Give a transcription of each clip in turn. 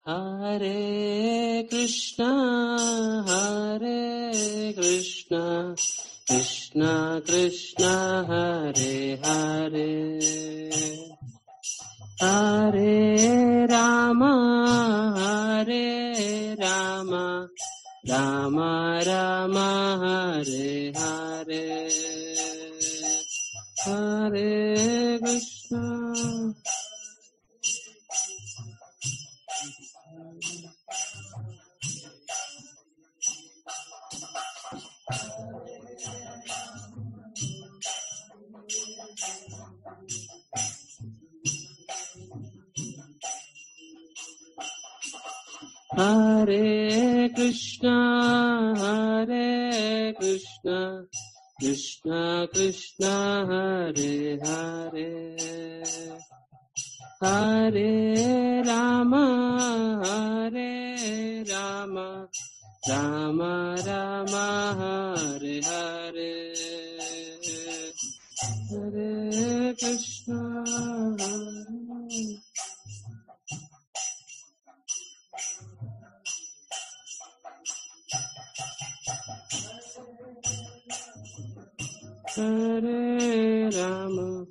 Hare Krishna, Hare Krishna, Krishna Krishna, Hare Hare. Hare Rama, Hare Rama, Rama Rama, Hare Hare. Hare Krishna. Hare Krishna, Hare Krishna, Krishna Krishna, Hare Hare. Hare Rama, Hare Rama, Rama Rama, Hare Hare. Hare Krishna. Hare Hare Rama.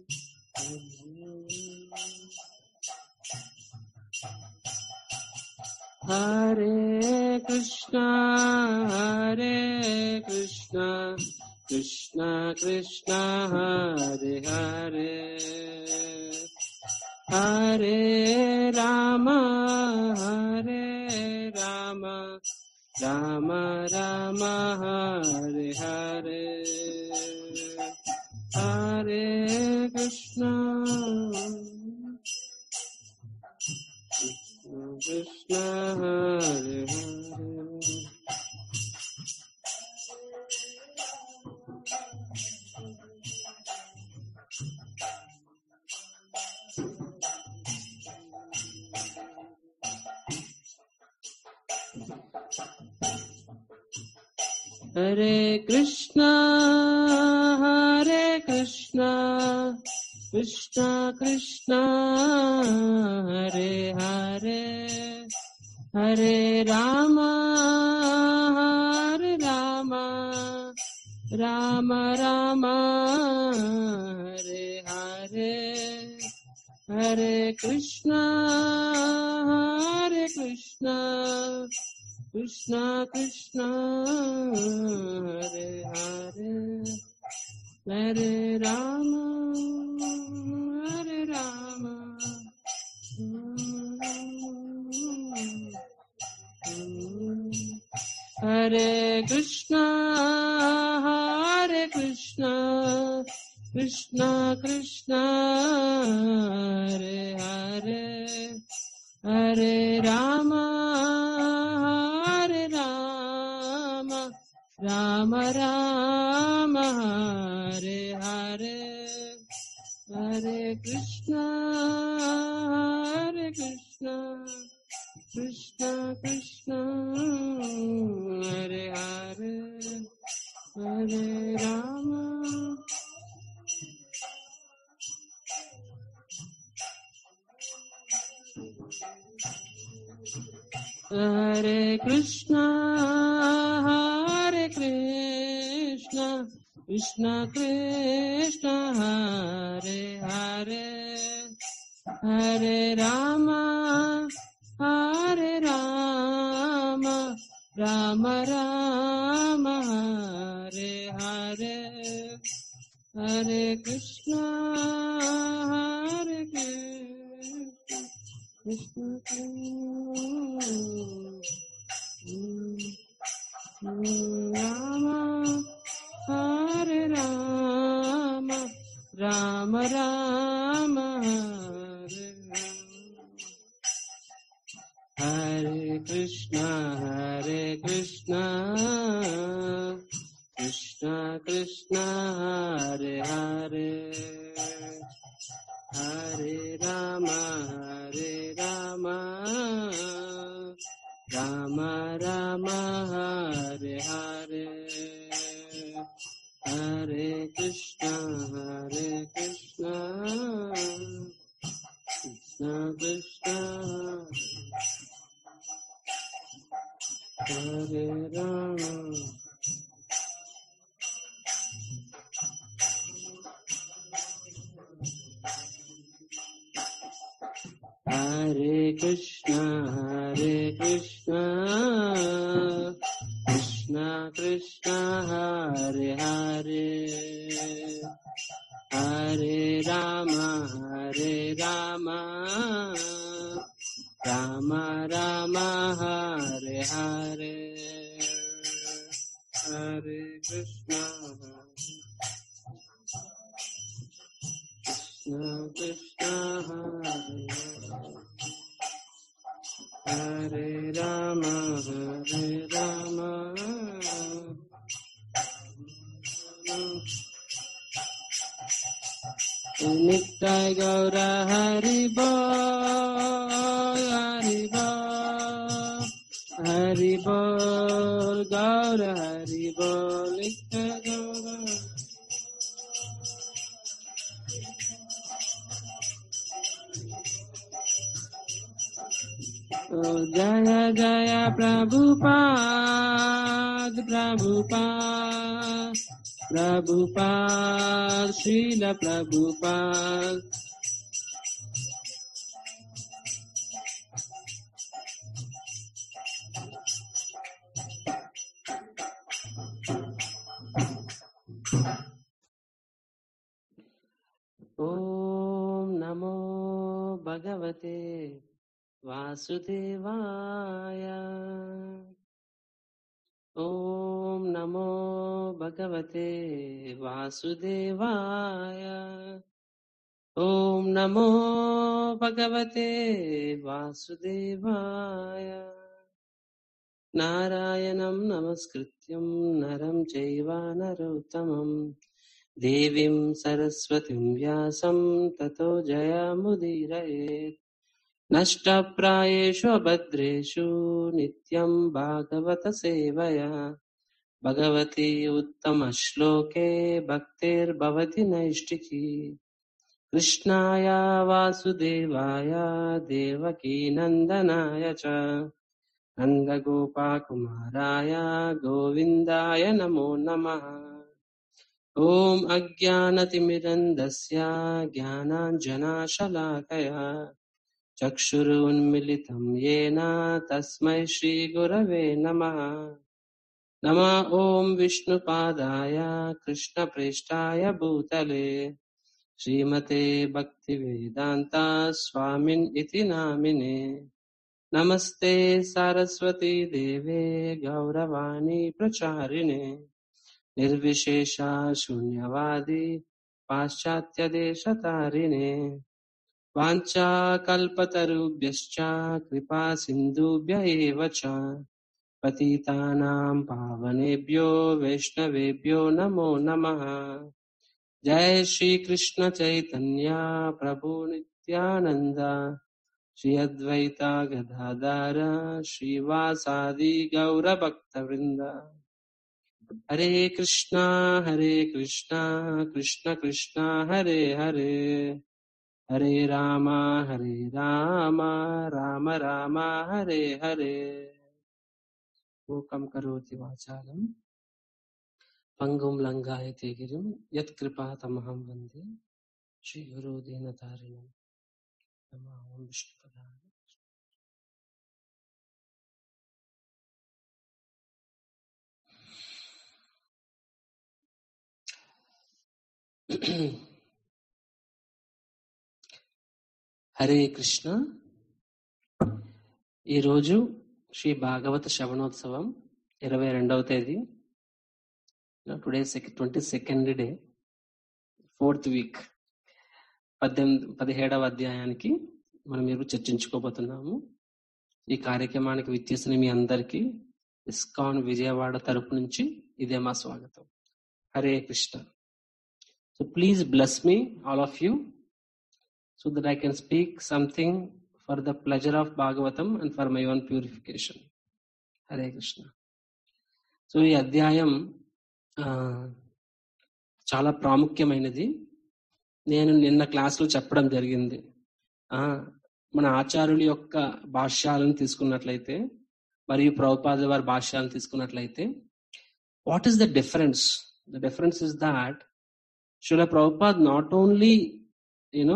Hare Krishna, Hare Krishna, Krishna Krishna, Hare Hare. Hare Rama, Hare Rama, Rama Rama, Hare Hare. Hare Krishna. Krishna Hare Hare Hare Krishna Hare Krishna Krishna Krishna Hare Hare Hare Rama Hare Rama Rama Rama Hare Hare Hare Krishna Hare Krishna Krishna Krishna Hare Hare Hare Rama Hare Rama Hare Krishna Hare Krishna Krishna Krishna Hare Hare Hare Rama Hare Rama Rama Rama Hare Hare Hare Krishna Hare Krishna Krishna Krishna Hare Hare Hare Rama Hare Krishna, Hare Krishna, Krishna Krishna, Hare Hare, Hare Rama, Hare Rama, Rama Rama, Hare Hare, Hare Krishna, Hare Krishna. Krishna Rama Hare Rama Rama Rama Hare Hare Krishna Hare Krishna Krishna Krishna Hare Hare Hare Rama, Hare Rama, Rama Rama, Hare Hare, Hare Krishna, Hare Krishna, Krishna Krishna, Hare Rama Hare Krishna Hare Krishna Krishna Krishna Hare Hare Hare Rama Hare Rama Rama Rama Hare Hare Hare Krishna Krishna Krishna Hare Hare Rama Hare Rama Nitya Gaura Hari Bol Hari Bol Hari Bol Gaura Hari Bol Nitya Gaura Oh, Jaya Jaya Prabhupada Prabhupada Prabhupada Srila Prabhupada ॐ नमो भगवते वासुदेवाय ॐ नमो भगवते वासुदेवाय ॐ नमो भगवते वासुदेवाय नारायणं नमस्कृत्यं नरं चैव नरोत्तमम् देवीं सरस्वतीं व्यासं ततो जयमुदीरयेत् नष्टप्रायेषु अभद्रेषु नित्यं भागवतसेवया भगवति उत्तमश्लोके भक्तिर्भवति नैष्टिकी कृष्णाय वासुदेवाय देवकीनन्दनाय च नन्दगोपाकुमाराय गोविन्दाय नमो नमः ॐ अज्ञानतिमिरन्दस्य ज्ञानाञ्जनाशलाकया चक्षुरुन्मिलितं येन तस्मै श्रीगुरवे नमः नमः ॐ विष्णुपादाय कृष्णप्रेष्ठाय भूतले श्रीमते भक्तिवेदान्ता स्वामिन् इति नामिने नमस्ते सारस्वती देवे गौरवाणी प्रचारिणे निर्विशेषा शून्यवादी पाश्चात्यदेशतारिणे वाञ्छाकल्पतरुभ्यश्च कृपा सिन्धुभ्य एव च पतितानां पावनेभ्यो वैष्णवेभ्यो नमो नमः जय श्रीकृष्ण चैतन्य प्रभु नित्यानन्द श्री अद्वैता गदाधर श्रीवासादि गौरभक्तवृन्द हरे कृष्णा हरे कृष्णा कृष्ण कृष्णा हरे हरे हरे राम हरे राम राम राम हरे हरे मूकं करोति वाचालं पङ्गुं लङ्घायते गिरिं यत्कृपातमहं वन्दे श्रीगुरो दीनतारिणं नमः ॐ विष्णुपदाय హరే కృష్ణ ఈరోజు శ్రీ భాగవత శ్రవణోత్సవం ఇరవై రెండవ తేదీ today twenty second day fourth week పద్దెనిమిది పదిహేడవ అధ్యాయానికి మనం మీరు చర్చించుకోబోతున్నాము ఈ కార్యక్రమానికి విచ్చేసిన మీ అందరికీ ఇస్కాన్ విజయవాడ తరపు నుంచి ఇదే మా స్వాగతం Hare Krishna so please bless me all of you so that I can speak something for the pleasure of Bhagavatam and for my own purification. Hare Krishna. So ఈ అధ్యాయం ఆ, చాలా ప్రాముఖ్యమైనది నేను నిన్న క్లాసులో చెప్పడం జరిగింది ఆ మన ఆచార్యుల యొక్క భాష్యాలను తీసుకున్నట్లయితే మరియు ప్రభుపాద వారి భాష్యాలను తీసుకున్నట్లయితే what is the difference the difference is that Srila Prabhupad not only you know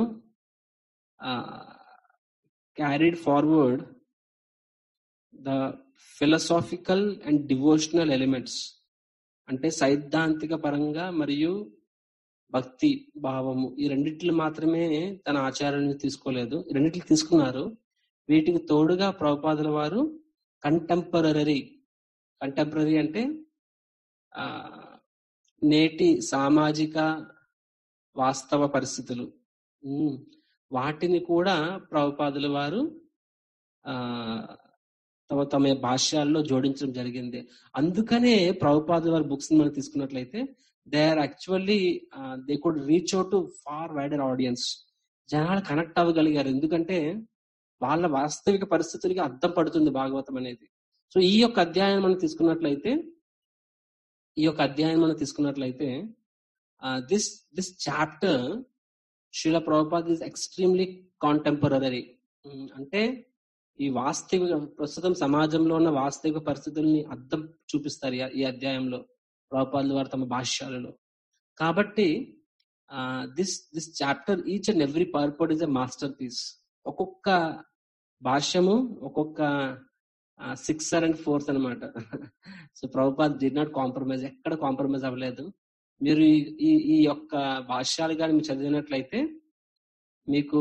carried forward the philosophical and devotional elements అంటే సైద్ధాంతిక పరంగా మరియు భక్తి భావము ఈ రెండిట్లు మాత్రమే తన ఆచారాన్ని తీసుకోలేదు ఈ రెండిట్లు తీసుకున్నారు వీటికి తోడుగా ప్రభుపాదుల వారు కంటెంపరీ కంటెంపరీ అంటే ఆ నేటి సామాజిక వాస్తవ పరిస్థితులు ఉమ్, వాటిని కూడా ప్రభుపాదుల వారు ఆ తమ తమ భాష్యాల్లో జోడించడం జరిగింది అందుకనే ప్రభుపాదుల వారి బుక్స్ మనం తీసుకున్నట్లయితే they are actually they could reach out to far wider audience జనాలు కనెక్ట్ అవ్వగలిగారు ఎందుకంటే వాళ్ళ వాస్తవిక పరిస్థితులకి అర్థం పడుతుంది భాగవతం అనేది సో ఈ యొక్క అధ్యాయం మనం తీసుకున్నట్లయితే ఈ యొక్క అధ్యాయం మనం తీసుకున్నట్లయితే దిస్ దిస్ చాప్టర్ శిల ప్రభుపాద్ ఇస్ ఎక్స్ట్రీమ్లీ కాంటెంపరీ అంటే ఈ వాస్తవిక ప్రస్తుతం సమాజంలో ఉన్న వాస్తవిక పరిస్థితుల్ని అర్థం చూపిస్తారు ఈ- ఈ అధ్యాయంలో ప్రభుపాదుల వారు తమ భాష్యాలలో కాబట్టి this this chapter each and every purport is a masterpiece ఒక్కొక్క భాష్యము ఒక్కొక్క సిక్సర్ అండ్ ఫోర్త్ అనమాట so Prabhupad did not compromise ఎక్కడ కాంప్రమైజ్ అవ్వలేదు మీరు ఈ- ఈ ఈ యొక్క భాష్యాలు కానీ మీరు చదివినట్లయితే మీకు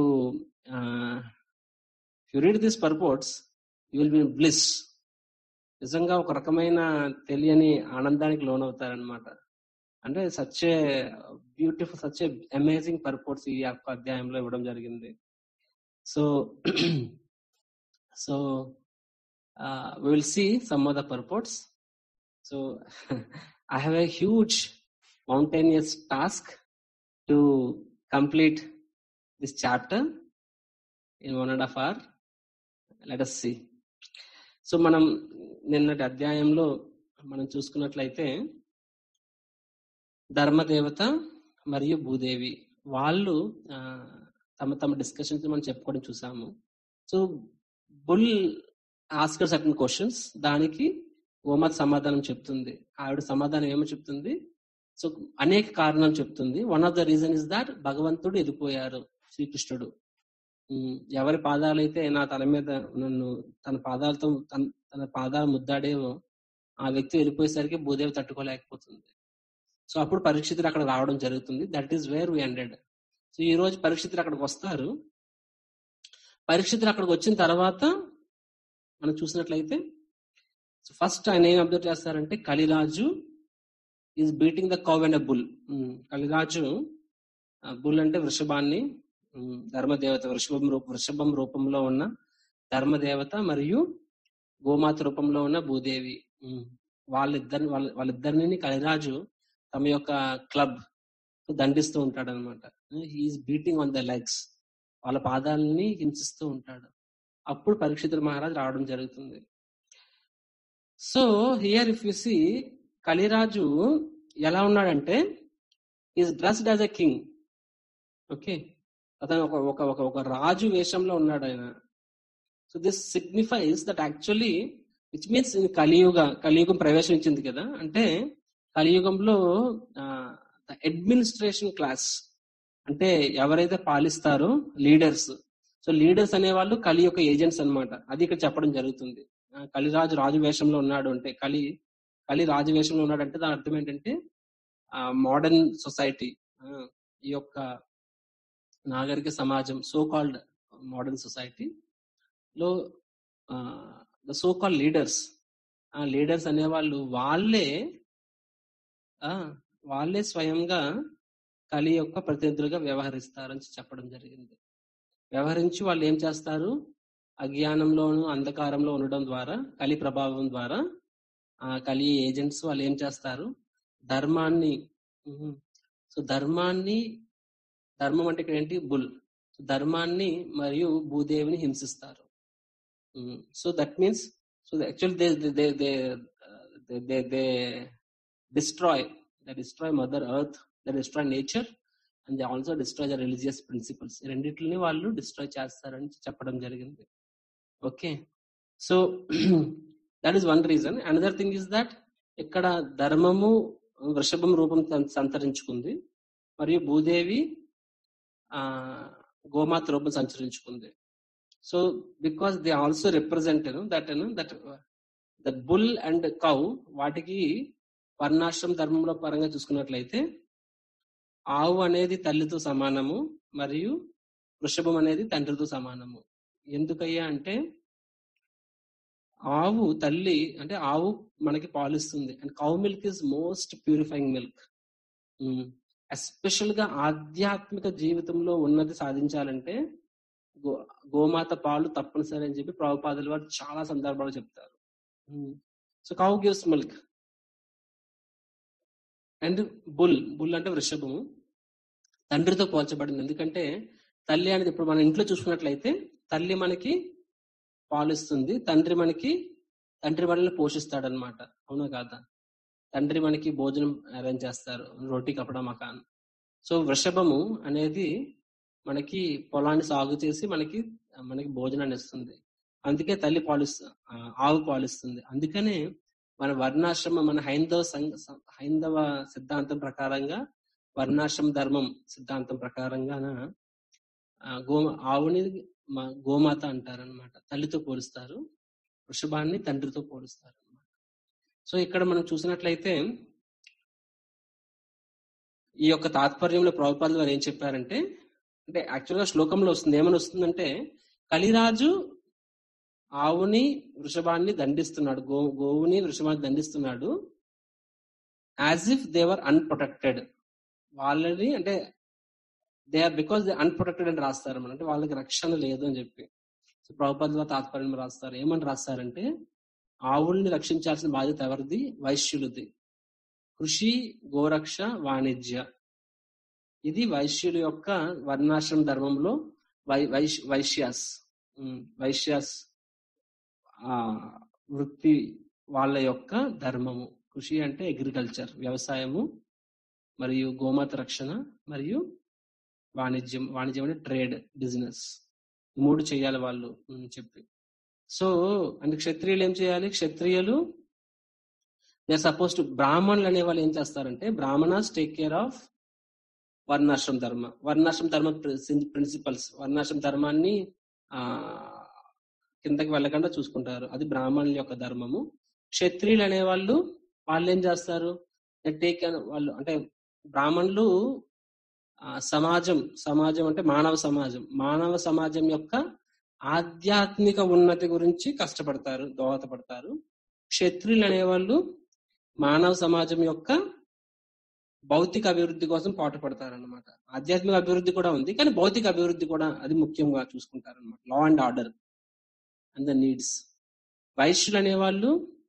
you read this purports you will be bliss నిజంగా ఒక రకమైన తెలియని ఆనందానికి లోనవుతారనమాట అంటే such a beautiful such a amazing purports ఈ యొక్క అధ్యాయంలో ఇవ్వడం జరిగింది so so we will see some of the purports. So I have a huge mountainous task to complete this chapter in one and a half hour. Let us see. So మనం నిన్నటి అధ్యాయంలో మనం చూసుకున్నట్లయితే ధర్మదేవత మరియు భూదేవి వాళ్ళు ఆ, తమ తమ డిస్కషన్స్ మనం చెప్పుకోవడం చూసాము సో బుల్ ఆస్కర్ సర్టన్ క్వశ్చన్స్ దానికి గోమాత సమాధానం చెప్తుంది ఆవిడ సమాధానం ఏమో చెప్తుంది సో అనేక కారణాలు చెప్తుంది one of the reason is that భగవంతుడు వెళ్ళిపోయారు శ్రీకృష్ణుడు ఉమ్, ఎవరి పాదాలైతే నా తల మీద నన్ను తన పాదాలతో తన తన పాదాలు ముద్దాడేవో ఆ వ్యక్తి వెళ్ళిపోయేసరికి భూదేవి తట్టుకోలేకపోతుంది సో అప్పుడు పరీక్షితులు అక్కడ రావడం జరుగుతుంది that is where we ended so ఈ రోజు పరీక్షితులు అక్కడికి వస్తారు పరీక్షితులు అక్కడికి వచ్చిన తర్వాత మనం చూసినట్లయితే ఫస్ట్ ఆయన ఏం అబ్జర్వ్ చేస్తారంటే కలిరాజు is beating the cow and bull కలిరాజు బుల్ అంటే వృషభాన్ని ఉమ్, ధర్మదేవత వృషభం రూప వృషభం రూపంలో ఉన్న ధర్మదేవత మరియు గోమాత రూపంలో ఉన్న భూదేవి ఉమ్, వాళ్ళిద్దరిని వాళ్ళ వాళ్ళిద్దరిని కలిరాజు తమ యొక్క క్లబ్ దండిస్తూ ఉంటాడు అనమాట he is beating on the legs వాళ్ళ పాదాలని హింసిస్తూ ఉంటాడు అప్పుడు పరీక్షితుల మహారాజ్ రావడం జరుగుతుంది so here if you see కలిరాజు ఎలా ఉన్నాడంటే is dressed as a king okay అతను ఒక ఒక ఒక ఒక రాజు వేషంలో ఉన్నాడు ఆయన so this signifies that actually which means Kaliyuga కలియుగం ప్రవేశించింది కదా అంటే కలియుగంలో అడ్మినిస్ట్రేషన్ క్లాస్ అంటే ఎవరైతే పాలిస్తారో లీడర్స్ సో లీడర్స్ అనేవాళ్ళు కలి యొక్క ఏజెంట్స్ అన్నమాట అది ఇక్కడ చెప్పడం జరుగుతుంది ఆ, కలిరాజు రాజు వేషంలో ఉన్నాడు అంటే కలి కలి రాజు వేషంలో ఉన్నాడు అంటే దాని అర్థం ఏంటంటే మోడర్న్ సొసైటీ ఈ యొక్క నాగరిక సమాజం సో కాల్డ్ మోడర్న్ సొసైటీ లో ద సో కాల్డ్ లీడర్స్ ఆ లీడర్స్ అనేవాళ్ళు వాళ్ళే ఆ వాళ్ళే స్వయంగా కలి యొక్క ప్రతినిధులుగా వ్యవహరిస్తారని చెప్పడం జరిగింది వ్యవహరించి వాళ్ళు ఏం చేస్తారు అజ్ఞానంలోను అంధకారంలో ఉండడం ద్వారా కలి ప్రభావం ద్వారా ఆ కలి ఏజెంట్స్ వాళ్ళు ఏం చేస్తారు ధర్మాన్ని ఉహు, సో ధర్మాన్ని ధర్మం అంటే ఇక్కడ ఏంటి బుల్ సో ధర్మాన్ని మరియు భూదేవిని హింసిస్తారు so that means so actual they they they they they destroy they destroy mother earth they destroy nature and they also destroy the religious principles రెండింటిని వాళ్ళు డిస్ట్రాయ్ చేస్తారని చెప్పడం జరిగింది okay so that is one reason another thing is that ఇక్కడ ధర్మము వృషభం రూపం సం- సంతరించుకుంది మరియు భూదేవి ఆ గోమాత రూపం సంచరించుకుంది so because they also represent that that that bull and cow వాటికి వర్ణాశ్రమ ధర్మంలో పరంగా చూసుకున్నట్లయితే ఆవు అనేది తల్లితో సమానము మరియు వృషభం అనేది తండ్రితో సమానము ఎందుకయ్యా అంటే ఆవు తల్లి అంటే ఆవు మనకి పాలిస్తుంది and cow milk is most purifying milk especial గా ఆధ్యాత్మిక జీవితంలో ఉన్నది సాధించాలంటే గో గోమాత పాలు తప్పనిసరి అని చెప్పి ప్రభుపాదుల వారు చాలా సందర్భాలు చెప్తారు so cow gives milk and bull bull అంటే వృషభము తండ్రితో పోల్చబడింది ఎందుకంటే తల్లి అనేది ఇప్పుడు మన ఇంట్లో చూసుకున్నట్లయితే తల్లి మనకి పాలిస్తుంది తండ్రి మనకి తండ్రి మనల్ని పోషిస్తాడు అనమాట అవునా కాదా తండ్రి మనకి భోజనం అరేంజ్ చేస్తారు రోటీ కపడా మకాన్ సో వృషభము అనేది మనకి పొలాన్ని సాగు చేసి మనకి మనకి భోజనాన్ని ఇస్తుంది అందుకే తల్లి పాలిస్తు ఆ, ఆవు పాలిస్తుంది అందుకనే మన వర్ణాశ్రమ మన హైందవ సంఘ హైందవ సిద్ధాంతం ప్రకారంగా వర్ణాశ్రమ ధర్మం సిద్ధాంతం ప్రకారంగా గో ఆవుని మా- గోమాత అంటారనమాట తల్లితో పోలుస్తారు వృషభాన్ని తండ్రితో పోలుస్తారు అన్నమాట సో ఇక్కడ మనం చూసినట్లయితే ఈ యొక్క తాత్పర్యంలో ప్రభుపాదులు వారు ఏం చెప్పారంటే అంటే యాక్చువల్ గా శ్లోకంలో వస్తుంది ఏమని వస్తుందంటే కలిరాజు ఆవుని వృషభాన్ని దండిస్తున్నాడు గో గోవుని వృషభాన్ని దండిస్తున్నాడు యాజ్ ఇఫ్ దేవర్ అన్ప్రొటెక్టెడ్ వాళ్ళని అంటే they are because they unprotected అని రాస్తారు మన అంటే వాళ్ళకి రక్షణ లేదు అని చెప్పి సో ప్రభుపదుల తాత్పర్యం రాస్తారు ఏమని రాస్తారంటే ఆవుల్ని రక్షించాల్సిన బాధ్యత ఎవరిది వైశ్యులది కృషి గోరక్ష వాణిజ్య ఇది వైశ్యుల యొక్క వర్ణాశ్రమ ధర్మంలో వై వైశ్ వైశ్యాస్ ఉమ్, వైశ్యాస్ ఆ వృత్తి వాళ్ళ యొక్క ధర్మము కృషి అంటే అగ్రికల్చర్ వ్యవసాయము మరియు గోమాత రక్షణ మరియు వాణిజ్యం వాణిజ్యం అంటే ట్రేడ్ బిజినెస్ మూడు చేయాలి వాళ్ళు ఉమ్, చెప్పి సో అంటే క్షత్రియులు ఏం చేయాలి క్షత్రియులు దే సపోజ్ టు బ్రాహ్మణులు అనే వాళ్ళు ఏం చేస్తారంటే బ్రాహ్మణాస్ టేక్ కేర్ ఆఫ్ వర్ణాశ్రమ ధర్మ వర్ణాశ్రమ ధర్మ ప్రిన్సిపల్స్ వర్ణాశ్రమ ధర్మాన్ని ఆ కిందకి వెళ్ళకుండా చూసుకుంటారు అది బ్రాహ్మణుల యొక్క ధర్మము క్షత్రియులు అనేవాళ్ళు వాళ్ళు ఏం చేస్తారు టేక్ వాళ్ళు అంటే బ్రాహ్మణులు ఆ, సమాజం సమాజం అంటే మానవ సమాజం మానవ సమాజం యొక్క ఆధ్యాత్మిక ఉన్నతి గురించి కష్టపడతారు దోహదపడతారు క్షత్రియులు అనేవాళ్ళు మానవ సమాజం యొక్క భౌతిక అభివృద్ధి కోసం పాటుపడతారు అనమాట ఆధ్యాత్మిక అభివృద్ధి కూడా ఉంది కానీ భౌతిక అభివృద్ధి కూడా అది ముఖ్యంగా చూసుకుంటారు అనమాట law and order and the needs వైశ్యులు అనేవాళ్ళు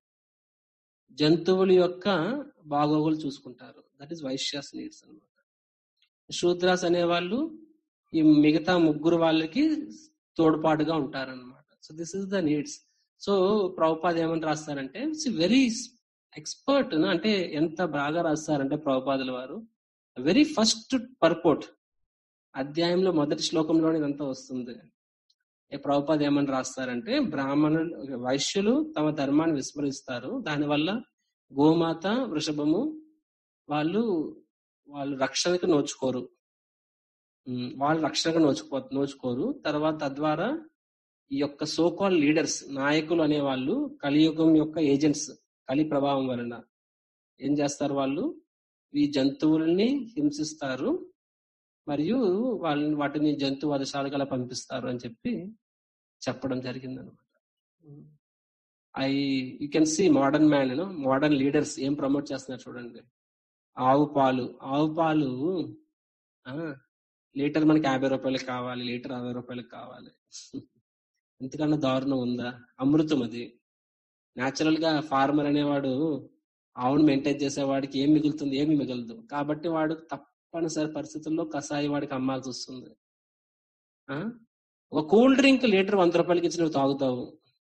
జంతువుల యొక్క బాగోగులు చూసుకుంటారు దట్ ఈస్ వైశ్యాస్ నీడ్స్ అన్నమాట శూద్రాస్ అనేవాళ్ళు ఈ మిగతా ముగ్గురు వాళ్ళకి తోడ్పాటుగా ఉంటారన్నమాట so this is the needs so Prabhupad ఏమని రాస్తారంటే ఇట్స్ వెరీ ఎక్స్పర్ట్ అంటే ఎంత బాగా రాస్తారంటే ప్రభుపాదుల వారు వెరీ ఫస్ట్ పర్పోర్ట్ అధ్యాయంలో మొదటి శ్లోకంలోనే ఇదంతా వస్తుంది ఏ ప్రభుపాద్ ఏమని రాస్తారంటే బ్రాహ్మణులు వైశ్యులు తమ ధర్మాన్ని విస్మరిస్తారు దానివల్ల గోమాత వృషభము వాళ్ళు వాళ్ళు రక్షణకు నోచుకోరు ఉమ్, వాళ్ళు రక్షణకు నోచుకో నోచుకోరు తర్వాత తద్వారా ఈ యొక్క సోకాల్ లీడర్స్ నాయకులు అనే వాళ్ళు కలియుగం యొక్క ఏజెంట్స్ కలి ప్రభావం వలన ఏం చేస్తారు వాళ్ళు ఈ జంతువుల్ని హింసిస్తారు మరియు వాళ్ళని వాటిని జంతు వధశాలకు అలా పంపిస్తారు అని చెప్పి చెప్పడం జరిగింది అనమాట I you can see modern man you know modern leaders ఏం ప్రమోట్ చేస్తున్నారు చూడండి ఆవు పాలు ఆవు పాలు ఆ, లీటర్ మనకి యాభై రూపాయలకు కావాలి లీటర్ అరవై రూపాయలకు కావాలి ఎంతకన్నా దారుణం ఉందా అమృతం అది న్యాచురల్ గా ఫార్మర్ అనేవాడు ఆవును మెయింటైన్ చేసేవాడికి ఏం మిగులుతుంది ఏమి మిగలదు కాబట్టి వాడు తప్పనిసరి పరిస్థితుల్లో కషాయి వాడికి అమ్మాల్సి వస్తుంది ఆ? ఒక కూల్ డ్రింక్ లీటర్ వంద రూపాయలకి ఇచ్చి నువ్వు తాగుతావు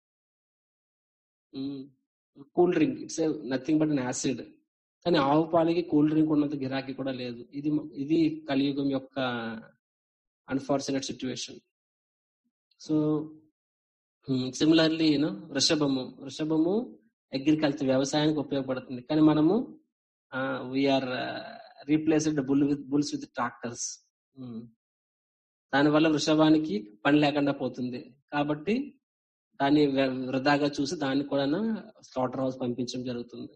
cool drink it's nothing but an acid కానీ ఆవు పాలకి కూల్ డ్రింక్ ఉన్నంత గిరాకీ కూడా లేదు ఇది ఇది కలియుగం యొక్క unfortunate situation so similarly you know వృషభము వృషభము అగ్రికల్చర్ వ్యవసాయానికి ఉపయోగపడుతుంది కానీ మనము we are replaced bull with bulls with tractors దానివల్ల వృషభానికి పని లేకుండా పోతుంది కాబట్టి దాన్ని వ్య- వృధాగా చూసి దాన్ని కూడా స్లాటర్ హౌస్ పంపించడం జరుగుతుంది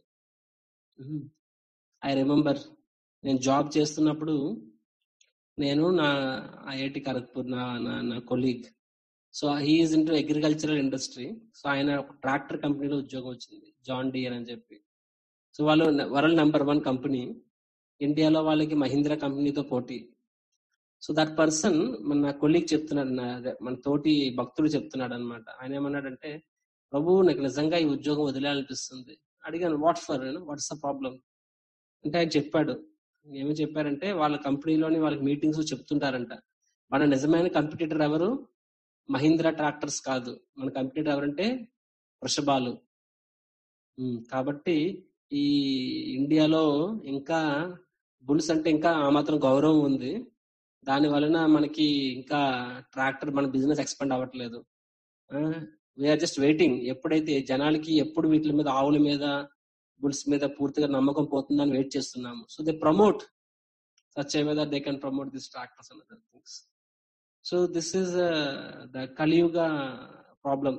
ఐ రిమెంబర్ నేను జాబ్ చేస్తున్నప్పుడు నేను నా ఐఐటి ఖరగ్పూర్ నా నా నా colleague so he is into agricultural industry so ఆయన ఒక ట్రాక్టర్ కంపెనీలో ఉద్యోగం వచ్చింది జాన్ డియర్ అని చెప్పి సో వాళ్ళు వరల్డ్ నెంబర్ వన్ కంపెనీ ఇండియాలో వాళ్ళకి మహీంద్రా కంపెనీతో పోటీ సో దట్ పర్సన్ మన నా కొలీగ్ చెప్తున్నాడు నా అదే మన తోటి భక్తుడు చెప్తున్నాడు అనమాట ఆయన ఏమన్నాడంటే ప్రభు నాకు నిజంగా ఈ ఉద్యోగం వదిలేయాలనిపిస్తుంది అడిగాను what for what's the problem అంటే ఆయన చెప్పాడు ఏమని చెప్పారంటే వాళ్ళ కంపెనీలోని వాళ్ళకి మీటింగ్స్ చెప్తుంటారంట మన నిజమైన కంపిటీటర్ ఎవరు మహీంద్రా ట్రాక్టర్స్ కాదు మన కంపిటీటర్ ఎవరంటే వృషభాలు ఉమ్, కాబట్టి ఈ ఇండియాలో ఇంకా బుల్స్ అంటే ఇంకా ఆ మాత్రం గౌరవం ఉంది దాని వలన మనకి ఇంకా ట్రాక్టర్ మన బిజినెస్ ఎక్స్పెండ్ అవ్వట్లేదు వీఆర్ జస్ట్ వెయిటింగ్ ఎప్పుడైతే జనాలకి ఎప్పుడు వీటి మీద ఆవుల మీద బుల్స్ మీద పూర్తిగా నమ్మకం పోతుందని వెయిట్ చేస్తున్నాము so they promote such whether they can promote this tractors and other things so this is the Kaliyuga problem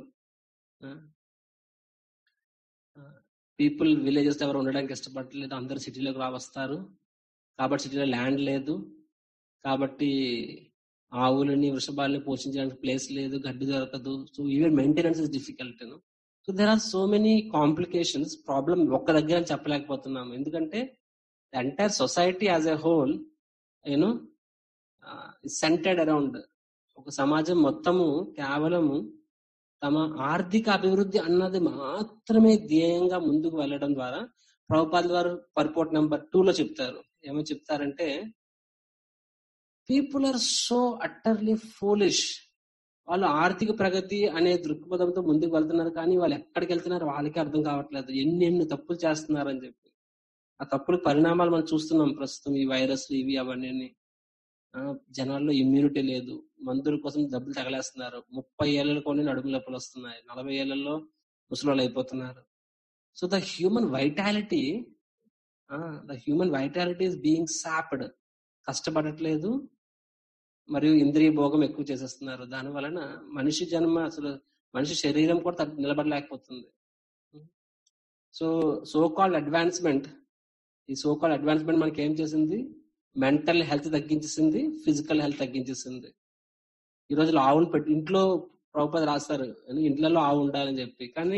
people villages ఎవరు ఉండడానికి ఇష్టపడలేదు అందరు సిటీలోకి రావస్తారు కాబట్టి సిటీలో ల్యాండ్ లేదు కాబట్టి ఆవులని వృషభాలని పోషించడానికి ప్లేస్ లేదు గడ్డి దొరకదు so even maintenance is difficult so there are so many complications problem ఒక్క దగ్గర అని చెప్పలేకపోతున్నాము ఎందుకంటే entire society as a whole you know centered around ఒక సమాజం మొత్తము కేవలము తమ ఆర్థిక అభివృద్ధి అన్నది మాత్రమే ధ్యేయంగా ముందుకు వెళ్ళడం ద్వారా ప్రభుపాద వారు పర్పోర్ట్ నెంబర్ టూ లో చెప్తారు ఏమని చెప్తారంటే people are so utterly foolish వాళ్ళు ఆర్థిక ప్రగతి అనే దృక్పథంతో ముందుకు వెళ్తున్నారు కానీ వాళ్ళు ఎక్కడికి వెళ్తున్నారు వాళ్ళకి అర్థం కావట్లేదు ఎన్ని ఎన్ని తప్పులు చేస్తున్నారు అని చెప్పి ఆ తప్పుల పరిణామాలు మనం చూస్తున్నాం ప్రస్తుతం ఈ వైరస్లు ఇవి అవన్నీ ఆ, జనాల్లో ఇమ్యూనిటీ లేదు మందుల కోసం డబ్బులు తగలేస్తున్నారు ముప్పై ఏళ్ళలో కొన్ని నడుము నొప్పులు వస్తున్నాయి నలభై ఏళ్లలో ముసలోళ్ళు అయిపోతున్నారు so the human vitality the human vitality is being sapped కష్టపడట్లేదు మరియు ఇంద్రియ భోగం ఎక్కువ చేసేస్తున్నారు దాని వలన మనిషి జన్మ అసలు మనిషి శరీరం కూడా తగ్గ- నిలబడలేకపోతుంది సో సో కాల్డ్ అడ్వాన్స్మెంట్ ఈ సో కాల్డ్ అడ్వాన్స్మెంట్ మనకి ఏం చేసింది మెంటల్ హెల్త్ తగ్గించేసింది ఫిజికల్ హెల్త్ తగ్గించేసింది ఈ రోజులో ఆవును పెట్టి ఇంట్లో ప్రభుపద రాస్తారు ఇంట్లలో ఆవు ఉండాలని చెప్పి కానీ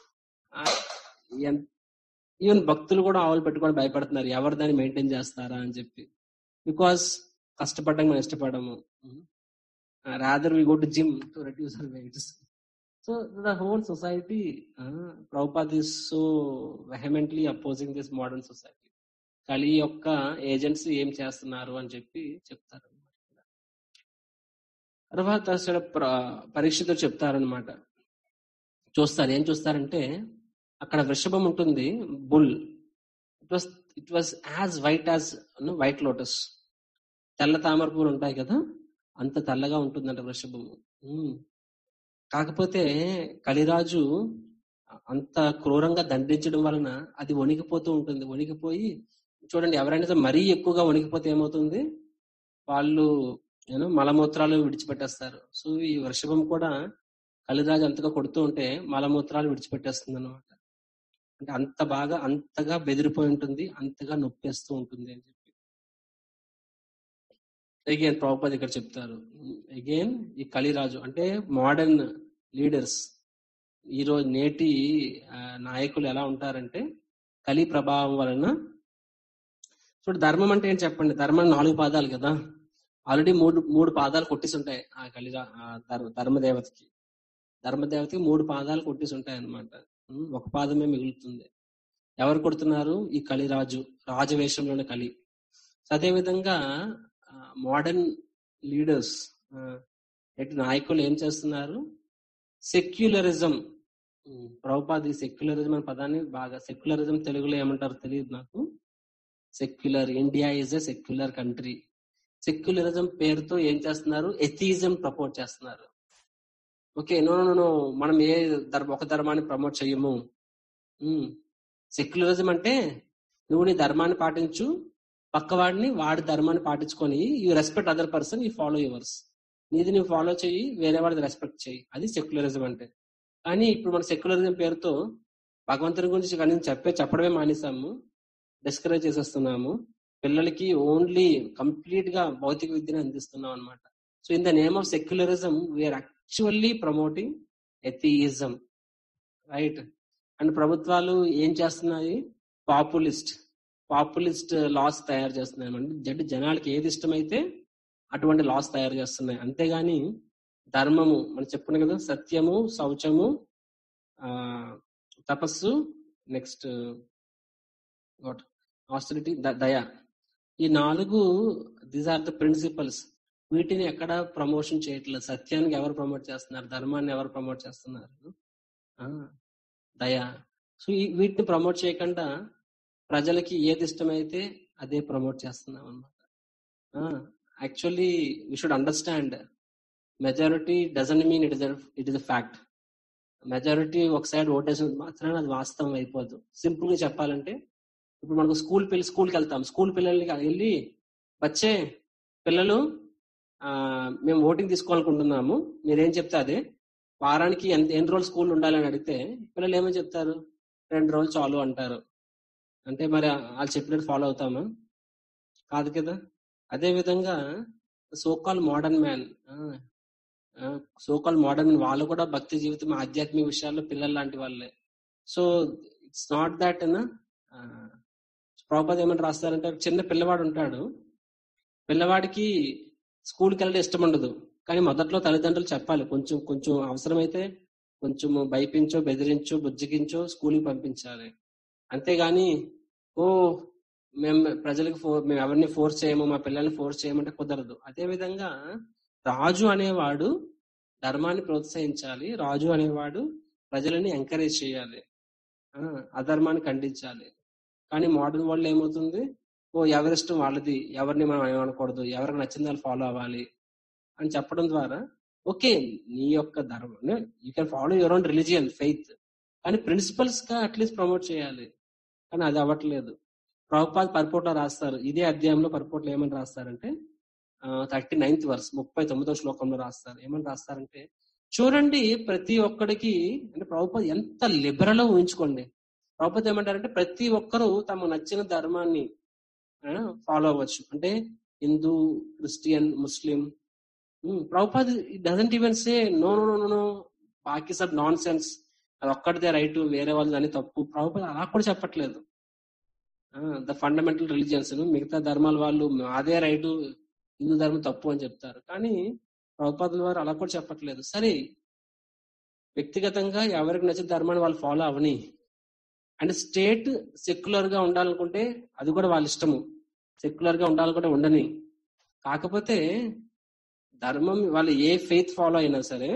ఈవెన్ భక్తులు కూడా ఆవులు పెట్టుకొని భయపడుతున్నారు ఎవరు దాన్ని మెయింటైన్ చేస్తారా అని చెప్పి బికాస్ కష్టపడడం మనం ఇష్టపడము rather we go to gym to reduce our weights so the whole society Prabhupad is so vehemently opposing this modern society Kali యొక్క ఏజెంట్స్ ఏం చేస్తున్నారు అని చెప్పి చెప్తారు తర్వాత అసలు పరీక్షతో చెప్తారనమాట చూస్తారు ఏం చూస్తారంటే అక్కడ వృషభం ఉంటుంది bull it was it was as white as white lotus తెల్ల తామర పూలు ఉంటాయి కదా అంత తెల్లగా ఉంటుందంట వృషభము ఉమ్. కాకపోతే కలిరాజు అంత క్రూరంగా దండించడం వలన అది వణికిపోతూ ఉంటుంది వణికిపోయి చూడండి ఎవరైనా సరే మరీ ఎక్కువగా వణికిపోతే ఏమవుతుంది వాళ్ళు నేను మలమూత్రాలు విడిచిపెట్టేస్తారు సో ఈ వృషభం కూడా కలిరాజు అంతగా కొడుతూ ఉంటే మలమూత్రాలు విడిచిపెట్టేస్తుంది అనమాట అంటే అంత బాగా అంతగా బెదిరిపోయి ఉంటుంది అంతగా నొప్పేస్తూ ఉంటుంది అని చెప్పి అగైన్ ప్రభుపది ఇక్కడ చెప్తారు అగైన్ ఈ కలిరాజు అంటే మోడర్న్ లీడర్స్ ఈ రోజు నేటి ఆ, నాయకులు ఎలా ఉంటారంటే కలి ప్రభావం వలన చూడు ధర్మం అంటే ఏం చెప్పండి ధర్మం నాలుగు పాదాలు కదా ఆల్రెడీ మూడు మూడు పాదాలు కొట్టేసి ఉంటాయి ఆ కలిరా ఆ ధర్మ ధర్మదేవతకి ధర్మదేవతకి మూడు పాదాలు కొట్టేసి ఉంటాయి అనమాట ఒక పాదమే మిగులుతుంది ఎవరు కొడుతున్నారు ఈ కలిరాజు రాజవేషంలోని కలి అదే విధంగా మోడర్న్ లీడర్స్ ఎటు నాయకులు ఏం చేస్తున్నారు సెక్యులరిజం ప్రభుపాద్ ఈ సెక్యులరిజం అనే పదాన్ని బాగా సెక్యులరిజం తెలుగులో ఏమంటారు తెలియదు నాకు secular India is a secular country secularism పేరుతో ఏం చేస్తున్నారు ఎథిజం ప్రపోజ్ చేస్తున్నారు ఓకే నో నో నో మనం ఏ ధర్మ ఒక ధర్మాన్ని ప్రమోట్ చెయ్యము సెక్యులరిజం అంటే నువ్వు నీ ధర్మాన్ని పాటించు పక్కవాడిని వాడి ధర్మాన్ని పాటించుకొని you respect other person you follow yours నీది నువ్వు ఫాలో చెయ్యి వేరే వాడిది రెస్పెక్ట్ చెయ్యి అది సెక్యులరిజం అంటే కానీ ఇప్పుడు మన సెక్యులరిజం పేరుతో భగవంతుని గురించి కనీసం చెప్పే చెప్పడమే మానేసాము డిస్కరేజ్ చేసేస్తున్నాము పిల్లలకి ఓన్లీ కంప్లీట్ గా భౌతిక విద్యను అందిస్తున్నాం అనమాట so in the name of secularism we are actually promoting atheism right and ప్రభుత్వాలు ఏం చేస్తున్నాయి పాపులిస్ట్ పాపులిస్ట్ లాస్ తయారు చేస్తున్నాయి అంటే జడ్ జనాలకి ఏది ఇష్టమైతే అటువంటి లాస్ తయారు చేస్తున్నాయి అంతేగాని ధర్మము మనం చెప్పుకున్నాం కదా సత్యము శౌచము ఆ తపస్సు నెక్స్ట్ వాట్ ఆస్టిలిటీ దయ ఈ నాలుగు దీస్ ఆర్ ద ప్రిన్సిపల్స్ వీటిని ఎక్కడ ప్రమోషన్ చేయట్లేదు సత్యానికి ఎవరు ప్రమోట్ చేస్తున్నారు ధర్మాన్ని ఎవరు ప్రమోట్ చేస్తున్నారు ఆ, దయ సో ఈ- వీటిని ప్రమోట్ చేయకుండా ప్రజలకి ఏది ఇష్టమైతే అదే ప్రమోట్ చేస్తున్నాం అనమాట actually we should understand majority doesn't mean it is it is a fact majority ఒక సైడ్ ఓటేసిన మాత్రాన అది వాస్తవం అయిపోదు సింపుల్ గా చెప్పాలంటే ఇప్పుడు మనకు స్కూల్ పిల్ల స్కూల్కి వెళ్తాం స్కూల్ పిల్లలకి వెళ్ళి వచ్చే పిల్లలు ఆ, మేము ఓటింగ్ తీసుకోవాలనుకుంటున్నాము మీరేం చెప్తే అదే వారానికి ఎంత ఎన్ని రోజులు స్కూల్ ఉండాలని అడిగితే పిల్లలు ఏమని చెప్తారు రెండు రోజులు చాలు అంటారు అంటే మరి వాళ్ళు చెప్పినట్టు ఫాలో అవుతామా కాదు కదా అదే విధంగా so called modern man so called modern man వాళ్ళు కూడా భక్తి జీవితం ఆధ్యాత్మిక విషయాల్లో పిల్లలు లాంటి వాళ్ళే సో ఇట్స్ నాట్ దాట్ అన్న ప్రభుపాద ఏమని రాస్తారంటే ఒక చిన్న పిల్లవాడు ఉంటాడు పిల్లవాడికి స్కూల్కి వెళ్ళడం ఇష్టం ఉండదు కానీ మొదట్లో తల్లిదండ్రులు చెప్పాలి కొంచెం కొంచెం అవసరమైతే కొంచెం భయపించో బెదిరించో బుజ్జగించో స్కూల్కి పంపించాలి అంతేగాని ఓ మేము ప్రజలకు ఫోర్ మేము ఎవరిని ఫోర్స్ చేయము మా పిల్లల్ని ఫోర్స్ చేయమంటే కుదరదు అదే విధంగా రాజు అనేవాడు ధర్మాన్ని ప్రోత్సహించాలి రాజు అనేవాడు ప్రజలని ఎంకరేజ్ చేయాలి ఆ, అధర్మాన్ని ఖండించాలి కానీ మోడర్న్ వరల్డ్ ఏమవుతుంది ఓ ఎవరిష్టం వాళ్ళది ఎవరిని మనం ఏమనకూడదు ఎవరికి నచ్చింది వాళ్ళు ఫాలో అవ్వాలి అని చెప్పడం ద్వారా ఓకే నీ యొక్క ధర్మం you can follow your own religion faith కానీ ప్రిన్సిపల్స్ గా అట్లీస్ట్ ప్రమోట్ చేయాలి కానీ అది అవ్వట్లేదు ప్రభుపాద్ పర్పోట్లో రాస్తారు ఇదే అధ్యాయంలో పర్పోట్లో ఏమని రాస్తారంటే థర్టీ నైన్త్ వర్స్ ముప్పై తొమ్మిదో శ్లోకంలో రాస్తారు ఏమని రాస్తారంటే చూడండి ప్రతి ఒక్కడికి అంటే ప్రభుపాద్ ఎంత లిబరల్ ఊహించుకోండి ప్రభుపాద్ ఏమంటారంటే ప్రతి ఒక్కరూ తమ నచ్చిన ధర్మాన్ని ఫాలో అవ్వచ్చు అంటే Hindu Christian Muslim Prabhupad doesn't even say no no no no బాకీ సబ్ నాన్ సెన్స్ అది ఒక్కటిదే రైట్ వేరే వాళ్ళు అని తప్పు ప్రభుపాద్ అలా కూడా చెప్పట్లేదు ద ఫండమెంటల్ రిలీజియన్స్ మిగతా ధర్మాల వాళ్ళు అదే రైటు హిందూ ధర్మం తప్పు అని చెప్తారు కానీ ప్రభుపాదుల వారు అలా కూడా చెప్పట్లేదు సరే వ్యక్తిగతంగా ఎవరికి నచ్చిన ధర్మాన్ని వాళ్ళు ఫాలో అవని అండ్ స్టేట్ సెక్యులర్ గా ఉండాలనుకుంటే అది కూడా వాళ్ళ ఇష్టము సెక్యులర్ గా ఉండాలనుకుంటే ఉండని కాకపోతే ధర్మం వాళ్ళు ఏ ఫెయిత్ ఫాలో అయినా సరే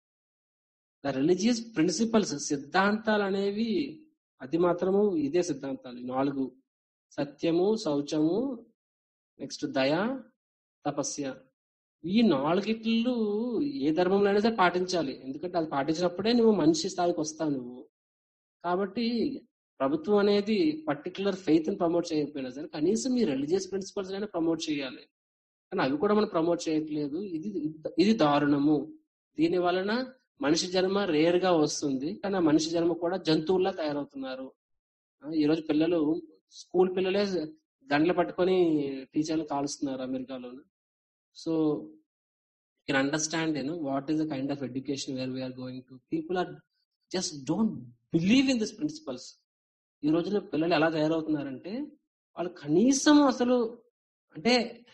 ద రిలీజియస్ ప్రిన్సిపల్స్ సిద్ధాంతాలు అనేవి అది మాత్రము ఇదే సిద్ధాంతాలు ఈ నాలుగు సత్యము శౌచము నెక్స్ట్ దయ తపస్య ఈ నాలుగిట్లు ఏ ధర్మంలో అయినా సరే పాటించాలి ఎందుకంటే అది పాటించినప్పుడే నువ్వు మనిషి స్థాయికి వస్తావు నువ్వు కాబట్టి ప్రభుత్వం అనేది పర్టికులర్ ఫెయిత్ ని ప్రమోట్ చేయకపోయినా సరే కనీసం ఈ రిలీజియస్ ప్రిన్సిపల్స్ అయినా ప్రమోట్ చేయాలి కానీ అవి కూడా మనం ప్రమోట్ చేయట్లేదు ఇది ఇది దారుణము దీని వలన మనిషి జన్మ రేర్ గా వస్తుంది కానీ ఆ మనిషి జన్మ కూడా జంతువుల్లా తయారవుతున్నారు ఆ, ఈ రోజు పిల్లలు స్కూల్ పిల్లలే గంటలు పట్టుకొని టీచర్లు కాలుస్తున్నారు అమెరికాలో so can understand you know what is the kind of education where we are going to people are just don't believe in this principles ఈ రోజుల్లో పిల్లలు ఎలా తయారవుతున్నారంటే వాళ్ళు కనీసం అసలు అంటే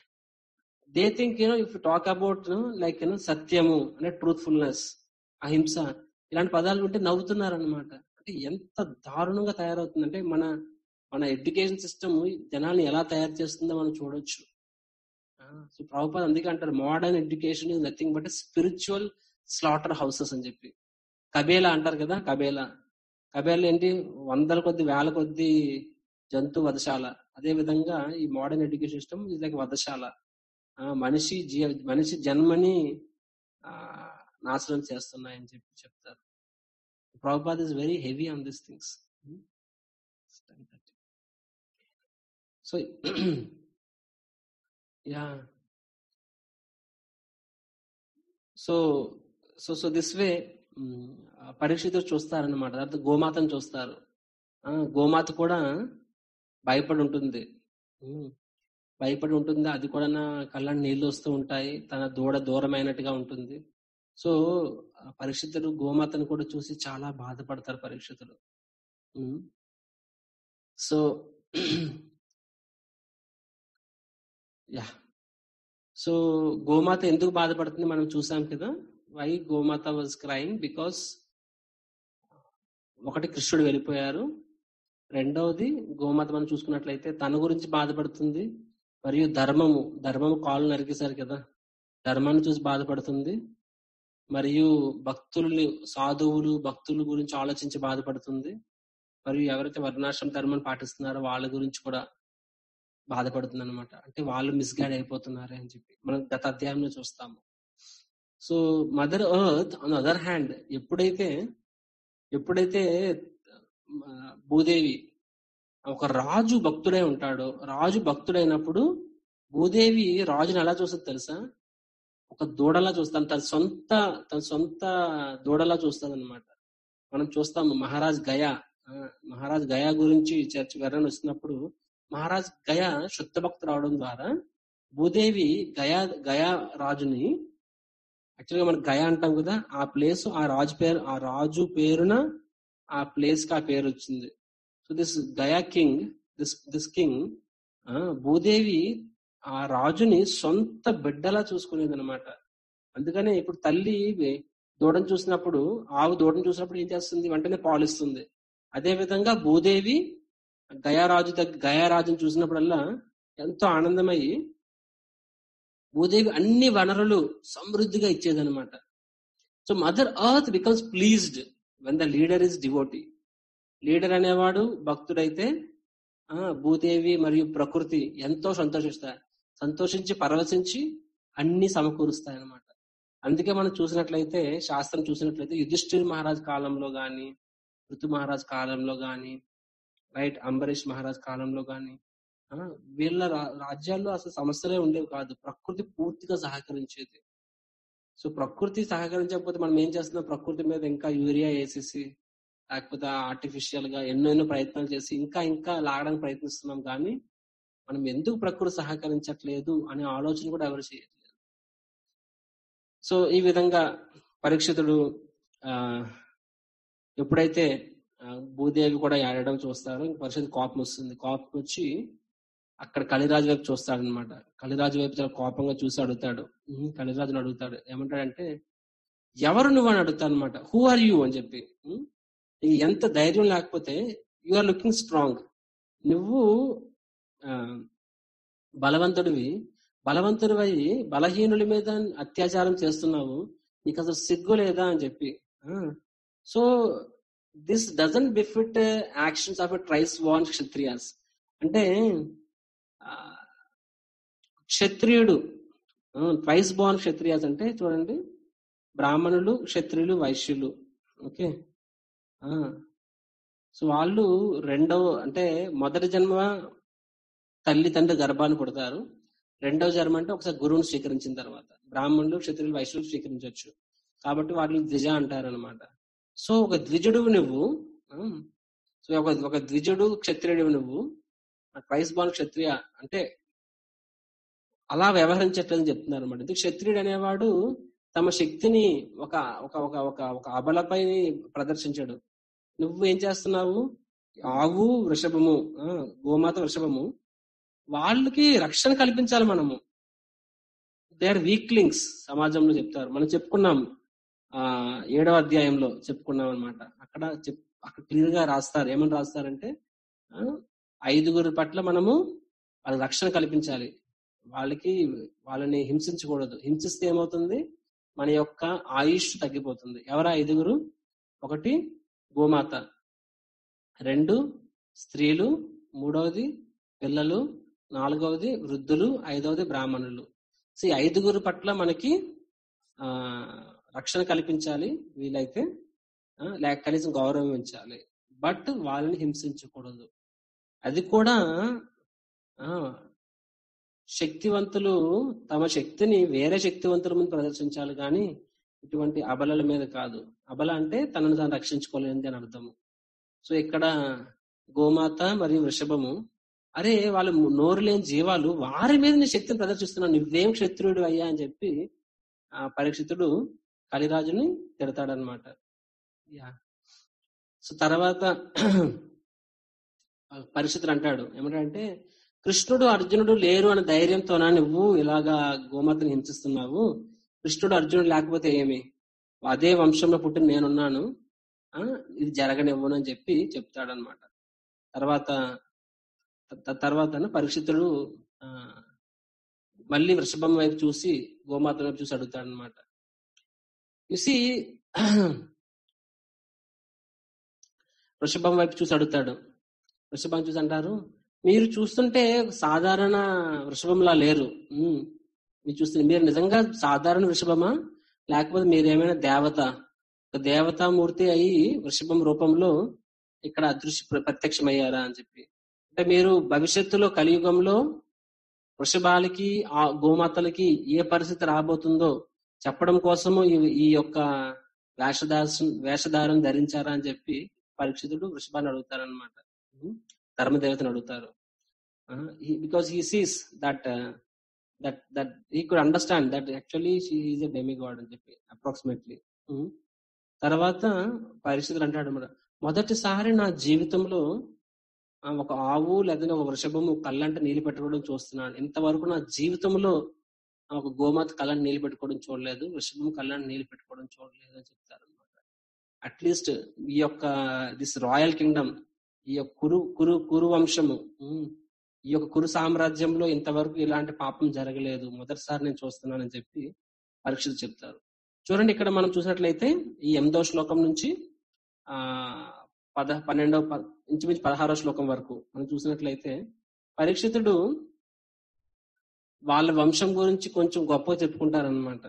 they think you know if talk about like you know సత్యము అంటే ట్రూత్ఫుల్నెస్ అహింస ఇలాంటి పదాలు ఉంటే నవ్వుతున్నారు అనమాట అంటే ఎంత దారుణంగా తయారవుతుందంటే మన మన ఎడ్యుకేషన్ సిస్టమ్ జనాల్ని ఎలా తయారు చేస్తుందో మనం చూడొచ్చు సో ప్రభుపాద్ అందుకే అంటారు modern education is nothing but spiritual slaughter houses అని చెప్పి కబేలా అంటారు కదా కబేలా కబేలా ఏంటి వందల కొద్ది వేల కొద్ది జంతు వధశాల అదే విధంగా ఈ modern education system is like వధశాల ఆ, మనిషి జీ మనిషి జన్మని ఆ, నాశనం చేస్తున్నాయని చెప్పి చెప్తారు Prabhupad is very heavy on this things so yeah so so so this way పరీక్షితులు చూస్తారన్నమాట తర్వాత గోమాతను చూస్తారు ఆ, గోమాత కూడా భయపడి ఉంటుంది ఉమ్, భయపడి ఉంటుంది అది కూడా నా కళ్ళ నీళ్లు వస్తూ ఉంటాయి తన దూడ దూరమైనట్టుగా ఉంటుంది సో ఆ పరీక్షితులు గోమాతను కూడా చూసి చాలా బాధపడతారు పరీక్షితులు ఉమ్. సో యా సో గోమాత ఎందుకు బాధపడుతుంది మనం చూసాం కదా వై గోమాత వాజ్ క్రైమ్ బికాస్ ఒకటి కృష్ణుడు వెళ్ళిపోయారు రెండవది గోమాత మనం చూసుకున్నట్లయితే తన గురించి బాధపడుతుంది మరియు ధర్మము ధర్మము కాళ్ళు నరికేశారు కదా ధర్మాన్ని చూసి బాధపడుతుంది మరియు భక్తుల్ని సాధువులు భక్తుల గురించి ఆలోచించి బాధపడుతుంది మరియు ఎవరైతే వర్ణాశ్రమ ధర్మాన్ని పాటిస్తున్నారో వాళ్ళ గురించి కూడా బాధపడుతుంది అనమాట అంటే వాళ్ళు మిస్గైడ్ అయిపోతున్నారే అని చెప్పి మనం గత అధ్యాయంలో చూస్తాము so mother earth on other hand ఎప్పుడైతే ఎప్పుడైతే ఆ, భూదేవి ఒక రాజు భక్తుడై ఉంటాడో రాజు భక్తుడైనప్పుడు భూదేవి రాజుని ఎలా చూస్తుంది తెలుసా ఒక దూడలా చూస్తాను తన సొంత తన సొంత దూడలా చూస్తుంది అనమాట మనం చూస్తాము మహారాజ్ గయా ఆ, మహారాజ్ గయా గురించి చర్చ వివరణ వచ్చినప్పుడు మహారాజ్ గయా శుద్ధ భక్తుడు అవడం ద్వారా భూదేవి గయా గయా రాజుని యాక్చువల్గా మనం గయా అంటాం కదా ఆ ప్లేస్ ఆ రాజు పేరు ఆ రాజు పేరున ఆ ప్లేస్ కి ఆ పేరు వచ్చింది సో దిస్ గయా కింగ్ దిస్ దిస్ కింగ్ భూదేవి ఆ రాజుని సొంత బిడ్డలా చూసుకునేది అనమాట అందుకనే ఇప్పుడు తల్లి దూడను చూసినప్పుడు ఆవు దూడను చూసినప్పుడు ఏం చేస్తుంది వెంటనే పాలిస్తుంది అదే విధంగా భూదేవి గయారాజు దగ్గర గయారాజుని చూసినప్పుడల్లా ఎంతో ఆనందమయ్యి భూదేవి అన్ని వనరులు సమృద్ధిగా ఇచ్చేదన్నమాట so mother earth becomes pleased when the leader is devotee leader అనేవాడు భక్తుడైతే ఆ భూదేవి మరియు ప్రకృతి ఎంతో సంతోషిస్తాయి సంతోషించి పరవశించి అన్ని సమకూరుస్తాయి అన్నమాట అందుకే మనం చూసినట్లయితే శాస్త్రం చూసినట్లయితే యుధిష్ఠిర్ మహారాజ్ కాలంలో గాని ఋతు మహారాజ్ కాలంలో గాని రైట్ అంబరీష్ మహారాజ్ కాలంలో గాని ఆ, వీళ్ళ రా- రాజ్యాల్లో అసలు సమస్యలే ఉండేవి కాదు ప్రకృతి పూర్తిగా సహకరించేది సో ప్రకృతి సహకరించకపోతే మనం ఏం చేస్తున్నాం ప్రకృతి మీద ఇంకా యూరియా వేసేసి లేకపోతే ఆర్టిఫిషియల్ గా ఎన్నో ఎన్నో ప్రయత్నాలు చేసి ఇంకా ఇంకా లాగడానికి ప్రయత్నిస్తున్నాం కానీ మనం ఎందుకు ప్రకృతి సహకరించట్లేదు అనే ఆలోచన కూడా ఎవరు చేయట్లేదు సో ఈ విధంగా పరీక్షితుడు ఆ ఎప్పుడైతే ఆ, భూదేవి కూడా ఏడడం చూస్తారో పరిషత్ కోపం వస్తుంది కోపం వచ్చి అక్కడ కలిరాజు వైపు చూస్తాడనమాట కలిరాజు వైపు చాలా కోపంగా చూసి అడుగుతాడు ఉహు, కలిరాజుని అడుగుతాడు ఏమంటాడంటే ఎవరు నువ్వు అని అడుగుతాడు అనమాట హూ ఆర్ యూ అని చెప్పి ఉం? నీకు ఎంత ధైర్యం లేకపోతే యు ఆర్ లుకింగ్ స్ట్రాంగ్ నువ్వు ఆ, బలవంతుడివి బలవంతుడివై బలహీనుల మీద అత్యాచారం చేస్తున్నావు నీకు అసలు సిగ్గు లేదా అని చెప్పి so this doesn't befit actions of ట్రైస్ వాన్ క్షత్రియాస్ అంటే ఆ, క్షత్రియుడు ట్వైస్ బాన్ క్షత్రియాస్ అంటే చూడండి బ్రాహ్మణులు క్షత్రియులు వైశ్యులు ఓకే సో వాళ్ళు రెండవ అంటే మొదటి జన్మ తల్లి తండ్రి గర్భాన్ని పుడతారు రెండవ జన్మ అంటే ఒకసారి గురువుని స్వీకరించిన తర్వాత బ్రాహ్మణులు క్షత్రియులు వైశ్యులు స్వీకరించవచ్చు కాబట్టి వాటిని ద్విజ అంటారు అనమాట సో ఒక ద్విజుడు నువ్వు ఆ, సో ఒక ఒక ద్విజుడు క్షత్రియుడు నువ్వు ట్వైస్ బాన్ క్షత్రియ అంటే అలా వ్యవహరించట్లేదని చెప్తున్నారు అనమాట ఇది క్షత్రియుడు అనేవాడు తమ శక్తిని ఒక ఒక ఒక ఒక ఒక అబలపై ప్రదర్శించాడు నువ్వు ఏం చేస్తున్నావు ఆవు వృషభము ఆ, గోమాత వృషభము వాళ్ళకి రక్షణ కల్పించాలి మనము దే ఆర్ వీక్లింగ్స్ సమాజంలో చెప్తారు మనం చెప్పుకున్నాం ఆ ఏడవ అధ్యాయంలో చెప్పుకున్నాం అనమాట అక్కడ చెప్ అక్కడ క్లియర్ గా రాస్తారు ఏమని రాస్తారంటే ఆ, ఐదుగురు పట్ల మనము వాళ్ళ రక్షణ కల్పించాలి వాళ్ళకి వాళ్ళని హింసించకూడదు హింసిస్తే ఏమవుతుంది మన యొక్క ఆయుష్ తగ్గిపోతుంది ఎవరా ఐదుగురు ఒకటి గోమాత రెండు స్త్రీలు మూడవది పిల్లలు నాలుగవది వృద్ధులు ఐదవది బ్రాహ్మణులు సో ఈ ఐదుగురు పట్ల మనకి ఆ రక్షణ కల్పించాలి వీలైతే ఆ, లేక కనీసం గౌరవించాలి బట్ వాళ్ళని హింసించకూడదు అది కూడా ఆ శక్తివంతులు తమ శక్తిని వేరే శక్తివంతుల ముందు ప్రదర్శించాలి కానీ ఇటువంటి అబలల మీద కాదు అబల అంటే తనను తాను రక్షించుకోలేనిది అని అర్థము సో ఇక్కడ గోమాత మరియు వృషభము అరే వాళ్ళు నోరు లేని జీవాలు వారి మీద నీ శక్తిని ప్రదర్శిస్తున్నావు నువ్వేం క్షత్రుడు అయ్యా అని చెప్పి ఆ పరీక్షితుడు కలిరాజుని తిడతాడనమాట యా సో తర్వాత పరిస్థితులు అంటాడు ఏమంటే కృష్ణుడు అర్జునుడు లేరు అనే ధైర్యంతోనా నువ్వు ఇలాగా గోమాతని హింసిస్తున్నావు కృష్ణుడు అర్జునుడు లేకపోతే ఏమి అదే వంశంలో పుట్టిన నేనున్నాను ఆ ఇది జరగనివ్వను అని చెప్పి చెప్తాడనమాట తర్వాత త- తర్వాత పరీక్షితుడు ఆ మళ్ళీ వృషభం వైపు చూసి గోమాత వైపు చూసి అడుగుతాడు అనమాట చూసి వృషభం వైపు చూసి అడుగుతాడు వృషభం చూసి అంటారు మీరు చూస్తుంటే సాధారణ వృషభంలా లేరు ఉమ్, మీరు చూస్తుంటే మీరు నిజంగా సాధారణ వృషభమా లేకపోతే మీరేమైనా దేవత ఒక దేవతామూర్తి అయి వృషభం రూపంలో ఇక్కడ అదృశ్య ప్ర- ప్రత్యక్షమయ్యారా అని చెప్పి అంటే మీరు భవిష్యత్తులో కలియుగంలో వృషభాలకి ఆ గోమాతలకి ఏ పరిస్థితి రాబోతుందో చెప్పడం కోసము ఈ- ఈ యొక్క వేషధార వేషధారం ధరించారా అని చెప్పి పరీక్షితుడు వృషభాన్ని అడుగుతారనమాట ధర్మదేవతను అడుగుతారు because he sees that that that he could understand that actually she is a demigod అని చెప్పి అప్రాక్సిమేట్లీ తర్వాత పరిస్థితులు అంటాడు అన్నమాట మొదటిసారి నా జీవితంలో ఆ, ఒక ఆవు లేదా ఒక వృషభము కళ్ళంట నీళ్ళు పెట్టుకోవడం చూస్తున్నాను ఇంతవరకు నా జీవితంలో ఆ, ఒక గోమాత కళ్ళంట నీళ్ళు పెట్టుకోవడం చూడలేదు వృషభం కళ్ళంట నీళ్ళు పెట్టుకోవడం చూడలేదు అని చెప్తారు అనమాట అట్లీస్ట్ ఈ యొక్క దిస్ రాయల్ కింగ్డమ్ ఈ యొక్క కురు కురు కురు వంశము ఉమ్, ఈ యొక్క కురు సామ్రాజ్యంలో ఇంతవరకు ఇలాంటి పాపం జరగలేదు మొదటిసారి నేను చూస్తున్నానని చెప్పి పరీక్షలు చెప్తారు చూడండి ఇక్కడ మనం చూసినట్లయితే ఈ ఎనిమిదవ శ్లోకం నుంచి ఆ పద పన్నెండవ ప- ఇంచుమించు పదహారో శ్లోకం వరకు మనం చూసినట్లయితే పరీక్షితుడు వాళ్ళ వంశం గురించి కొంచెం గొప్ప చెప్పుకుంటారనమాట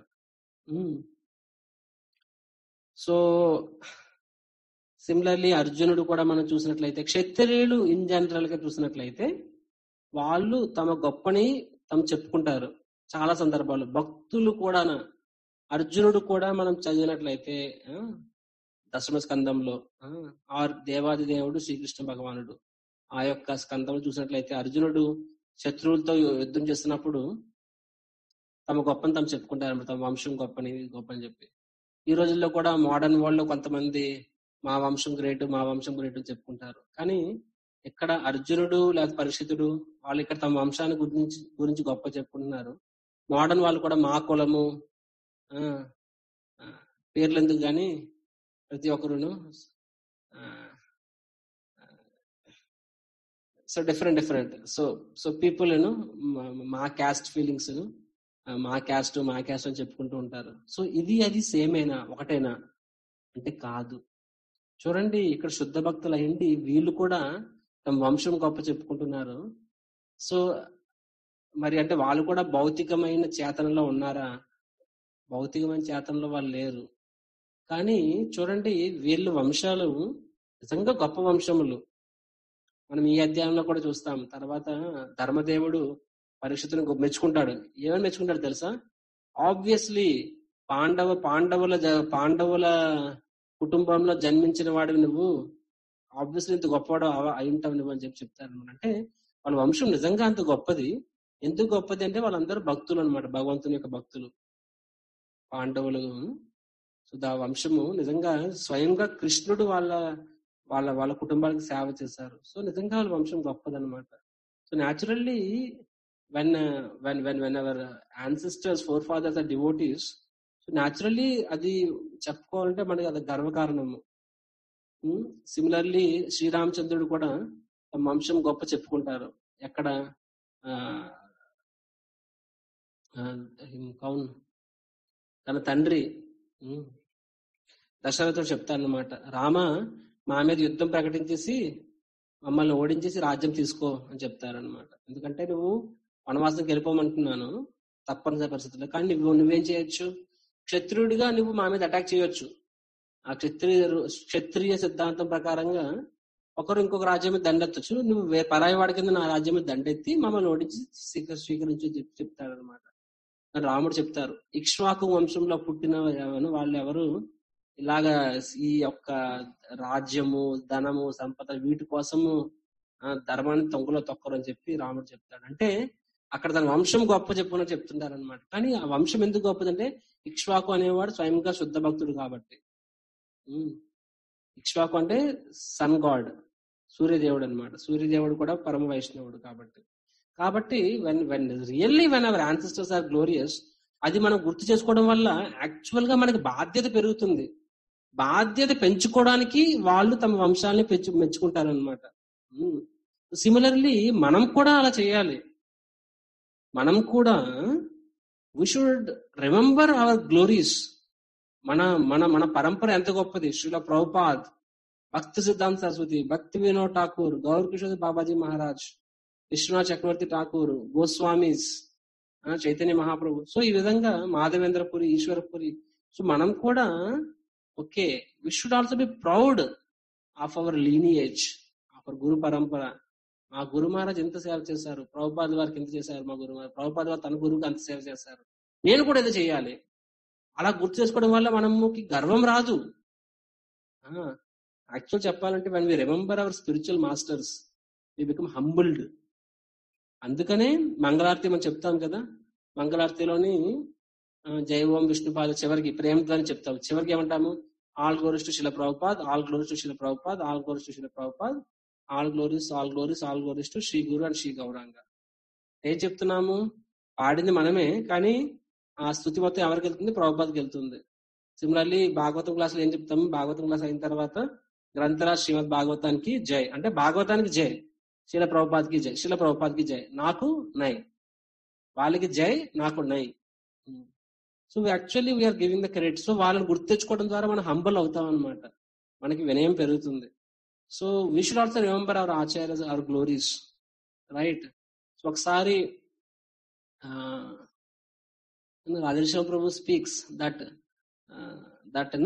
సో సిమిలర్లీ అర్జునుడు కూడా మనం చూసినట్లయితే క్షత్రియులు ఇన్ జనరల్ గా చూసినట్లయితే వాళ్ళు తమ గొప్పని తమ చెప్పుకుంటారు చాలా సందర్భాలు భక్తులు కూడా అర్జునుడు కూడా మనం చదివినట్లయితే ఆ, దశమ స్కందంలో ఆ, ఆర్ దేవాది దేవుడు శ్రీకృష్ణ భగవానుడు ఆ యొక్క స్కందంలో చూసినట్లయితే అర్జునుడు శత్రువులతో యుద్ధం చేస్తున్నప్పుడు తమ గొప్పని తమ చెప్పుకుంటారు తమ వంశం గొప్పని గొప్ప అని చెప్పి ఈ రోజుల్లో కూడా మోడర్న్ వరల్డ్ లో కొంతమంది మా వంశం గ్రేట్ మా వంశం గ్రేట్ అని చెప్పుకుంటారు కానీ ఇక్కడ అర్జునుడు లేదా పరిషితుడు వాళ్ళు ఇక్కడ తమ వంశాన్ని గురించి గురించి గొప్ప చెప్పుకుంటున్నారు మోడర్న్ వాళ్ళు కూడా మా కులము ఆ, ఆ, పేర్లు ఎందుకు కానీ ప్రతి ఒక్కరును so different different so so people మా క్యాస్ట్ ఫీలింగ్స్ మా క్యాస్ట్ మా క్యాస్ట్ అని చెప్పుకుంటూ ఉంటారు సో ఇది అది సేమేనా ఒకటేనా అంటే కాదు చూడండి ఇక్కడ శుద్ధ భక్తులు అయ్యండి వీళ్ళు కూడా తమ వంశం గొప్ప చెప్పుకుంటున్నారు సో మరి అంటే వాళ్ళు కూడా భౌతికమైన చేతనలో ఉన్నారా భౌతికమైన చేతనలో వాళ్ళు లేరు కానీ చూడండి వీళ్ళ వంశాలు నిజంగా గొప్ప వంశములు మనం ఈ అధ్యాయంలో కూడా చూస్తాం తర్వాత ధర్మదేవుడు పరీక్షతుని గొప్ప- మెచ్చుకుంటాడు ఏమని మెచ్చుకుంటాడు తెలుసా ఆబ్వియస్లీ పాండవ పాండవుల జ- పాండవుల కుటుంబంలో జన్మించిన వాడివి నువ్వు ఆబ్వియస్లీ ఇంత గొప్పవాడు అవ- అయి ఉంటావు నువ్వు అని చెప్పి చెప్తారు అన్నమాట. అంటే వాళ్ళ వంశం నిజంగా అంత గొప్పది ఎందుకు గొప్పది అంటే వాళ్ళందరూ భక్తులు అన్నమాట భగవంతుని యొక్క భక్తులు పాండవులు సో దా వంశము నిజంగా స్వయంగా కృష్ణుడు వాళ్ళ వాళ్ళ వాళ్ళ కుటుంబాలకు సేవ చేశారు సో నిజంగా వాళ్ళ వంశం గొప్పదన్నమాట so naturally when when when when our ancestors forefathers are devotees so naturally అది చెప్పుకోవాలంటే మనకి అది గర్వకారణము సిమిలర్లీ శ్రీరామచంద్రుడు కూడా తమ వంశం గొప్ప చెప్పుకుంటారు ఎక్కడ ఆ, ఆ, కౌన్ తన తండ్రి ఉమ్, దశరథుడు చెప్తానమాట రామ మా మీద యుద్ధం ప్రకటించేసి మమ్మల్ని ఓడించేసి రాజ్యం తీసుకో అని చెప్తారనమాట ఎందుకంటే నువ్వు వనవాసానికి వెళ్ళిపోమంటున్నాను తప్పనిసరి పరిస్థితుల్లో కానీ నువ్వు నువ్వేం చేయొచ్చు క్షత్రియుడిగా నువ్వు మా మీద అటాక్ చేయొచ్చు ఆ క్షత్రియ క్షత్రియ సిద్ధాంతం ప్రకారంగా ఒకరు ఇంకొక రాజ్యం మీద దండెత్తచ్చు నువ్వు వే- పరాయి వాడి కింద నా రాజ్యం మీద దండెత్తి మమ్మల్ని ఓడించి స్వీకరి స్వీకరించి చెప్పి చెప్తాడు అనమాట రాముడు చెప్తారు ఇక్ష్వాకు వంశంలో పుట్టిన ఎవరు- వాళ్ళు ఎవరు ఇలాగా ఈ యొక్క రాజ్యము ధనము సంపద వీటి కోసము ఆ, ధర్మాన్ని తొంగలో తొక్కరు అని చెప్పి రాముడు చెప్తాడు అంటే అక్కడ తన వంశం గొప్ప చెప్పుకుని చెప్తుంటారు అనమాట కానీ ఆ వంశం ఎందుకు గొప్పదంటే ఇక్ష్వాకు అనేవాడు స్వయంగా శుద్ధ భక్తుడు కాబట్టి ఉమ్. ఇక్ష్వాకు అంటే సన్ గాడ్ సూర్యదేవుడు అన్నమాట సూర్యదేవుడు కూడా పరమ వైష్ణవుడు కాబట్టి కాబట్టి when when really when our ancestors are glorious అది మనం గుర్తు చేసుకోవడం వల్ల యాక్చువల్ గా మనకి బాధ్యత పెరుగుతుంది బాధ్యత పెంచుకోవడానికి వాళ్ళు తమ వంశాలని పెంచు మెచ్చుకుంటారు అనమాట సిమిలర్లీ మనం కూడా అలా చేయాలి మనం కూడా we should remember our glories మన మన మన పరంపర ఎంత గొప్పది శ్రీల ప్రభుపాద్ భక్తి సిద్ధాంత సరస్వతి భక్తి వినోద్ ఠాకూర్ గౌర్ కిషోర్ బాబాజీ మహారాజ్ విశ్వనాథ్ చక్రవర్తి ఠాకూర్ గోస్వామీస్ ఆ, చైతన్య మహాప్రభు సో ఈ విధంగా మాధవేంద్రపురి ఈశ్వరపురి సో మనం కూడా okay we should also be proud of our lineage our guru parampara మా గురు మహారాజ్ ఎంత సేవ చేశారు ప్రభుపాద్ వారికి ఎంత చేశారు మా గురు మహారాజ్ ప్రభుపాద్ వారు తన గురువుకి అంత సేవ చేశారు నేను కూడా ఏదో చేయాలి అలా గుర్తు చేసుకోవడం వల్ల మనకి గర్వం రాదు యాక్చువల్ చెప్పాలంటే when we remember our spiritual masters we become humbled అందుకనే మంగళారతి మనం చెప్తాం కదా మంగళారతిలోని ఆ, జై ఓం విష్ణుపాద చివరికి ప్రేమతో అని చెప్తాం చివరికి ఏమంటాము all glories to Srila Prabhupad all glories to Srila Prabhupad all glories to Srila Prabhupad all glories all glories all glories to Shri guru and Shri Gauranga ఏం చెప్తున్నాము పాడింది మనమే కానీ ఆ స్థుతి మొత్తం ఎవరికి వెళ్తుంది ప్రభుపాద్కి వెళ్తుంది సిమిలర్లీ భాగవతం క్లాసులో ఏం చెప్తాము భాగవతం క్లాస్ అయిన తర్వాత గ్రంథరాజ్ శ్రీమద్ భాగవతానికి జై అంటే భాగవతానికి జై శిల ప్రభుపాద్కి జై శిల ప్రభుపాద్కి జై నాకు నై వాళ్ళకి జై నాకు నై so actually we are giving the credit so వాళ్ళని గుర్తించుకోవడం ద్వారా మనం హంబల్ అవుతాం అనమాట మనకి వినయం పెరుగుతుంది so we should also remember our acharyas our glories right so ఒకసారి Radheshwara Prabhu speaks that that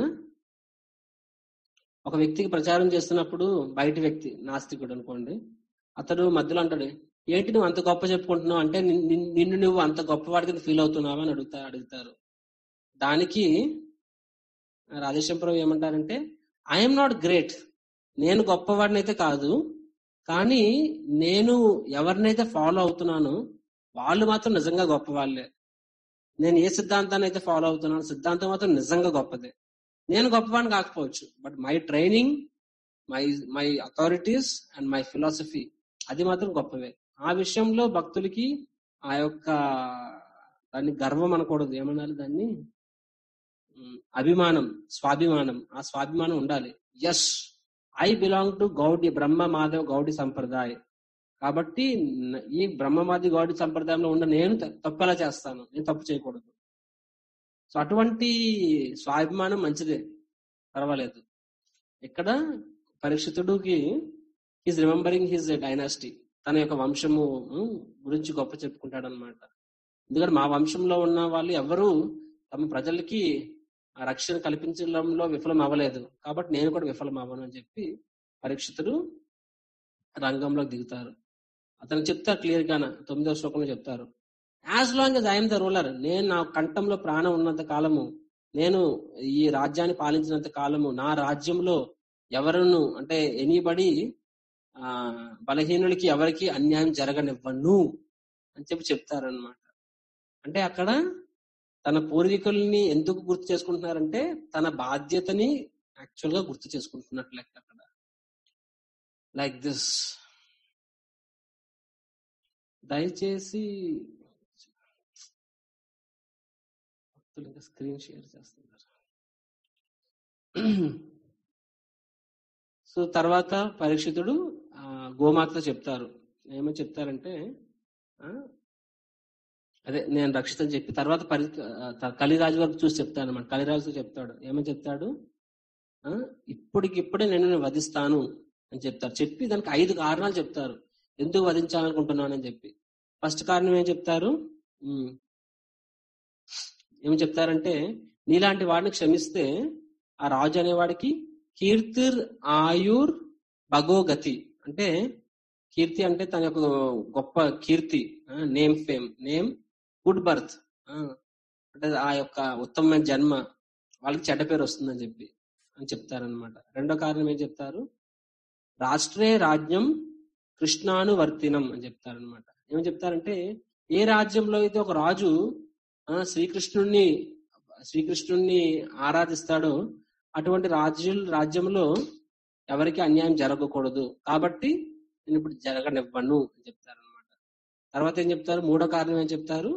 ఒక వ్యక్తికి ప్రచారం చేస్తున్నప్పుడు బయట వ్యక్తి నాస్తికుడు అనుకోండి అతడు మధ్యలో అంటాడు ఏంటి నువ్వు అంత గొప్ప చెప్పుకుంటున్నావు అంటే నిన్- నిన్- నిన్ను నువ్వు అంత గొప్పవాడి కింద ఫీల్ అవుతున్నావా అని అడుగుతా అడుగుతారు దానికి రాధేశ్వర ప్రభు ఏమంటారంటే ఐఎమ్ నాట్ గ్రేట్ నేను గొప్పవాడిని అయితే కాదు కానీ నేను ఎవరినైతే ఫాలో అవుతున్నానో వాళ్ళు మాత్రం నిజంగా గొప్ప వాళ్ళే నేను ఏ సిద్ధాంతాన్ని అయితే ఫాలో అవుతున్నానో సిద్ధాంతం మాత్రం నిజంగా గొప్పదే నేను గొప్పవాడిని కాకపోవచ్చు but my training my my authorities and my philosophy అది మాత్రం గొప్పవే ఆ విషయంలో భక్తులకి ఆ యొక్క దాన్ని గర్వం అనకూడదు ఏమనాలి దాన్ని ఉమ్, అభిమానం స్వాభిమానం ఆ స్వాభిమానం ఉండాలి yes I belong to Gaudiya Brahma Madhva Gaudiya Sampraday కాబట్టి న- ఈ బ్రహ్మమాది గౌడి సంప్రదాయంలో ఉన్న నేను త- తప్పు ఎలా చేస్తాను నేను తప్పు చేయకూడదు సో అటువంటి స్వాభిమానం మంచిదే పర్వాలేదు ఇక్కడ పరీక్షితుడికి హిజ్ రిమెంబరింగ్ హిజ్ డైనాసిటీ తన యొక్క వంశము ఉమ్, గురించి గొప్ప చెప్పుకుంటాడు అనమాట ఎందుకంటే మా వంశంలో ఉన్న వాళ్ళు ఎవరు తమ ప్రజలకి ఆ రక్షణ కల్పించడంలో విఫలం అవ్వలేదు కాబట్టి నేను కూడా విఫలం అవ్వను అని చెప్పి పరీక్షితుడు రంగంలో దిగుతారు అతను చెప్తారు క్లియర్ గాన తొమ్మిదవ శ్లోకంలో చెప్తారు as long as I'm the ruler నేను నా కంఠంలో ప్రాణం ఉన్నంత కాలము నేను ఈ రాజ్యాన్ని పాలించినంత కాలము నా రాజ్యంలో ఎవరును అంటే ఎనీబడి ఆ బలహీనులకి ఎవరికి అన్యాయం జరగనివ్వను అని చెప్పి చెప్తారనమాట అంటే అక్కడ తన పూర్వీకుల్ని ఎందుకు గుర్తు చేసుకుంటున్నారంటే తన బాధ్యతని యాక్చువల్ గా గుర్తు చేసుకుంటున్నట్లు లెక్క అక్కడ లైక్ దిస్ దయచేసి భక్తులు ఇంకా స్క్రీన్ షేర్ చేస్తున్నారు సో తర్వాత పరీక్షితుడు ఆ, గోమాతతో చెప్తారు ఏమని చెప్తారంటే ఆ, అదే నేను రక్షిత అని చెప్పి తర్వాత పరి ఆ, కలిరాజు వరకు చూసి చెప్తాను అనమాట కలిరాజుతో చెప్తాడు ఏమని చెప్తాడు ఆ, ఇప్పటికిప్పుడే నేను నిన్ను వధిస్తాను అని చెప్తారు చెప్పి దానికి ఐదు కారణాలు చెప్తారు ఎందుకు వధించాలనుకుంటున్నానని చెప్పి ఫస్ట్ కారణం ఏం చెప్తారు ఉమ్, ఏమి చెప్తారంటే నీలాంటి వాడిని క్షమిస్తే ఆ రాజు అనేవాడికి కీర్తిర్ ఆయుర్ భగోగతి అంటే కీర్తి అంటే తన యొక్క గొప్ప కీర్తి name fame name good birth అంటే ఆ యొక్క ఉత్తమమైన జన్మ వాళ్ళకి చెడ్డ పేరు వస్తుందని చెప్పి అని చెప్తారనమాట రెండో కారణం ఏం చెప్తారు రాష్ట్రే రాజ్యం కృష్ణానువర్తినం అని చెప్తారనమాట ఏమని చెప్తారంటే ఏ రాజ్యంలో అయితే ఒక రాజు ఆ, శ్రీకృష్ణుణ్ణి శ్రీకృష్ణుణ్ణి ఆరాధిస్తాడో అటువంటి రాజ్యం రాజ్యంలో ఎవరికి అన్యాయం జరగకూడదు కాబట్టి నేను ఇప్పుడు జరగనివ్వను అని చెప్తారనమాట తర్వాత ఏం చెప్తారు మూడో కారణం ఏం చెప్తారు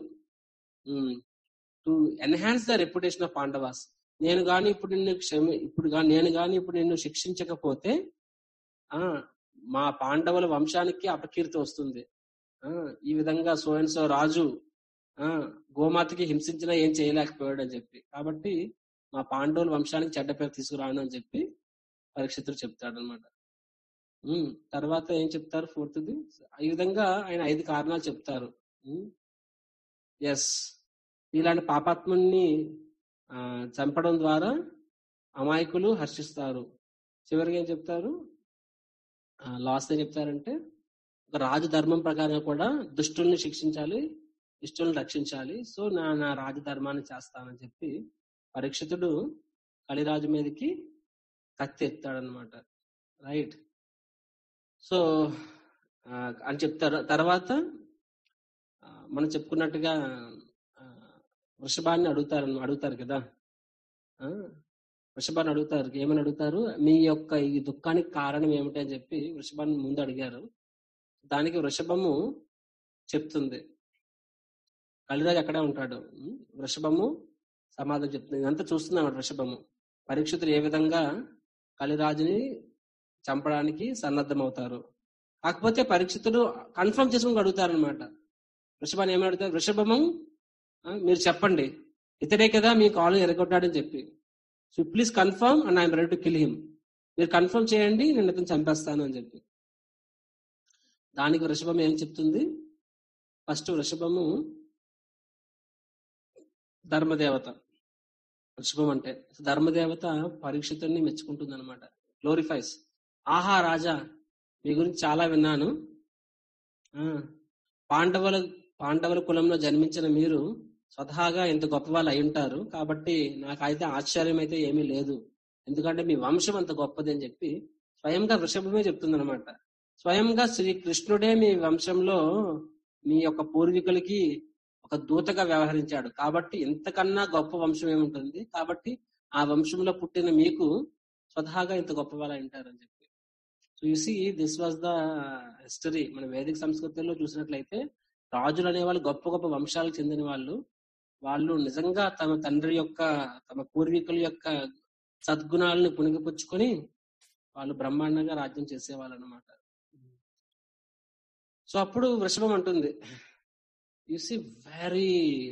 to enhance the reputation of Pandavas నేను గాని ఇప్పుడు నిన్ను క్షమి ఇప్పుడు గా నేను గాని ఇప్పుడు నిన్ను శిక్షించకపోతే ఆ మా పాండవుల వంశానికి అపకీర్తి వస్తుంది ఆ ఈ విధంగా సో అండ్ సో రాజు ఆ గోమాతకి హింసించినా ఏం చేయలేకపోయాడు అని చెప్పి కాబట్టి మా పాండవుల వంశానికి చెడ్డ పేరు తీసుకురాను అని చెప్పి పరీక్షితుడు చెప్తాడు అనమాట తర్వాత ఏం చెప్తారు ఫోర్త్ది ఈ విధంగా ఆయన ఐదు కారణాలు చెప్తారు ఎస్ ఇలాంటి పాపాత్ముని ఆ, చంపడం ద్వారా అమాయకులు హర్షిస్తారు చివరికి ఏం చెప్తారు లాస్ట్ ఏం చెప్తారంటే ఒక రాజు ధర్మం ప్రకారం కూడా దుష్టుల్ని శిక్షించాలి ఇష్టుల్ని రక్షించాలి సో నా నా రాజధర్మాన్ని చేస్తానని చెప్పి పరీక్షితుడు కలిరాజు మీదకి కత్తి ఎత్తాడనమాట రైట్ సో ఆ, అని చెప్తారు తర్వాత ఆ, మనం చెప్పుకున్నట్టుగా ఆ, వృషభాన్ని అడుగుతారు అడుగుతారు కదా ఆ, వృషభాన్ని అడుగుతారు ఏమని అడుగుతారు మీ యొక్క ఈ దుఃఖానికి కారణం ఏమిటి అని చెప్పి వృషభాన్ని ముందు అడిగారు దానికి వృషభము చెప్తుంది కలిరాజు అక్కడే ఉంటాడు ఉం? వృషభము సమాధానం చెప్తుంది ఇదంతా చూస్తున్నాడు వృషభము పరీక్షితులు ఏ విధంగా కలిరాజుని చంపడానికి సన్నద్ధమవుతారు కాకపోతే పరీక్షితుడు కన్ఫర్మ్ చేసుకుని అడుగుతారు అనమాట వృషభాన్ని ఏమని అడుగుతారు వృషభము ఆ, మీరు చెప్పండి ఇతడే కదా మీ కాలు ఎరగొట్టాడని చెప్పి so please confirm and I'm ready to kill him మీరు కన్ఫర్మ్ చేయండి నేను ఇతను చంపేస్తాను అని చెప్పి దానికి వృషభం ఏం చెప్తుంది ఫస్ట్ వృషభము ధర్మదేవత వృషభం అంటే ధర్మదేవత పరీక్షితుడిని మెచ్చుకుంటుంది అనమాట గ్లోరిఫైస్ ఆహా రాజా మీ గురించి చాలా విన్నాను ఆ, పాండవుల పాండవుల కులంలో జన్మించిన మీరు స్వతహాగా ఎంత గొప్ప వాళ్ళు అయి ఉంటారు కాబట్టి నాకైతే ఆశ్చర్యం అయితే ఏమీ లేదు ఎందుకంటే మీ వంశం అంత గొప్పది అని చెప్పి స్వయంగా వృషభమే చెప్తుంది అనమాట స్వయంగా శ్రీకృష్ణుడే మీ వంశంలో మీ యొక్క పూర్వీకులకి ఒక దూతగా వ్యవహరించాడు కాబట్టి ఇంతకన్నా గొప్ప వంశం ఏముంటుంది కాబట్టి ఆ వంశంలో పుట్టిన మీకు స్వతహాగా ఇంత గొప్ప వాళ్ళు అయి ఉంటారు అని చెప్పి so you see this was the history మన వేదిక సంస్కృతిలో చూసినట్లయితే రాజులు అనేవాళ్ళు గొప్ప గొప్ప వంశాలకు చెందిన వాళ్ళు వాళ్ళు నిజంగా తమ తండ్రి యొక్క తమ పూర్వీకుల యొక్క సద్గుణాలను పుణిగిపుచ్చుకొని వాళ్ళు బ్రహ్మాండంగా రాజ్యం చేసేవాళ్ళు అనమాట సో అప్పుడు వృషభం అంటుంది యు సి వెరీ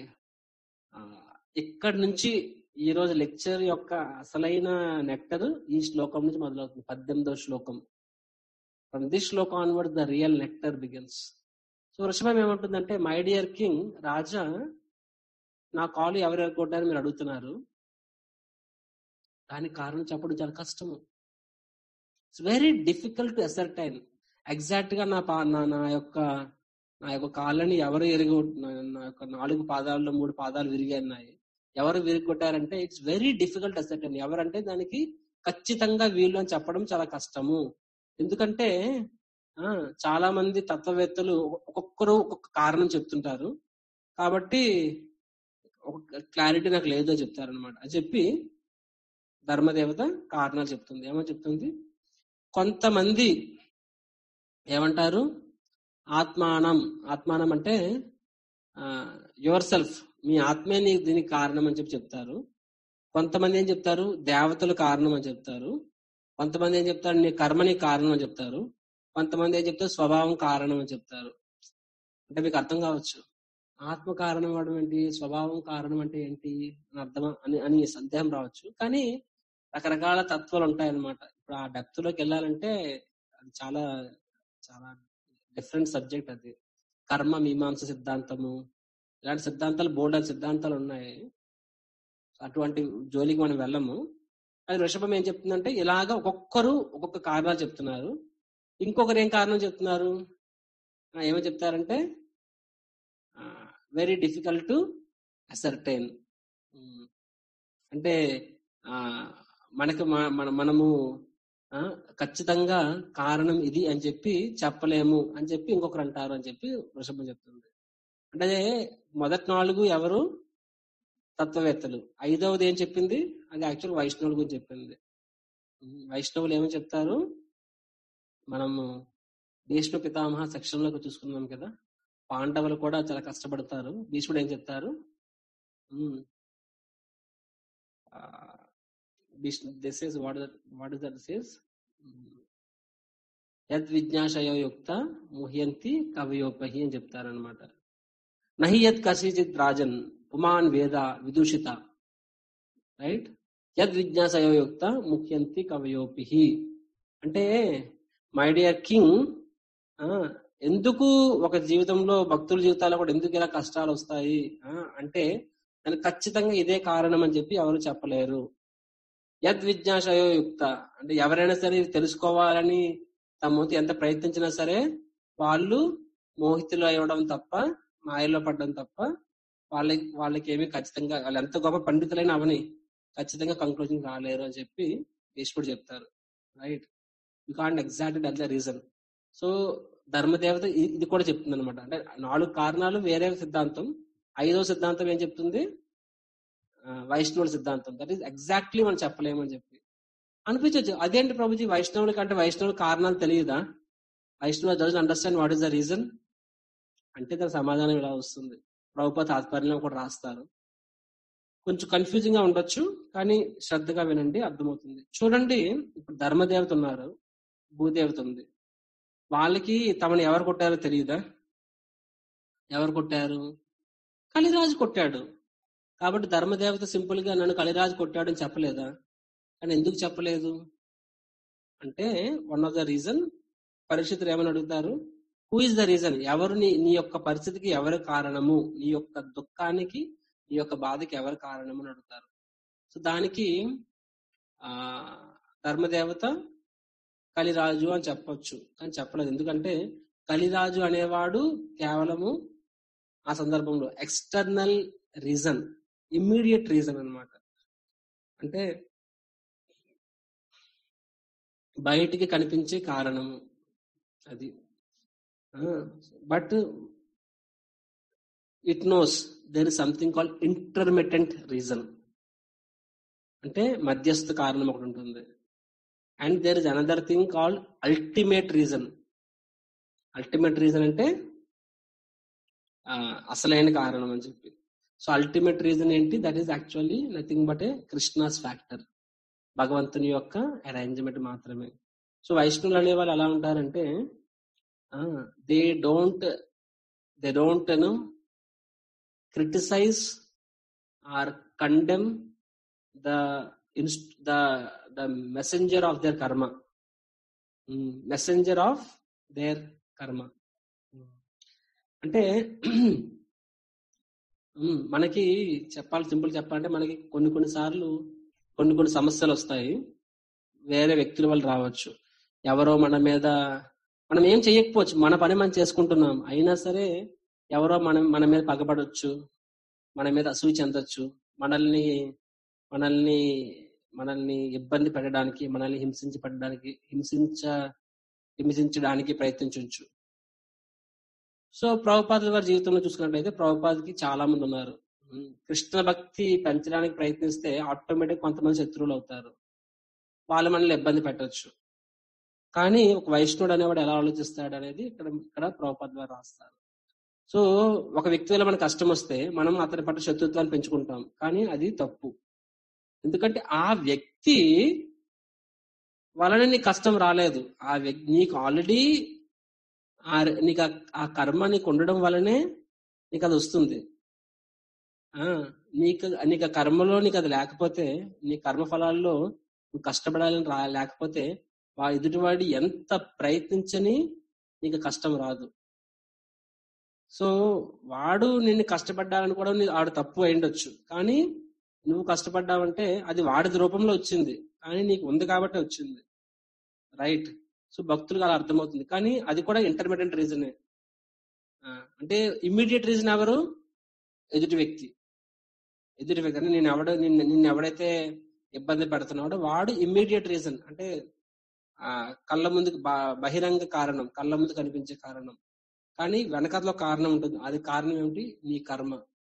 ఇక్కడి నుంచి ఈ రోజు లెక్చర్ యొక్క అసలైన నెక్టర్ ఈ శ్లోకం నుంచి మొదలవుతుంది పద్దెనిమిదవ శ్లోకం ఫ్రమ్ దిస్ శ్లోకం onward the real nectar begins so వృషభం ఏమంటుందంటే మై డియర్ కింగ్ రాజా నా కాలు ఎవరెవరు కొట్టారని మీరు అడుగుతున్నారు దానికి కారణం చెప్పడం చాలా కష్టము it's very difficult to ascertain exact గా నా పా నా నా యొక్క నా యొక్క కాళ్ళని ఎవరు ఎరిగి నా యొక్క నాలుగు పాదాల్లో మూడు పాదాలు విరిగి ఉన్నాయి ఎవరు విరిగొట్టారంటే ఇట్స్ వెరీ డిఫికల్ట్ అసర్టైన్ ఎవరంటే దానికి ఖచ్చితంగా వీళ్ళు అని చెప్పడం చాలా కష్టము ఎందుకంటే ఆ చాలా మంది తత్వవేత్తలు ఒక్కొక్కరు ఒక్కొక్క కారణం చెప్తుంటారు కాబట్టి ఒక క్లారిటీ నాకు లేదో చెప్తారనమాట అని చెప్పి ధర్మదేవత కారణాలు చెప్తుంది ఏమని చెప్తుంది కొంతమంది ఏమంటారు ఆత్మానం ఆత్మానం అంటే యువర్ సెల్ఫ్ మీ ఆత్మే నీ దీనికి కారణం అని చెప్పి చెప్తారు కొంతమంది ఏం చెప్తారు దేవతలు కారణం అని చెప్తారు కొంతమంది ఏం చెప్తారు నీ కర్మని కారణం అని చెప్తారు కొంతమంది ఏం చెప్తారు స్వభావం కారణం అని చెప్తారు అంటే మీకు అర్థం కావచ్చు ఆత్మ కారణం అవడం ఏంటి స్వభావం కారణం అంటే ఏంటి అని అర్థం అని అని సందేహం రావచ్చు కానీ రకరకాల తత్వాలు ఉంటాయి అన్నమాట ఇప్పుడు ఆ డెప్త్ లోకి వెళ్ళాలంటే అది చాలా చాలా డిఫరెంట్ సబ్జెక్ట్ అది కర్మ మీమాంస సిద్ధాంతము ఇలాంటి సిద్ధాంతాలు బోల్డ్ సిద్ధాంతాలు ఉన్నాయి అటువంటి జోలికి మనం వెళ్ళము అది వృషభం ఏం చెప్తుందంటే ఇలాగ ఒక్కొక్కరు ఒక్కొక్క కారణాలు చెప్తున్నారు ఇంకొకరు ఏం కారణం చెప్తున్నారు ఆ, ఏమని చెప్తారంటే వెరీ డిఫికల్ట్ టు అసర్టైన్ అంటే ఆ, మనకి మ- మన మనము ఆ, ఖచ్చితంగా కారణం ఇది అని చెప్పి చెప్పలేము అని చెప్పి ఇంకొకరు అంటారు అని చెప్పి వృషభం చెప్తుంది అంటే మొదటి నాలుగు ఎవరు తత్వవేత్తలు ఐదవది ఏం చెప్పింది అది యాక్చువల్ వైష్ణవుల గురించి చెప్పింది ఉమ్, వైష్ణవులు ఏమని చెప్తారు మనము భీష్మ పితామహ సెక్షన్ లోకి చూసుకున్నాం కదా పాండవులు కూడా చాలా కష్టపడతారు భీష్ముడు ఏం చెప్తారు this is what what is that says యద్ విజ్ఞాశయోయుక్త ముహ్యంతి కవయోపహి అని చెప్తారనమాట నహి యత్ కసిచిత్ రాజన్ పుమాన్ వేద విదూషిత రైట్ యద్ విజ్ఞాసయోయుక్త ముఖ్యంతి కవయోపిహి అంటే మై డియర్ కింగ్ ఎందుకు ఒక జీవితంలో భక్తుల జీవితాల్లో కూడా ఎందుకు ఇలా కష్టాలు వస్తాయి ఆ, అంటే దానికి ఖచ్చితంగా ఇదే కారణం అని చెప్పి ఎవరు చెప్పలేరు యద్ విజ్ఞాసయోయుక్త అంటే ఎవరైనా సరే ఇది తెలుసుకోవాలని తమ వంతు ఎంత ప్రయత్నించినా సరే వాళ్ళు మోహితులు అవ్వడం తప్ప మాయలో పడడం తప్ప వాళ్ళకి వాళ్ళకి ఏమి ఖచ్చితంగా వాళ్ళు ఎంత గొప్ప పండితులైనా అవని ఖచ్చితంగా కంక్లూజన్ రాలేరు అని చెప్పి భీష్ముడు చెప్తారు right you can't exact at the reason so ధర్మదేవత ఇ- ఇది కూడా చెప్తుంది అనమాట అంటే నాలుగు కారణాలు వేరే సిద్ధాంతం ఐదో సిద్ధాంతం ఏం చెప్తుంది ఆ, వైష్ణవుల సిద్ధాంతం దట్ ఈస్ ఎగ్జాక్ట్లీ మనం చెప్పలేమని చెప్పి అనిపించవచ్చు అదేంటి ప్రభుజీ వైష్ణవులకి అంటే వైష్ణవుల కారణాలు తెలియదా Vaishnava doesn't understand what is the reason అంటే దాని సమాధానం ఇలా వస్తుంది ప్రభుత్వ తాత్పర్యంలో కూడా రాస్తారు కొంచెం కన్ఫ్యూజింగ్ గా ఉండొచ్చు కానీ శ్రద్ధగా వినండి అర్థమవుతుంది చూడండి ఇప్పుడు ధర్మదేవత ఉన్నారు భూదేవత ఉంది వాళ్ళకి తమను ఎవరు కొట్టారో తెలియదా ఎవరు కొట్టారు కలిరాజు కొట్టాడు కాబట్టి ధర్మదేవత సింపుల్ గా నన్ను కలిరాజు కొట్టాడు అని చెప్పలేదా కానీ ఎందుకు చెప్పలేదు అంటే వన్ ఆఫ్ ద రీజన్ పరీక్షితులు ఏమని అడుగుతారు హూ ఇస్ ద రీజన్ ఎవరు నీ నీ యొక్క పరిస్థితికి ఎవరు కారణము నీ యొక్క దుఃఖానికి నీ యొక్క బాధకి ఎవరు కారణము అని అడుగుతారు సో దానికి ఆ ధర్మదేవత కలిరాజు అని చెప్పొచ్చు కానీ చెప్పలేదు ఎందుకంటే కలిరాజు అనేవాడు కేవలము ఆ సందర్భంలో ఎక్స్టర్నల్ రీజన్ ఇమ్మీడియట్ రీజన్ అన్నమాట అంటే బయటికి కనిపించే కారణము అది but it knows there is something call intermittent reason అంటే మధ్యస్థ కారణం ఒకటి ఉంటుంది and there is another thing called ultimate reason ultimate reason అంటే ఆ, అసలైన కారణం అని చెప్పి సో అల్టిమేట్ రీజన్ ఏంటి that is actually nothing but a Krishna's factor భగవంతుని యొక్క అరేంజ్మెంట్ మాత్రమే సో వైష్ణవులు అనే వాళ్ళు ఎలా ఉంటారంటే they don't they don't know criticize or condemn the the the messenger of their karma messenger of their karma అంటే ఉమ్, మనకి చెప్పాలి సింపుల్ చెప్పాలంటే మనకి కొన్ని కొన్ని సార్లు కొన్ని కొన్ని సమస్యలు వస్తాయి వేరే వ్యక్తుల వల్ల రావచ్చు ఎవరో మన మీద మనం ఏం చేయకపోవచ్చు మన పని మనం చేసుకుంటున్నాం అయినా సరే ఎవరో మనం మన మీద పగబడవచ్చు మన మీద అసూయ చెందొచ్చు మనల్ని మనల్ని మనల్ని ఇబ్బంది పెట్టడానికి మనల్ని హింసించి పెట్టడానికి హింసించ హింసించడానికి ప్రయత్నించవచ్చు సో ప్రభుపాదుల వారి జీవితంలో చూసుకున్నట్లయితే ప్రభుపాదికి చాలా మంది ఉన్నారు ఉమ్, కృష్ణ భక్తి పెంచడానికి ప్రయత్నిస్తే ఆటోమేటిక్ కొంతమంది శత్రువులు అవుతారు వాళ్ళు మనల్ని ఇబ్బంది పెట్టొచ్చు కానీ ఒక వైష్ణవుడు అనేవాడు ఎలా ఆలోచిస్తాడు అనేది ఇక్కడ ఇక్కడ ప్రభుపాద్ వారు రాస్తారు సో ఒక వ్యక్తి వల్ల మనకు కష్టం వస్తే మనం అతని పట్ల శత్రుత్వాన్ని పెంచుకుంటాం కానీ అది తప్పు ఎందుకంటే ఆ వ్యక్తి వలన నీకు కష్టం రాలేదు ఆ వ్యక్తి నీకు ఆల్రెడీ ఆ నీకు ఆ- ఆ కర్మ నీకు ఉండడం వల్లనే నీకు అది వస్తుంది ఆ నీకు నీకు ఆ కర్మలో నీకు అది లేకపోతే నీ కర్మ ఫలాల్లో నువ్వు కష్టపడాలని రా లేకపోతే వా ఎదుటివాడి ఎంత ప్రయత్నించని నీకు కష్టం రాదు సో వాడు నిన్ను కష్టపడ్డాలని కూడా నీ- వాడు తప్పు అయిండొచ్చు కానీ నువ్వు కష్టపడ్డావంటే అది వాడి రూపంలో వచ్చింది కానీ నీకు ఉంది కాబట్టి వచ్చింది రైట్ సో భక్తులకు అలా అర్థమవుతుంది కానీ అది కూడా ఇంటర్మీడియట్ రీజనే అంటే ఇమ్మీడియట్ రీజన్ ఎవరు ఎదుటి వ్యక్తి ఎదుటి వ్యక్తి అంటే నేను ఎవడ నిన్ను నిన్ను ఎవడైతే ఇబ్బంది పెడుతున్నాడో వాడు ఇమ్మీడియట్ రీజన్ అంటే ఆ కళ్ళ ముందుకు బ- బహిరంగ కారణం కళ్ళ ముందు కనిపించే కారణం కానీ వెనకలో కారణం ఉంటుంది అది కారణం ఏమిటి నీ కర్మ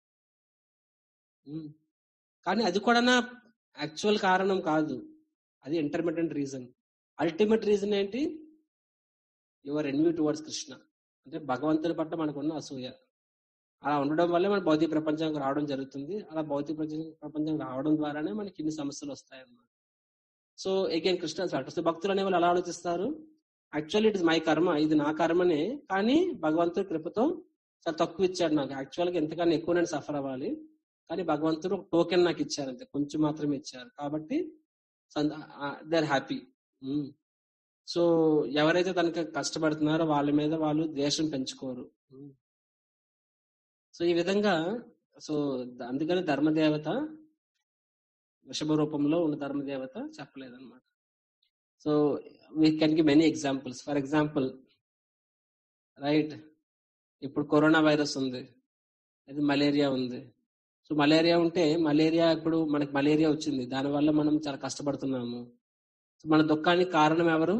ఉమ్. కానీ అది కూడా నా యాక్చువల్ కారణం కాదు అది ఇంటర్మీడియట్ రీజన్ అల్టిమేట్ రీజన్ ఏంటి యువర్ ఎన్వీ టువర్డ్స్ కృష్ణ అంటే భగవంతుని పట్ల మనకున్న అసూయ అలా ఉండడం వల్లే మన భౌతిక ప్రపంచానికి రావడం జరుగుతుంది అలా భౌతిక ప్రపంచం ప్రపంచం రావడం ద్వారానే మనకి ఇన్ని సమస్యలు వస్తాయన్నమాట సో అగైన్ కృష్ణ సో భక్తులు అనే వాళ్ళు ఎలా ఆలోచిస్తారు యాక్చువల్లీ ఇట్ ఇస్ మై కర్మ ఇది నా కర్మనే కానీ భగవంతుడి కృపతో చాలా తక్కువ ఇచ్చాడు నాకు యాక్చువల్ గా ఎంతకన్నా ఎక్కువ నేను సఫర్ అవ్వాలి కానీ భగవంతుడు ఒక టోకెన్ నాకు ఇచ్చారు అంతే కొంచెం మాత్రమే ఇచ్చారు కాబట్టి దే ఆర్ హ్యాపీ సో ఎవరైతే తనకి కష్టపడుతున్నారో వాళ్ళ మీద వాళ్ళు ద్వేషం పెంచుకోరు ఉమ్. సో ఈ విధంగా సో ద- అందుకని ధర్మదేవత వృషభ రూపంలో ఉన్న ధర్మదేవత చెప్పలేదన్నమాట so we can give many examples for example right ఇప్పుడు కరోనా వైరస్ ఉంది అది మలేరియా ఉంది సో మలేరియా ఉంటే మలేరియా ఇప్పుడు మనకి మలేరియా వచ్చింది దానివల్ల మనం చాలా కష్టపడుతున్నాము సో మన దుఃఖానికి కారణం ఎవరు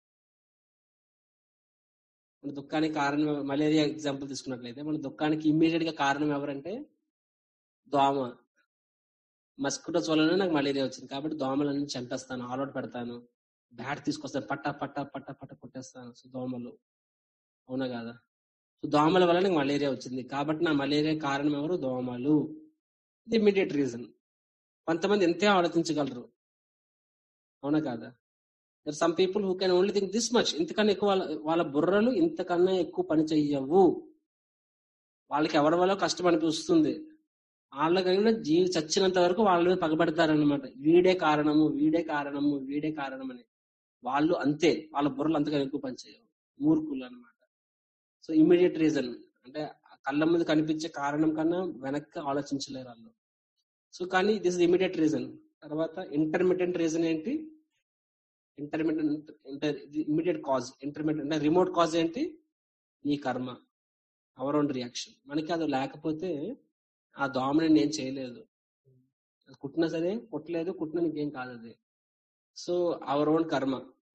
మన దుఃఖానికి కారణం మలేరియా ఎగ్జాంపుల్ తీసుకున్నట్లయితే మన దుఃఖానికి ఇమ్మీడియట్ గా కారణం ఎవరంటే దోమ మస్కిటోస్ వల్లనే నాకు మలేరియా వచ్చింది కాబట్టి దోమలన్నీ చంపేస్తాను ఆల్ అవుట్ పెడతాను బ్యాట్ తీసుకొస్తాను పట్ట పట్ట పట్ట పట్ట కొట్టేస్తాను సో దోమలు అవునా కాదా సో దోమల వల్ల నాకు మలేరియా వచ్చింది కాబట్టి నా మలేరియా కారణం ఎవరు దోమలు ఇది ఇమ్మీడియట్ రీజన్ కొంతమంది ఎంతే ఆలోచించగలరు అవునా కాదా there some people who can only think this much ఇంతకన్నా ఎక్కువ వాళ్ళ వాళ్ళ బుర్రలు ఇంతకన్నా ఎక్కువ పని చెయ్యవు వాళ్ళకి ఎవరి వల్ల కష్టం అనిపిస్తుంది వాళ్ళకైనా జీవి చచ్చినంత వరకు వాళ్ళ మీద పగబడతారనమాట వీడే కారణము వీడే కారణము వీడే కారణం అని వాళ్ళు అంతే వాళ్ళ బుర్రలు అంతగా ఎక్కువ పని చేయవు మూర్ఖులు అనమాట సో ఇమ్మీడియట్ రీజన్ అంటే ఆ కళ్ళ ముందు కనిపించే కారణం కన్నా వెనక్కి ఆలోచించలేరు వాళ్ళు సో కానీ దిస్ ఇస్ ఇమీడియట్ రీజన్ తర్వాత ఇంటర్మీడియట్ రీజన్ ఏంటి intermediate inter immediate cause intermediate అంటే రిమోట్ కాజ్ ఏంటి నీ కర్మ అవర్ ఓన్ రియాక్షన్ మనకి అది లేకపోతే ఆ దోమని నేను చేయలేదు అది కుట్టినా సరే కుట్టలేదు కుట్టినా నీకేం కాదు అది so our own karma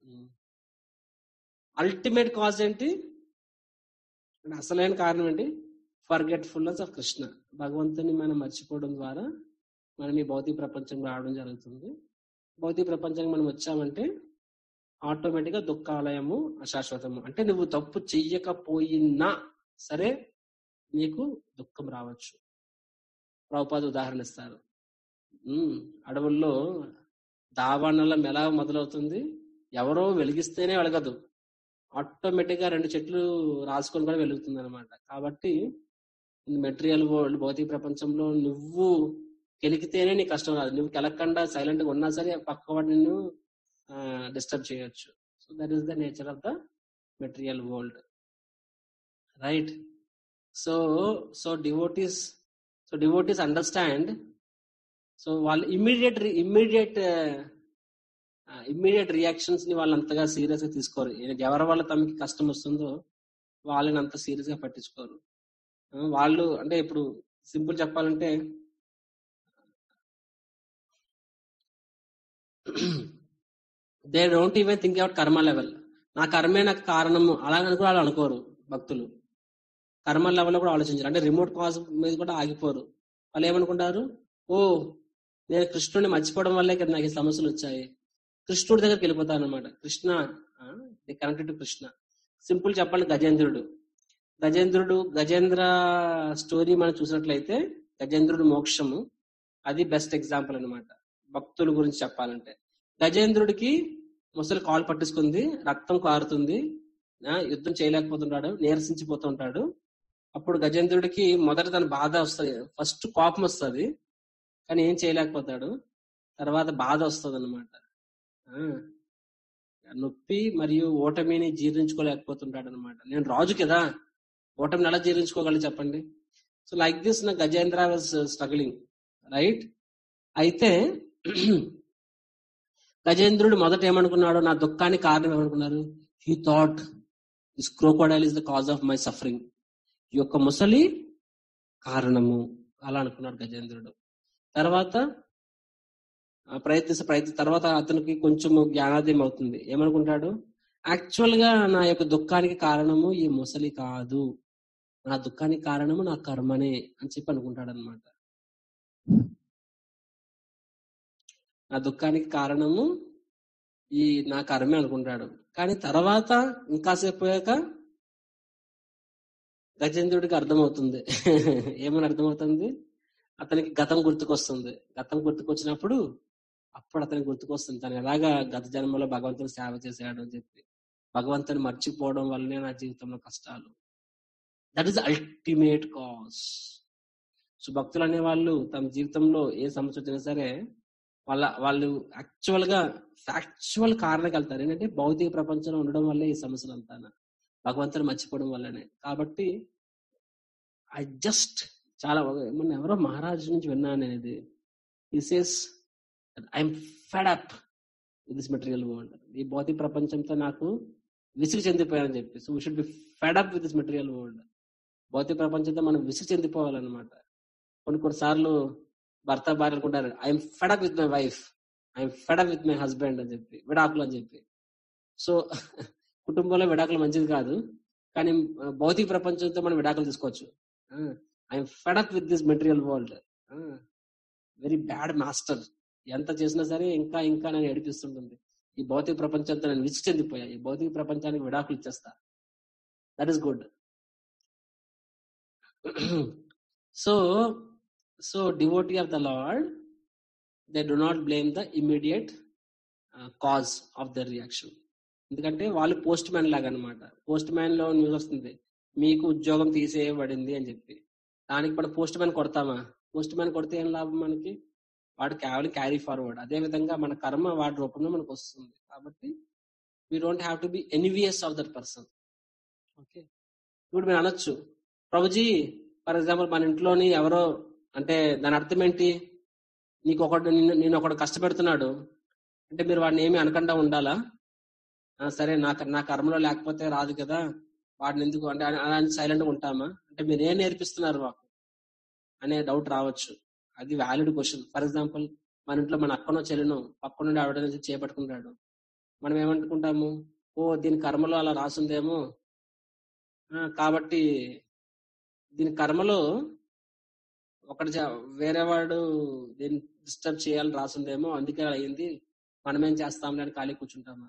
ultimate cause ఏంటి అంటే అసలైన కారణం ఏంటి ఫర్గెట్ఫుల్నెస్ ఆఫ్ కృష్ణ భగవంతుని మనం మర్చిపోవడం ద్వారా మనం ఈ భౌతిక ప్రపంచం రావడం జరుగుతుంది భౌతిక ప్రపంచానికి మనం వచ్చామంటే ఆటోమేటిక్ గా దుఃఖాలయము అశాశ్వతము అంటే నువ్వు తప్పు చెయ్యకపోయినా సరే నీకు దుఃఖం రావచ్చు ప్రభుపాద ఉదాహరణ ఇస్తారు ఉమ్, అడవుల్లో దావాణలం ఎలా మొదలవుతుంది ఎవరో వెలిగిస్తేనే వెలగదు ఆటోమేటిక్ గా రెండు చెట్లు రాసుకొని కూడా వెలుగుతుంది అనమాట కాబట్టి మెటీరియల్ వరల్డ్ భౌతిక ప్రపంచంలో నువ్వు కెలికితేనే నీకు కష్టం రాదు నువ్వు కెలకుండా సైలెంట్ గా ఉన్నా సరే పక్క వాడు నిన్ను డిస్టర్బ్ చేయొచ్చు so that is the nature of the material world right so so devotees so devotees understand so వాళ్ళు ఇమ్మీడియట్ ఇమ్మీడియట్ ఇమ్మీడియట్ రియాక్షన్స్ ని వాళ్ళు అంతగా సీరియస్ గా తీసుకోరు ఎవరి వల్ల తమకి కష్టం వస్తుందో వాళ్ళని అంత సీరియస్ గా పట్టించుకోరు ఆ, వాళ్ళు అంటే ఇప్పుడు సింపుల్ చెప్పాలంటే they don't even think out karma level నా కర్మే నాకు కారణము అలా అనుకో వాళ్ళు అనుకోరు భక్తులు కర్మ లెవెల్ కూడా ఆలోచించారు అంటే రిమోట్ కాజ్ మీద కూడా ఆగిపోరు వాళ్ళు ఏమనుకుంటారు ఓ నేను కృష్ణుడిని మర్చిపోవడం వల్లే కదా నాకు ఈ సమస్యలు వచ్చాయి కృష్ణుడి దగ్గరికి వెళ్ళిపోతాను అనమాట Krishna connected to Krishna simple చెప్పాలి గజేంద్రుడు గజేంద్రుడు గజేంద్ర స్టోరీ మనం చూసినట్లయితే గజేంద్రుడు మోక్షము అది బెస్ట్ ఎగ్జాంపుల్ అన్నమాట భక్తుల గురించి చెప్పాలంటే గజేంద్రుడికి ముసలి కాలు పట్టించుకుంది రక్తం కారుతుంది ఆ, యుద్ధం చేయలేకపోతుంటాడు నీరసించిపోతుంటాడు అప్పుడు గజేంద్రుడికి మొదట తన బాధ వస్తుంది ఫస్ట్ కోపం వస్తుంది కానీ ఏం చేయలేకపోతాడు తర్వాత బాధ వస్తుంది అనమాట నొప్పి మరియు ఓటమిని జీర్ణించుకోలేకపోతుంటాడు అనమాట నేను రాజు కదా ఓటమిని ఎలా జీర్ణించుకోగలరు చెప్పండి సో లైక్ దిస్ నా గజేంద్ర వాజ్ స్ట్రగ్లింగ్ రైట్ అయితే గజేంద్రుడు మొదట ఏమనుకున్నాడు నా దుఃఖానికి కారణం ఏమనుకున్నారు he thought this crocodile is the cause of my suffering ఈ యొక్క ముసలి కారణము అలా అనుకున్నాడు గజేంద్రుడు తర్వాత ఆ ప్రయత్నిస్తే ప్రయత్న తర్వాత అతనికి కొంచెం జ్ఞానోదయం అవుతుంది ఏమనుకుంటాడు యాక్చువల్ గా నా యొక్క దుఃఖానికి కారణము ఈ ముసలి కాదు నా దుఃఖానికి కారణము నా కర్మనే అని చెప్పి అనుకుంటాడు అనమాట నా దుఃఖానికి కారణము ఈ నా కర్మే అనుకుంటాడు కానీ తర్వాత ఇంకాసేపు పోయాక గజేంద్రుడికి అర్థమవుతుంది ఏమని అర్థమవుతుంది అతనికి గతం గుర్తుకొస్తుంది గతం గుర్తుకొచ్చినప్పుడు అప్పుడు అతనికి గుర్తుకొస్తుంది తను ఎలాగా గత జన్మలో భగవంతుని సేవ చేశాడు అని చెప్పి భగవంతుని మర్చిపోవడం వల్లనే నా జీవితంలో కష్టాలు that is ultimate cause so భక్తులు అనే వాళ్ళు తమ జీవితంలో ఏ సమస్య వచ్చినా సరే వాళ్ళ వాళ్ళు యాక్చువల్ గా ఫ్యాక్చువల్ కారణానికి వెళ్తారు ఏంటంటే భౌతిక ప్రపంచంలో ఉండడం వల్లే ఈ సమస్యలు అంతా భగవంతుని మర్చిపోవడం వల్లనే కాబట్టి ఐ జస్ట్ చాలా మొన్న ఎవరో మహారాజు నుంచి విన్నాను నేను ఇది ఈ says I'm fed up with this material world ఈ భౌతిక ప్రపంచంతో నాకు విసిగి చెందిపోయానని చెప్పి so we should be fed up with this material world భౌతిక ప్రపంచంతో మనం విసిగి చెందిపోవాలన్నమాట కొన్ని కొన్నిసార్లు భర్త భార్య అనుకుంటారు I'm fed up with my wife I'm fed up with my husband అని చెప్పి విడాకులు అని చెప్పి సో కుటుంబంలో విడాకులు మంచిది కాదు కానీ ఆ, భౌతిక ప్రపంచంతో మనం విడాకులు తీసుకోవచ్చు I'm fed up with this material world very bad master ఎంత చేసినా సరే ఇంకా ఇంకా నేను ఏడిపిస్తుంటుంది ఈ భౌతిక ప్రపంచంతో నేను విసిగి చెందిపోయా ఈ భౌతిక ప్రపంచానికి విడాకులు ఇచ్చేస్తా that is good so so devotee of the lord they do not blame the immediate cause of the reaction ఎందుకంటే వాళ్ళు పోస్ట్ మ్యాన్ లాగా అనమాట పోస్ట్ మ్యాన్ లో న్యూస్ వస్తుంది మీకు ఉద్యోగం తీసేయబడింది అని చెప్పి దానికి మనం పోస్ట్ మ్యాన్ కొడతామా పోస్ట్ మ్యాన్ కొడితే ఏం లాభం మనకి వాడు కేవలం క్యారీ ఫార్వర్డ్ అదే విధంగా మన కర్మ వాడి రూపంలో మనకు వస్తుంది కాబట్టి we don't have to be envious of that person okay ఇప్పుడు మీరు అనొచ్చు ప్రభుజీ ఫర్ ఎగ్జాంపుల్ మన ఇంట్లోని ఎవరో అంటే దాని అర్థం ఏంటి నీకు ఒకడు నిన్ను- నేను ఒకడు కష్టపెడుతున్నాడు అంటే మీరు వాడిని ఏమి అనకుండా ఉండాలా ఆ, సరే నా నా కర్మలో లేకపోతే రాదు కదా వాడిని ఎందుకు అంటే అలా సైలెంట్ గా ఉంటామా అంటే మీరు ఏం నేర్పిస్తున్నారు మాకు అనే డౌట్ రావచ్చు అది వ్యాలిడ్ క్వశ్చన్ ఫర్ ఎగ్జాంపుల్ మన ఇంట్లో మన అక్కనో చెల్లినో పక్క నుండి ఆవిడ నుంచి చేపట్టుకుంటాడు మనం ఏమనుకుంటాము ఓ దీని కర్మలో అలా రాసుందేమో ఆ, కాబట్టి దీని కర్మలో ఒకటి చే- వేరే వాడు దీన్ని డిస్టర్బ్ చేయాలని రాసుందేమో అందుకే అలా అయింది మనమేం చేస్తాంలే అని ఖాళీ కూర్చుంటామా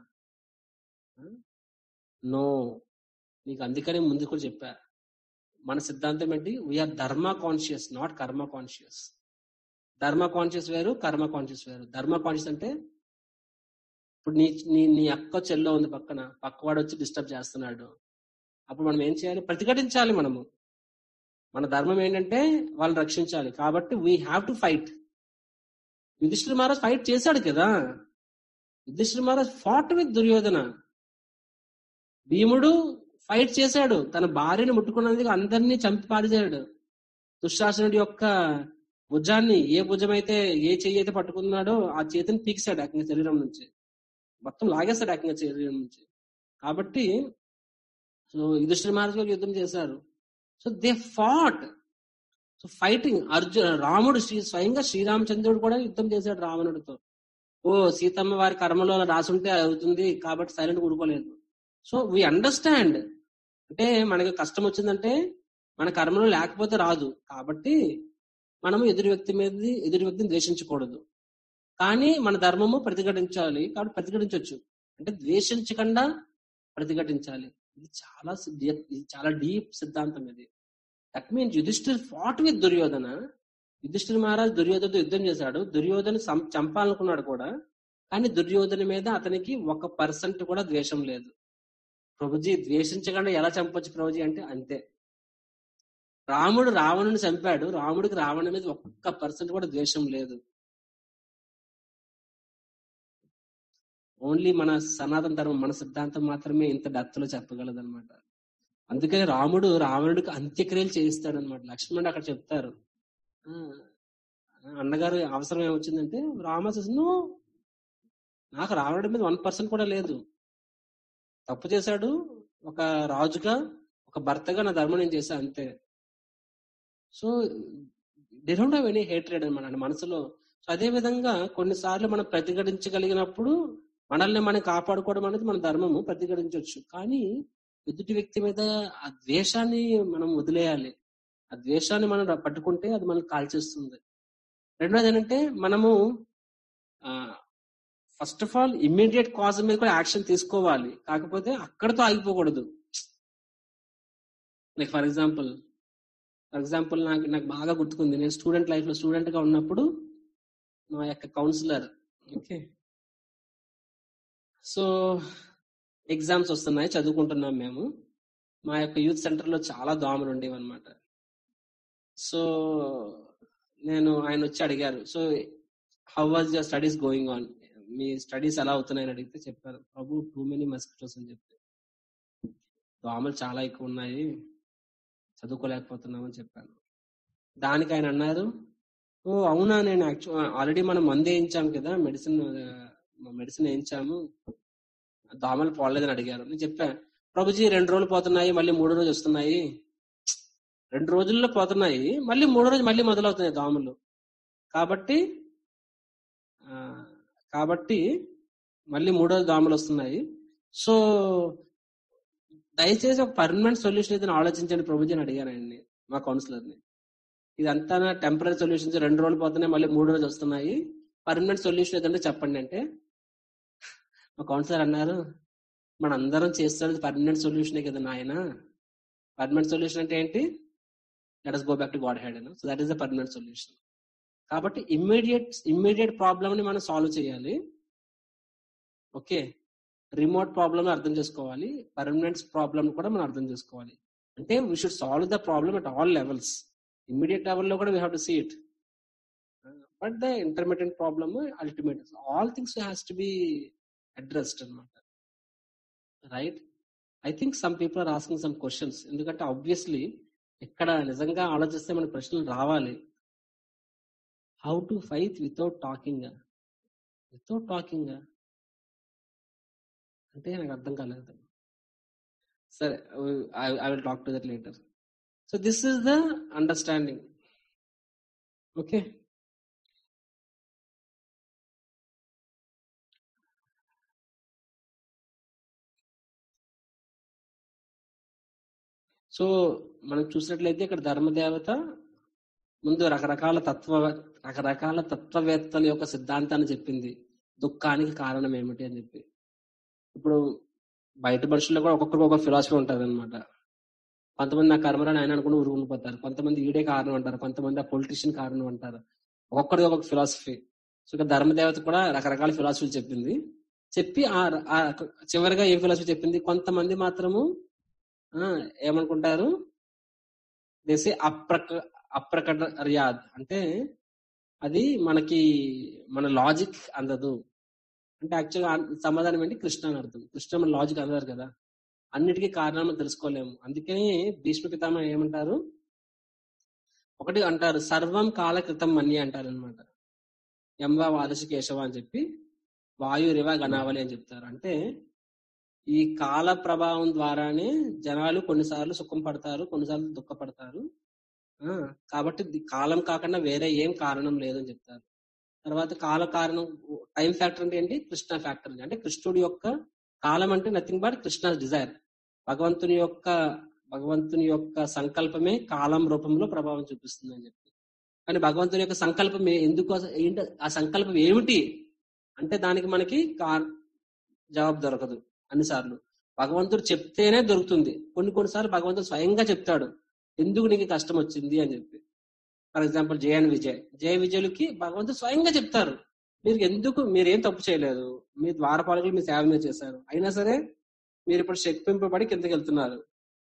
నో నీకు అందుకనే ముందు కూడా చెప్పా మన సిద్ధాంతం ఏంటి we are dharma conscious not karma conscious dharma conscious వేరు కర్మ కాన్షియస్ వేరు ధర్మ కాన్షియస్ అంటే ఇప్పుడు నీ నీ నీ అక్క చెల్లో ఉంది పక్కన పక్కవాడు వచ్చి డిస్టర్బ్ చేస్తున్నాడు అప్పుడు మనం ఏం చేయాలి ప్రతిఘటించాలి మనము మన ధర్మం ఏంటంటే వాళ్ళని రక్షించాలి కాబట్టి we have to fight Yudhishthira Maharaj fight చేశాడు కదా యుధిష్ఠిర మహారాజ్ ఫాట్ విత్ దుర్యోధన భీముడు ఫైట్ చేశాడు తన భార్యను ముట్టుకున్నందుకు అందరినీ చంపి పారేశాడు దుశ్శాసనుడి యొక్క భుజాన్ని ఏ భుజం అయితే ఏ చెయ్యి అయితే పట్టుకున్నాడో ఆ చేతిని పీకిశాడు ఏకంగా శరీరం నుంచి మొత్తం లాగేస్తాడు ఏకంగా శరీరం నుంచి కాబట్టి సో యుధిష్ఠిర మహారాజు గారు యుద్ధం చేశారు so they fought so fighting Arjun రాముడు శ్రీ స్వయంగా శ్రీరామచంద్రుడు కూడా యుద్ధం చేశాడు రావణుడితో ఓ సీతమ్మ వారి కర్మలో అలా రాసుంటే అవుతుంది కాబట్టి సైలెంట్ ఊడుకోలేదు సో వి అండర్స్టాండ్ అంటే మనకి కష్టం వచ్చిందంటే మన కర్మలో లేకపోతే రాదు కాబట్టి మనము ఎదురు వ్యక్తి మీద ఎదురు వ్యక్తిని ద్వేషించకూడదు కానీ మన ధర్మము ప్రతిఘటించాలి కాబట్టి ప్రతిఘటించవచ్చు అంటే ద్వేషించకుండా ప్రతిఘటించాలి ఇది చాలా సిద్ధి- ఇది చాలా డీప్ సిద్ధాంతం ఇది that means Yudhishthir fought with Duryodhana Yudhishthir Maharaj దుర్యోధనతో యుద్ధం చేశాడు దుర్యోధన సం- చంపాలనుకున్నాడు కూడా కానీ దుర్యోధన మీద అతనికి ఒక పర్సెంట్ కూడా ద్వేషం లేదు ప్రభుజీ ద్వేషించకుండా ఎలా చంపొచ్చు ప్రభుజీ అంటే అంతే రాముడు రావణుని చంపాడు రాముడికి రావణ మీద ఒక్క పర్సెంట్ కూడా ద్వేషం లేదు ఓన్లీ మన సనాతన ధర్మం మన సిద్ధాంతం మాత్రమే ఇంత డెప్త్లో చెప్పగలదు అనమాట అందుకని రాముడు రావణుడికి అంత్యక్రియలు చేయిస్తాడు అనమాట లక్ష్మణుడు అక్కడ చెప్తారు ఆ, అన్నగారు అవసరం ఏమొచ్చిందంటే రామదాస్ నువ్వు నాకు రావడం మీద వన్ పర్సెంట్ కూడా లేదు తప్పు చేశాడు ఒక రాజుగా ఒక భర్తగా నా ధర్మం నేను చేశా అంతే so they don't have any hatred అనమాట మనసులో సో అదే విధంగా కొన్నిసార్లు మనం ప్రతిఘటించగలిగినప్పుడు మనల్ని మనం కాపాడుకోవడం అనేది మన ధర్మము ప్రతిఘటించవచ్చు కానీ ఎదుటి వ్యక్తి మీద ఆ ద్వేషాన్ని మనం వదిలేయాలి ఆ ద్వేషాన్ని మనం పట్టుకుంటే అది మనల్ని కాల్చేస్తుంది రెండోది ఏంటంటే మనము first of all immediate cause మీద కూడా యాక్షన్ తీసుకోవాలి కాకపోతే అక్కడతో ఆగిపోకూడదు like for example for example నాకు నాకు బాగా గుర్తుకుంది నేను స్టూడెంట్ లైఫ్ లో స్టూడెంట్ గా ఉన్నప్పుడు మా యొక్క కౌన్సిలర్ ఓకే సో ఎగ్జామ్స్ వస్తున్నాయి చదువుకుంటున్నాం మేము మా యొక్క యూత్ సెంటర్ లో చాలా దోమలు ఉండేవి అనమాట సో నేను ఆయన వచ్చి అడిగారు so how was your studies going on మీ స్టడీస్ ఎలా అవుతున్నాయని అడిగితే చెప్పారు ప్రభు టూ మెనీ మస్కిటోస్ అని చెప్పి దోమలు చాలా ఎక్కువ ఉన్నాయి చదువుకోలేకపోతున్నామని చెప్పాను దానికి ఆయన అన్నారు ఓ అవునా నేను యాక్చువల్ ఆల్రెడీ మనం మందు వేయించాం కదా మెడిసిన్ మెడిసిన్ వేయించాము దోమలు పోలేదని అడిగారు నేను చెప్పా ప్రభుజీ రెండు రోజులు పోతున్నాయి మళ్ళీ మూడో రోజు వస్తున్నాయి రెండు రోజుల్లో పోతున్నాయి మళ్ళీ మూడో రోజు మళ్ళీ మొదలవుతున్నాయి దోమలు కాబట్టి ఆ, కాబట్టి మళ్ళీ మూడో రోజు దోమలు వస్తున్నాయి సో దయచేసి ఒక పర్మనెంట్ సొల్యూషన్ ఏదైనా ఆలోచించండి ప్రభుజీ అని అడిగాను ఆయన్ని మా కౌన్సిలర్ని ఇదంతా టెంపరీ సొల్యూషన్స్ రెండు రోజులు పోతున్నాయి మళ్ళీ మూడు రోజులు వస్తున్నాయి పర్మనెంట్ సొల్యూషన్ ఏదంటే చెప్పండి అంటే మా కౌన్సిలర్ అన్నారు మనందరం చేస్తున్నది పర్మనెంట్ సొల్యూషనే కదా నాయన పర్మనెంట్ సొల్యూషన్ అంటే ఏంటి let us go back to Godhead so that is the permanent solution కాబట్టి ఇమ్మీడియట్ ఇమ్మీడియట్ ప్రాబ్లమ్ ని మనం సాల్వ్ చేయాలి ఓకే రిమోట్ ప్రాబ్లమ్ అర్థం చేసుకోవాలి పర్మనెంట్ ప్రాబ్లమ్ కూడా మనం అర్థం చేసుకోవాలి అంటే we should solve the problem at all levels immediate లెవెల్లో కూడా we have to see it but the intermediate problem ultimate all things has to be addressed అనమాట right I think some people are asking some questions ఎందుకంటే obviously ఇక్కడ నిజంగా ఆలోచిస్తే మన ప్రశ్నలు రావాలి how to fight without talking without talking అంటే నాకు అర్థం కాలేదు సరే I will talk to that later so this is the understanding okay so మనం చూసినట్లయితే ఇక్కడ ధర్మదేవత ముందు రకరకాల తత్వ రకరకాల తత్వవేత్తల యొక్క సిద్ధాంతాన్ని చెప్పింది దుఃఖానికి కారణం ఏమిటి అని చెప్పి ఇప్పుడు బయట మనుషుల్లో కూడా ఒక్కొక్కరికి ఒక ఫిలాసఫీ ఉంటుంది అనమాట కొంతమంది నా కర్మరాని ఆయన అనుకుని ఊరుకుని కొంతమంది ఈడే కారణం అంటారు కొంతమంది ఆ పొలిటీషియన్ కారణం అంటారు ఒక్కొక్కరిది ఒక్కొక్క ఫిలాసఫీ సో ఇక్కడ ధర్మదేవత కూడా రకరకాల ఫిలాసఫీలు చెప్పింది చెప్పి ఆ ఆ చివరిగా ఏం ఫిలాసఫీ చెప్పింది కొంతమంది మాత్రము ఆ ఏమనుకుంటారు దేశే అప్రక అప్రకట రియాద్ అంటే అది మనకి మన లాజిక్ అందదు అంటే యాక్చువల్గా సమాధానం ఏంటి కృష్ణ అని అర్థం కృష్ణ మన లాజిక్ అందరు కదా అన్నిటికీ కారణం మనం తెలుసుకోలేము అందుకని భీష్మ పితామహ ఏమంటారు ఒకటి అంటారు సర్వం కాల క్రితం మన్ని అంటారు అనమాట ఎంవా వాదశి కేశవ అని చెప్పి వాయు రివ గణావళి అని చెప్తారు అంటే ఈ కాల ప్రభావం ద్వారానే జనాలు కొన్నిసార్లు సుఖం పడతారు కొన్నిసార్లు దుఃఖపడతారు ఆ కాబట్టి ది- కాలం కాకుండా వేరే ఏం కారణం లేదని చెప్తారు తర్వాత కాల కారణం టైం ఫ్యాక్టర్ అంటే ఏంటి కృష్ణ ఫ్యాక్టర్ అంటే కృష్ణుడి యొక్క కాలం అంటే నథింగ్ బట్ కృష్ణ డిజైర్ భగవంతుని యొక్క భగవంతుని యొక్క సంకల్పమే కాలం రూపంలో ప్రభావం చూపిస్తుంది అని చెప్పి కానీ భగవంతుని యొక్క సంకల్పం ఏ- ఎందుకు అస- ఏంటి ఆ సంకల్పం ఏమిటి అంటే దానికి మనకి కా- జవాబు దొరకదు అన్నిసార్లు భగవంతుడు చెప్తేనే దొరుకుతుంది కొన్ని కొన్నిసార్లు భగవంతుడు స్వయంగా చెప్తాడు ఎందుకు నీకు కష్టం వచ్చింది అని చెప్పి for example Jaya and Vijay Jaya విజయులకి భగవంతుడు స్వయంగా చెప్తారు మీరు ఎందుకు మీరేం తప్పు చేయలేదు మీ ద్వారపాలకులు మీ సేవ మీద చేశారు అయినా సరే మీరు ఇప్పుడు శక్తింపబడి కిందకి వెళ్తున్నారు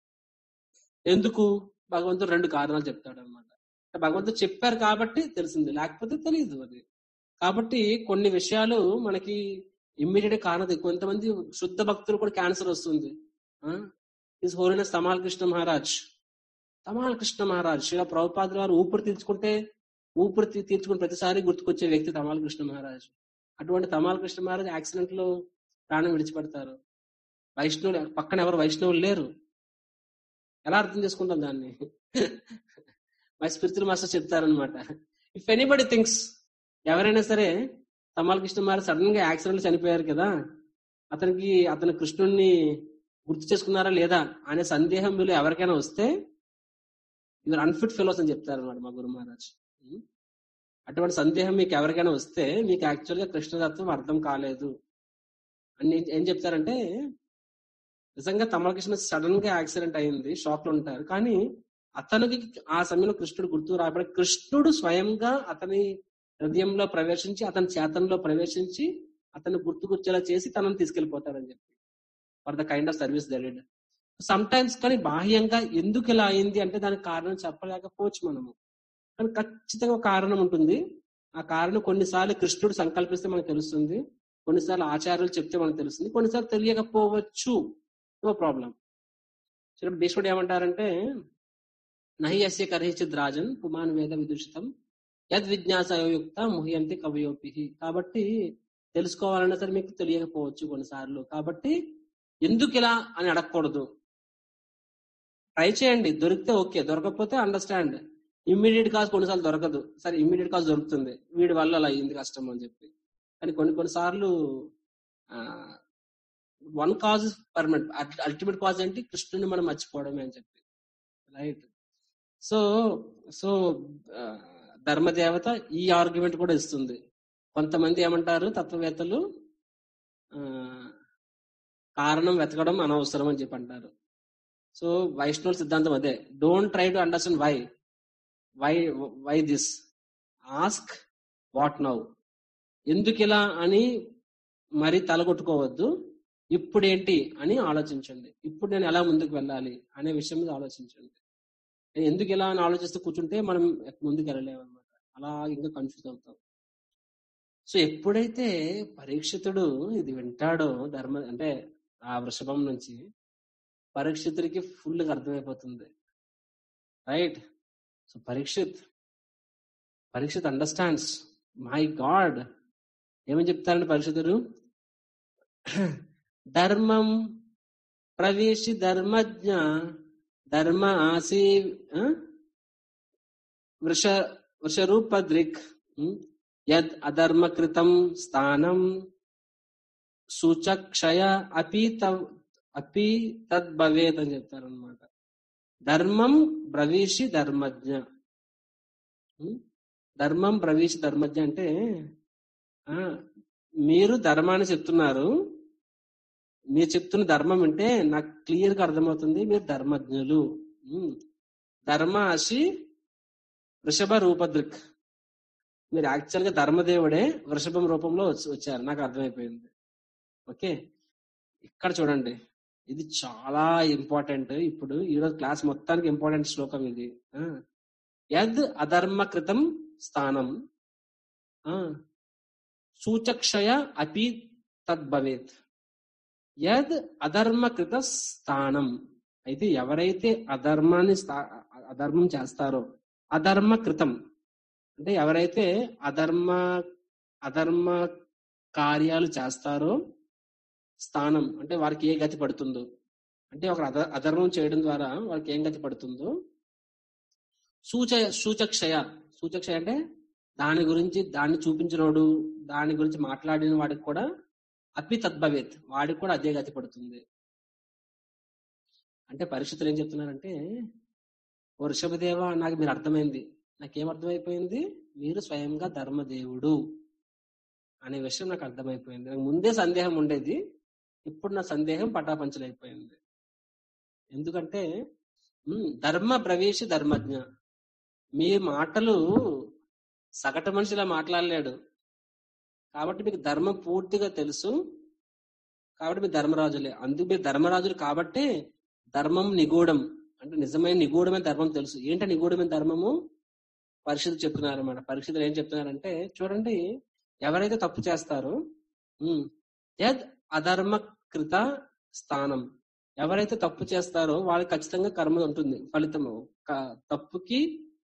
ఎందుకు భగవంతుడు రెండు కారణాలు చెప్తాడు అనమాట భగవంతుడు చెప్పారు కాబట్టి తెలిసింది లేకపోతే తెలియదు అది కాబట్టి కొన్ని విషయాలు మనకి ఇమ్మీడియట్ కానదు కొంతమంది శుద్ధ భక్తులు కూడా క్యాన్సర్ వస్తుంది ఇస్ హోలినెస్ తమాల్ కృష్ణ మహారాజ్ తమాల్ కృష్ణ మహారాజ్ శిల ప్రభుపాదుల వారు ఊపిరి తీర్చుకుంటే ఊపిరి తీ- తీర్చుకుని ప్రతిసారి గుర్తుకొచ్చే వ్యక్తి తమాల కృష్ణ మహారాజ్ అటువంటి తమాల కృష్ణ మహారాజ్ యాక్సిడెంట్ లో ప్రాణం విడిచిపెడతారు వైష్ణవులు పక్కన ఎవరు వైష్ణవులు లేరు ఎలా అర్థం చేసుకుంటాం దాన్ని మై స్పిరిచువల్ మాస్టర్ చెప్తారనమాట ఇఫ్ ఎనీబడి థింగ్స్ ఎవరైనా సరే తమాల కృష్ణ మహారాజ్ సడన్ గా యాక్సిడెంట్ చనిపోయారు కదా అతనికి అతను కృష్ణుణ్ణి గుర్తు చేసుకున్నారా లేదా అనే సందేహం వీళ్ళు ఎవరికైనా వస్తే ఇవర్ అన్ఫిట్ ఫెలోస్ అని చెప్తారు అనమాట మా గురు మహారాజ్ ఉం? అటువంటి సందేహం మీకు ఎవరికైనా వస్తే మీకు యాక్చువల్ గా కృష్ణతత్వం అర్థం కాలేదు అని ఏం- ఏం చెప్తారంటే నిజంగా తమలకృష్ణ సడన్ గా యాక్సిడెంట్ అయింది షాక్ లో ఉంటారు కానీ అతనికి ఆ సమయంలో కృష్ణుడు గుర్తు రాబడి కృష్ణుడు స్వయంగా అతని హృదయంలో ప్రవేశించి అతని చేతనలో ప్రవేశించి అతను గుర్తుకొచ్చేలా చేసి తనను తీసుకెళ్లిపోతాడని చెప్పి for the kind of service that sometimes కానీ బాహ్యంగా ఎందుకు ఇలా అయింది అంటే దానికి కారణం చెప్పలేకపోవచ్చు మనము కానీ ఖచ్చితంగా ఒక కారణం ఉంటుంది ఆ కారణం కొన్నిసార్లు కృష్ణుడు సంకల్పిస్తే మనకు తెలుస్తుంది కొన్నిసార్లు ఆచార్యులు చెప్తే మనకు తెలుస్తుంది కొన్నిసార్లు తెలియకపోవచ్చు నో ప్రాబ్లం చిన్నప్పుడు భీష్ముడు ఏమంటారంటే నహి అస్య కర్హిచిద్ రాజన్ పుమాన్ వేద విదూషితం యద్ విజ్ఞాసయుక్త ముహ్యంతి కవయోపి కాబట్టి తెలుసుకోవాలన్నా సరే మీకు తెలియకపోవచ్చు కొన్నిసార్లు కాబట్టి ఎందుకు ఇలా అని అడగకూడదు ట్రై చేయండి దొరికితే ఓకే దొరకకపోతే అండర్స్టాండ్ ఇమ్మీడియట్ కాజ్ కొన్నిసార్లు దొరకదు సరే ఇమ్మీడియట్ కాజ్ దొరుకుతుంది వీడి వల్ల అలా అయింది కష్టం అని చెప్పి కానీ కొన్ని కొన్నిసార్లు one cause permanent ultimate cause ఏంటి కృష్ణుని మనం మర్చిపోవడమే అని చెప్పి రైట్ సో సో ధర్మదేవత ఈ ఆర్గ్యుమెంట్ కూడా ఇస్తుంది కొంతమంది ఏమంటారు తత్వవేత్తలు ఆ, కారణం వెతకడం అనవసరం అని చెప్పి అంటారు సో వైష్ణవ సిద్ధాంతం అదే don't try to understand why why why this ask what now ఎందుకు ఇలా అని మరి తలగొట్టుకోవద్దు ఇప్పుడేంటి అని ఆలోచించండి ఇప్పుడు నేను ఎలా ముందుకు వెళ్ళాలి అనే విషయం మీద ఆలోచించండి నేను ఎందుకు ఇలా అని ఆలోచిస్తూ కూర్చుంటే మనం ముందుకు వెళ్ళలేము అనమాట అలా ఇంకా కన్ఫ్యూజ్ అవుతాం సో ఎప్పుడైతే పరీక్షితుడు ఇది వింటాడో ధర్మ అంటే ఆ వృషభం నుంచి పరీక్షితుడికి ఫుల్ గా అర్థమైపోతుంది right so Parikshit Parikshit understands my god ఏమని చెప్తారండి పరీక్షితుడు ధర్మం ప్రవేశి ధర్మజ్ఞ ధర్మ ఆసి ఆ? వృష వృషరూపద్రిక్ ఉం? యద్ అధర్మకృతం స్థానం సూచక్షయ అపి తవ్ అపి తద్ భవేత్ అని చెప్తారు అనమాట ధర్మం ప్రవేశి ధర్మజ్ఞ ఉం? ధర్మం ప్రవేశి ధర్మజ్ఞ అంటే ఆ మీరు ధర్మాన్ని చెప్తున్నారు మీరు చెప్తున్న ధర్మం అంటే నాకు క్లియర్ గా అర్థమవుతుంది మీరు ధర్మజ్ఞులు ఉమ్. ధర్మ అసి వృషభ రూపదృక్ మీరు యాక్చువల్ గా ధర్మదేవుడే వృషభం రూపంలో వచ్చి- వచ్చారు నాకు అర్థమైపోయింది ఓకే ఇక్కడ చూడండి ఇది చాలా ఇంపార్టెంట్ ఇప్పుడు ఈరోజు క్లాస్ మొత్తానికి ఇంపార్టెంట్ శ్లోకం ఇది ఆ. యద్ అధర్మకృతం స్థానం ఆ సూచక్షయ అపి తద్భవేత్ యద్ అధర్మకృత స్థానం అయితే ఎవరైతే అధర్మాన్ని స్థా- అధర్మం చేస్తారో అధర్మ కృతం అంటే ఎవరైతే అధర్మ అధర్మ కార్యాలు చేస్తారో స్థానం అంటే వారికి ఏ గతి పడుతుందో అంటే ఒక అధ అధర్మం చేయడం ద్వారా వారికి ఏం గతి పడుతుందో సూచ సూచక్షయ సూచక్షయ అంటే దాని గురించి దాన్ని చూపించినోడు దాని గురించి మాట్లాడిన వాడికి కూడా అపి తద్భవేత్ వాడికి కూడా అదే గతి పడుతుంది అంటే పరిస్థితులు ఏం చెప్తున్నారంటే ఓ ఋషభదేవ నాకు మీరు అర్థమైంది నాకేం అర్థమైపోయింది మీరు స్వయంగా ధర్మదేవుడు అనే విషయం నాకు అర్థమైపోయింది నాకు ముందే సందేహం ఉండేది ఇప్పుడు నా సందేహం పటాపంచలైపోయింది ఎందుకంటే ఉమ్, ధర్మ ప్రవేశి ధర్మజ్ఞ మీ మాటలు సగటు మనిషిలా మాట్లాడలేడు కాబట్టి మీకు ధర్మం పూర్తిగా తెలుసు కాబట్టి మీరు ధర్మరాజులే అందుకు మీరు ధర్మరాజులు కాబట్టి ధర్మం నిగూఢం అంటే నిజమైన నిగూఢమైన ధర్మం తెలుసు ఏంటో నిగూఢమైన ధర్మము పరిస్థితులు చెప్తున్నారు అన్నమాట పరిస్థితులు ఏం చెప్తున్నారంటే చూడండి ఎవరైతే తప్పు చేస్తారో ఉమ్, యద్ అధర్మకృత స్థానం ఎవరైతే తప్పు చేస్తారో వాళ్ళకి ఖచ్చితంగా కర్మ ఉంటుంది ఫలితము క- తప్పుకి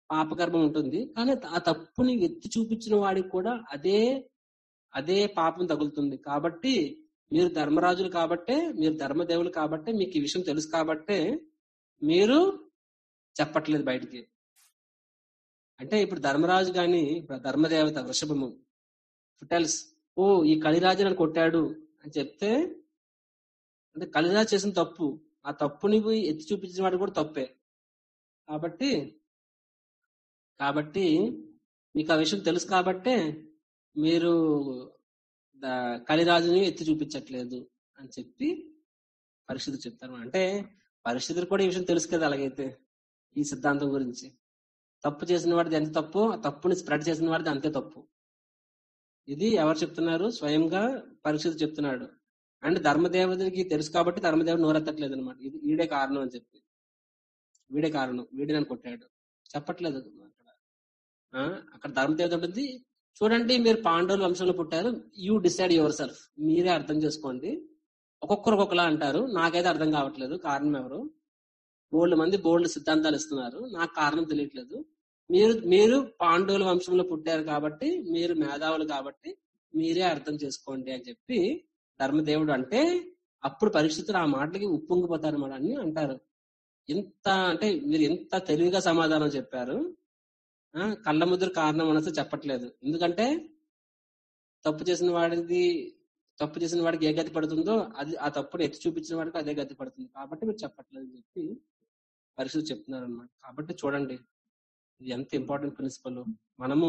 పాపకర్మం ఉంటుంది కానీ ఆ తప్పుని ఎత్తి చూపించిన వాడికి కూడా అదే అదే పాపం తగులుతుంది కాబట్టి మీరు ధర్మరాజులు కాబట్టే మీరు ధర్మదేవులు కాబట్టే మీకు ఈ విషయం తెలుసు కాబట్టే మీరు చెప్పట్లేదు బయటికి అంటే ఇప్పుడు ధర్మరాజు గాని ఇప్పుడు ధర్మదేవత వృషభము టెల్స్ ఓ ఈ కలిరాజు నన్ను కొట్టాడు అని చెప్తే అంటే కలిరాజు చేసిన తప్పు ఆ తప్పుని పోయి ఎత్తి చూపించిన వాడు కూడా తప్పే కాబట్టి కాబట్టి మీకు ఆ విషయం తెలుసు కాబట్టే మీరు ద- కలిరాజుని ఎత్తి చూపించట్లేదు అని చెప్పి పరిస్థితులు చెప్తారు అంటే పరిస్థితులు కూడా ఈ విషయం తెలుసు కదా అలాగైతే ఈ సిద్ధాంతం గురించి తప్పు చేసిన వాడిది ఎంత తప్పు ఆ తప్పుని స్ప్రెడ్ చేసిన వాడిది అంతే తప్పు ఇది ఎవరు చెప్తున్నారు స్వయంగా పరిస్థితి చెప్తున్నాడు అండ్ ధర్మదేవతకి తెలుసు కాబట్టి ధర్మదేవుడు నోరెత్తట్లేదు అనమాట ఇది వీడే కారణం అని చెప్పి వీడే కారణం వీడే నన్ను కొట్టాడు చెప్పట్లేదు అక్కడ ఆ, అక్కడ ధర్మదేవత ఉంటుంది చూడండి మీరు పాండవుల వంశంలో పుట్టారు యూ డిసైడ్ యువర్ సెల్ఫ్ మీరే అర్థం చేసుకోండి ఒక్కొక్కరు ఒక్కొక్కలా అంటారు నాకైతే అర్థం కావట్లేదు కారణం ఎవరు బోల్డ్ మంది బోల్డ్ సిద్ధాంతాలు ఇస్తున్నారు నాకు కారణం తెలియట్లేదు మీరు మీరు పాండవుల వంశంలో పుట్టారు కాబట్టి మీరు మేధావులు కాబట్టి మీరే అర్థం చేసుకోండి అని చెప్పి ధర్మదేవుడు అంటే అప్పుడు పరిస్థితులు ఆ మాటలకి ఉప్పొంగిపోతారు అన్నమాట అని అంటారు ఇంత అంటే మీరు ఎంత తెలివిగా సమాధానం చెప్పారు ఆ, కళ్ళ ముద్ర కారణం అనేసి చెప్పట్లేదు ఎందుకంటే తప్పు చేసిన వాడిది తప్పు చేసిన వాడికి ఏ గతి పడుతుందో అది ఆ తప్పుని ఎత్తి చూపించిన వాడికి అదే గతి పడుతుంది కాబట్టి మీరు చెప్పట్లేదు అని చెప్పి పరిస్థితి చెప్తున్నారు అనమాట కాబట్టి చూడండి ఇది ఎంత ఇంపార్టెంట్ ప్రిన్సిపల్ మనము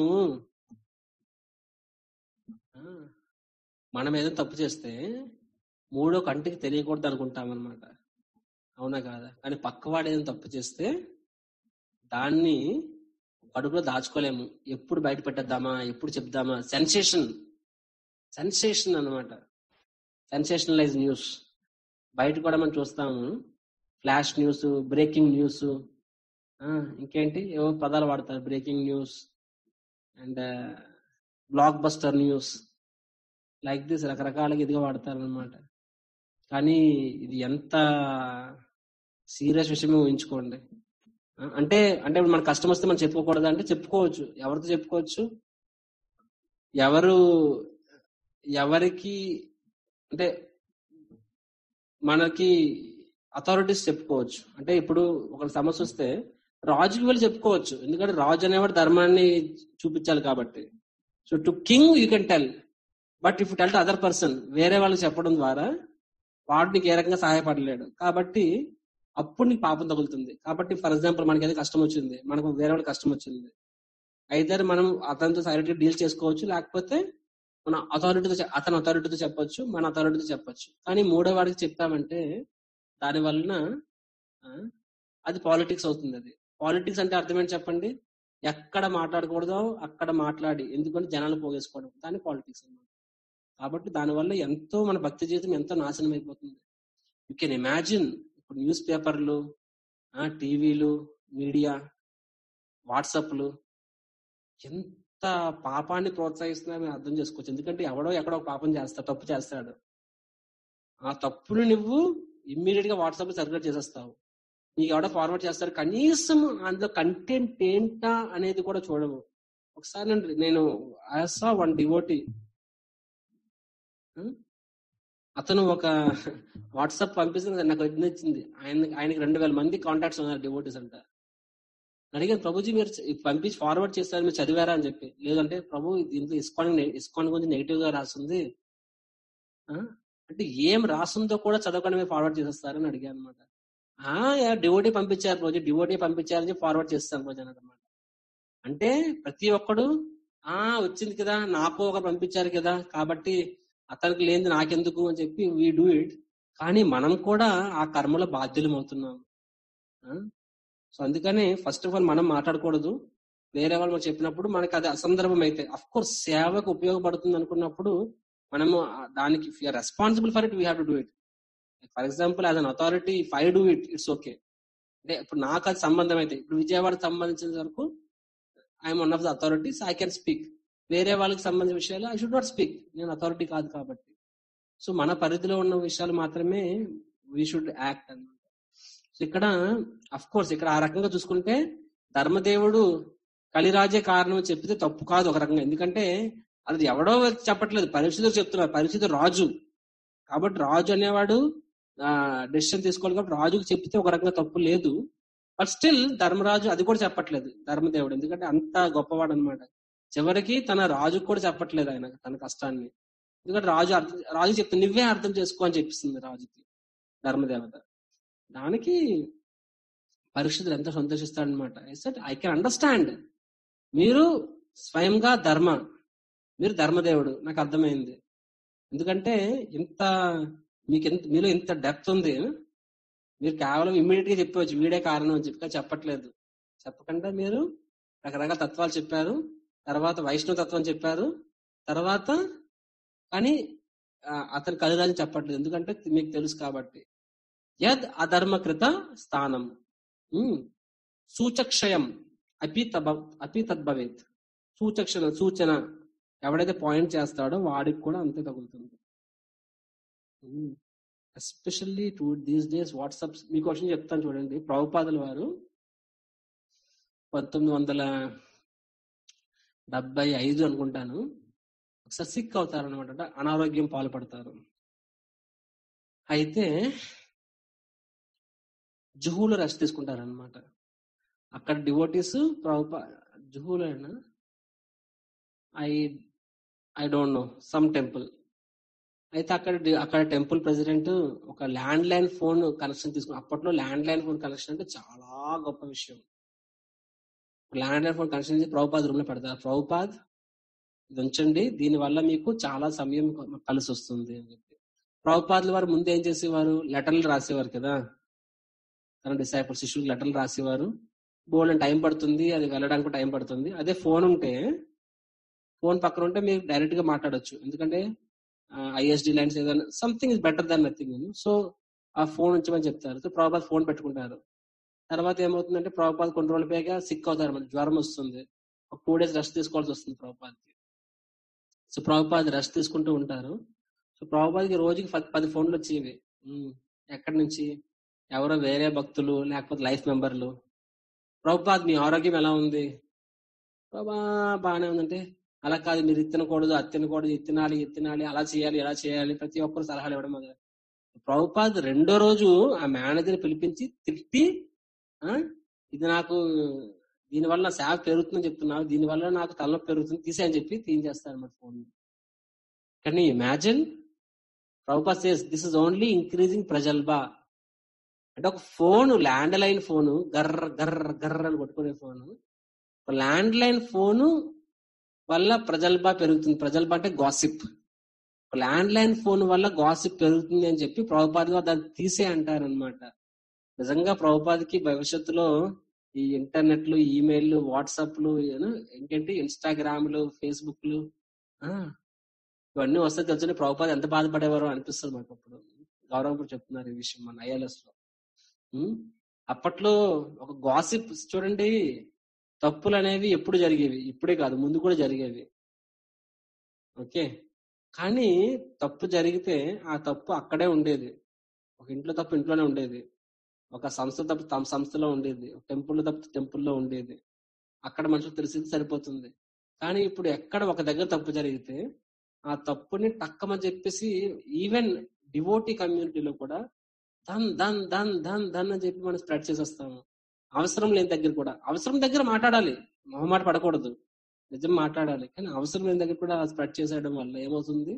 ఆ, మనం ఏదో తప్పు చేస్తే మూడో కంటికి తెలియకూడదు అనుకుంటాం అనమాట అవునా కాదా కానీ పక్కవాడు ఏదైనా తప్పు చేస్తే దాన్ని కడుపులో దాచుకోలేము ఎప్పుడు బయట పెట్టేద్దామా ఎప్పుడు చెప్దామా సెన్సేషన్ సెన్సేషన్ అన్నమాట సెన్సేషనలైజ్ న్యూస్ బయట కూడా మనం చూస్తాము ఫ్లాష్ న్యూస్ బ్రేకింగ్ న్యూస్ ఇంకేంటి ఏవో పదాలు వాడతారు breaking news and blockbuster news like this రకరకాలుగా ఇదిగా వాడతారు అనమాట కానీ ఇది ఎంత సీరియస్ విషయమో ఊహించుకోండి ఆ, అంటే అంటే ఇప్పుడు మన కష్టం వస్తే మనం చెప్పుకోకూడదు అంటే చెప్పుకోవచ్చు ఎవరితో చెప్పుకోవచ్చు ఎవరు ఎవరికి అంటే మనకి అథారిటీస్ చెప్పుకోవచ్చు అంటే ఇప్పుడు ఒక సమస్య వస్తే రాజుకి వెళ్ళి చెప్పుకోవచ్చు ఎందుకంటే రాజు అనేవాడు ధర్మాన్ని చూపించాలి కాబట్టి so to king you can tell but if tell to other person వేరే వాళ్ళకి చెప్పడం ద్వారా వాడు నీకు ఏ రకంగా సహాయపడలేడు కాబట్టి అప్పుడు నీకు పాపం తగులుతుంది కాబట్టి ఫర్ ఎగ్జాంపుల్ మనకి ఏదో కష్టం వచ్చింది మనకు వేరే వాళ్ళకి కష్టం వచ్చింది అయితే మనం అతనితో సైలెంట్ డీల్ చేసుకోవచ్చు లేకపోతే మన అథారిటీతో అతని అథారిటీతో చెప్పొచ్చు మన అథారిటీతో చెప్పొచ్చు కానీ మూడో వాడికి చెప్పామంటే దాని వలన ఆ, అది పాలిటిక్స్ అవుతుంది అది పాలిటిక్స్ అంటే అర్థం ఏంటి చెప్పండి ఎక్కడ మాట్లాడకూడదో అక్కడ మాట్లాడి ఎందుకంటే జనాలు పోగేసుకోవడం దాని పాలిటిక్స్ అన్నమాట కాబట్టి దానివల్ల ఎంతో మన భక్తి జీవితం ఎంతో నాశనం అయిపోతుంది యూ కెన్ ఇమాజిన్ ఇప్పుడు న్యూస్ పేపర్లు టీవీలు మీడియా వాట్సాప్లు ఎంత పాపాన్ని ప్రోత్సహిస్తున్నా మేము అర్థం చేసుకోవచ్చు ఎందుకంటే ఎవడో ఎక్కడో ఒక పాపం చేస్తాడు తప్పు చేస్తాడు ఆ తప్పుని నువ్వు ఇమ్మీడియట్ గా వాట్సాప్ లో సర్క్యులేట్ చేసేస్తావు నీకు ఎవడో ఫార్వర్డ్ చేస్తాడు కనీసం అందులో కంటెంట్ ఏంటా అనేది కూడా చూడవు ఒకసారి నేను నేను ఐసా వన్ డివోటీ అతను ఒక వాట్సాప్ పంపిస్తుంది నాకు నచ్చింది ఆయన ఆయనకి రెండు వేల మంది కాంటాక్ట్స్ ఉన్నారు డివోటీస్ అంట అడిగాను ప్రభుజీ మీరు చ- పంపించి ఫార్వర్డ్ చేస్తారు మీరు చదివారా అని చెప్పి లేదంటే ప్రభు దీంట్లో ఇస్కాన్ ఇస్కాన్ గురించి నెగిటివ్ గా రాస్తుంది ఆ? అంటే ఏం రాస్తుందో కూడా చదవకుండా మీరు ఫార్వర్డ్ చేసేస్తారని అడిగాను అనమాట డివోటీ పంపించారు రోజు డివోటీ పంపించారని చెప్పి ఫార్వర్డ్ చేస్తాను రోజు అన్నమాట అంటే ప్రతి ఒక్కడు ఆ వచ్చింది కదా నాకు ఒక పంపించారు కదా కాబట్టి అతనికి లేనిది నాకెందుకు అని చెప్పి వీ డూ ఇట్ కానీ మనం కూడా ఆ కర్మలో బాధ్యులం అవుతున్నాం సో అందుకని ఫస్ట్ ఆఫ్ ఆల్ మనం మాట్లాడకూడదు వేరే వాళ్ళు మనకు చెప్పినప్పుడు మనకి అది అసందర్భం అయితే అఫ్ కోర్స్ సేవకు ఉపయోగపడుతుంది అనుకున్నప్పుడు మనము ఆ- దానికి responsible for it we have to do it for example as an authority if I do it it's okay అంటే ఇప్పుడు నాకు అది సంబంధం అయితే ఇప్పుడు విజయవాడకు సంబంధించిన వరకు I'm one of the authorities I can speak వేరే వాళ్ళకి సంబంధించిన విషయాలు ఐ షుడ్ నాట్ స్పీక్ నేను అథారిటీ కాదు కాబట్టి సో మన పరిధిలో ఉన్న విషయాలు మాత్రమే వీ షుడ్ యాక్ట్ అన్నమాట సో ఇక్కడ అఫ్ కోర్స్ ఇక్కడ ఆ రకంగా చూసుకుంటే ధర్మదేవుడు కలిరాజే కారణం అని చెప్పితే తప్పు కాదు ఒక రకంగా ఎందుకంటే అది ఎవడో చెప్పట్లేదు పరిస్థితులు చెప్తున్నారు పరిస్థితి రాజు కాబట్టి రాజు అనేవాడు డెసిషన్ తీసుకోవాలి కాబట్టి రాజుకు చెప్తే ఒక రకంగా తప్పు లేదు బట్ స్టిల్ ధర్మరాజు అది కూడా చెప్పట్లేదు ధర్మదేవుడు ఎందుకంటే అంత గొప్పవాడు అనమాట చివరికి తన రాజుకు కూడా చెప్పట్లేదు ఆయన తన కష్టాన్ని ఎందుకంటే రాజు అర్థం రాజు చెప్తే నువ్వే అర్థం చేసుకో అని చెప్పిస్తుంది రాజుకి ధర్మదేవత దానికి పరీక్షితులు ఎంత సంతోషిస్తాడనమాట ఐ కెన్ అండర్స్టాండ్ మీరు స్వయంగా ధర్మ మీరు ధర్మదేవుడు నాకు అర్థమైంది ఎందుకంటే ఇంత మీకు ఎంత మీలో ఇంత డెప్త్ ఉంది మీరు కేవలం ఇమ్మీడియట్ గా చెప్పవచ్చు వీడే కారణం అని చెప్పి చెప్పట్లేదు చెప్పకుండా మీరు రకరకాల తత్వాలు చెప్పారు తర్వాత వైష్ణవ తత్వం చెప్పారు తర్వాత కానీ ఆ, అతను కలిరాజు చెప్పట్లేదు ఎందుకంటే మీకు తెలుసు కాబట్టి యద్ అధర్మకృత స్థానం ఉమ్. సూచక్షయం అపి తబ అపి తద్భవేత్ సూచక్షణ సూచన ఎవడైతే పాయింట్ చేస్తాడో వాడికి కూడా అంతే తగులుతుంది especially to these days WhatsApp మీ క్వశ్చన్ చెప్తాను చూడండి ప్రభుపాదుల వారు పంతొమ్మిది వందల డెబ్బై ఐదు అనుకుంటాను ఒకసారి సిక్ అవుతారు అనమాట అనారోగ్యం పాల్పడతారు అయితే జుహులో రెస్ట్ తీసుకుంటారు అనమాట అక్కడ డివోటీస్ ప్రభుపా జుహులో I I don't know some temple అయితే అక్కడ డి- అక్కడ టెంపుల్ ప్రెసిడెంట్ ఒక ల్యాండ్ లైన్ ఫోన్ కనెక్షన్ తీసుకుని అప్పట్లో ల్యాండ్ లైన్ ఫోన్ కనెక్షన్ అంటే చాలా గొప్ప విషయం ల్యాండ్ లైన్ ఫోన్ కనెక్షన్ చేసి ప్రభుపాద్ రూమ్ లో పెడతారు ప్రభుపాద్ ఇది ఉంచండి దీని వల్ల మీకు చాలా సమయం కలిసి వస్తుంది అని చెప్పి ప్రభుపాదుల వారు ముందు ఏం చేసేవారు లెటర్లు రాసేవారు కదా తన డిసైపుల్ శిష్యులకు లెటర్లు రాసేవారు బోల్డ్ టైం పడుతుంది అది వెళ్ళడానికి టైం పడుతుంది అదే ఫోన్ ఉంటే ఫోన్ పక్కన ఉంటే మీరు డైరెక్ట్ గా మాట్లాడొచ్చు ఎందుకంటే ఐఎస్డి లైన్స్ ఏదైనా something is better than nothing so ఆ ఫోన్ ఉంచమని చెప్తారు సో ప్రభుపాద్ ఫోన్ పెట్టుకుంటారు తర్వాత ఏమవుతుందంటే ప్రభుపాద్ కొన్ని రోజులు పైగా సిక్ అవుతారు మనకి జ్వరం వస్తుంది ఒక టూ డేస్ రెస్ట్ తీసుకోవాల్సి వస్తుంది ప్రభుపాద్కి సో ప్రభుపాద్ రెస్ట్ తీసుకుంటూ ఉంటారు సో ప్రభుపాద్కి రోజుకి పది పది ఫోన్లు వచ్చేవి ఉమ్, ఎక్కడి నుంచి ఎవరో వేరే భక్తులు లేకపోతే లైఫ్ మెంబర్లు ప్రభుపాద్ మీ ఆరోగ్యం ఎలా ఉంది ప్రభా బాగానే ఉందంటే అలా కాదు మీరు ఇది తినకూడదు అది తినకూడదు ఇది తినాలి ఇది తినాలి అలా చేయాలి ఎలా చేయాలి ప్రతి ఒక్కరు సలహాలు ఇవ్వడం మొదలు ప్రభుపాద్ రెండో రోజు ఆ మేనేజర్ పిలిపించి తిట్టి ఆ, ఇది నాకు దీనివల్ల సేవ పెరుగుతుందని చెప్తున్నావు దీనివల్ల నాకు తలనొప్పి పెరుగుతుంది తీసేయని చెప్పి తీయించేస్తారు అన్నమాట ఫోన్ కానీ imagine Prabhupada says this is only increasing ప్రజల్బా అంటే ఒక ఫోన్ ల్యాండ్ లైన్ ఫోను గర్ర గర్ర గర్ర అని కొట్టుకునే ఫోను ఒక ల్యాండ్ లైన్ ఫోను వల్ల ప్రజల్బా పెరుగుతుంది ప్రజల్బా అంటే గాసిప్ ఒక ల్యాండ్ లైన్ ఫోన్ వల్ల గాసిప్ పెరుగుతుంది అని చెప్పి ప్రభుపాద్ గారు దాన్ని తీసే అంటారనమాట నిజంగా ప్రభుపాద్కి భవిష్యత్తులో ఈ ఇంటర్నెట్లు ఈమెయిల్ వాట్సాప్లు ఏంటంటే ఇన్స్టాగ్రామ్లు ఫేస్బుక్లు ఆ, ఇవన్నీ వస్తే తెలుసుని ప్రభుపాద్ ఎంత బాధపడేవారో అనిపిస్తుంది మాకు అప్పుడు గౌరవం కూడా చెప్తున్నారు ఈ విషయం మన ఐఎల్ఎస్ లో ఉమ్, అప్పట్లో ఒక గాసిప్ చూడండి తప్పులు అనేవి ఎప్పుడు జరిగేవి ఇప్పుడే కాదు ముందు కూడా జరిగేవి ఓకే కానీ తప్పు జరిగితే ఆ తప్పు అక్కడే ఉండేది ఒక ఇంట్లో తప్పు ఇంట్లోనే ఉండేది ఒక సంస్థ తప్పు తమ సంస్థలో ఉండేది ఒక టెంపుల్ తప్పు టెంపుల్లో ఉండేది అక్కడ మనుషులకు తెలిసింది సరిపోతుంది కానీ ఇప్పుడు ఎక్కడ ఒక దగ్గర తప్పు జరిగితే ఆ తప్పుని టక్కమని చెప్పేసి ఈవెన్ డివోటీ కమ్యూనిటీలో కూడా ధన్ ధన్ ధన్ ధన్ ధన్ అని చెప్పి మనం స్ప్రెడ్ చేసేస్తాము అవసరం లేని దగ్గర కూడా అవసరం దగ్గర మాట్లాడాలి మొహమాట పడకూడదు నిజం మాట్లాడాలి కానీ అవసరం లేని దగ్గర కూడా స్ప్రెడ్ చేసేయడం వల్ల ఏమవుతుంది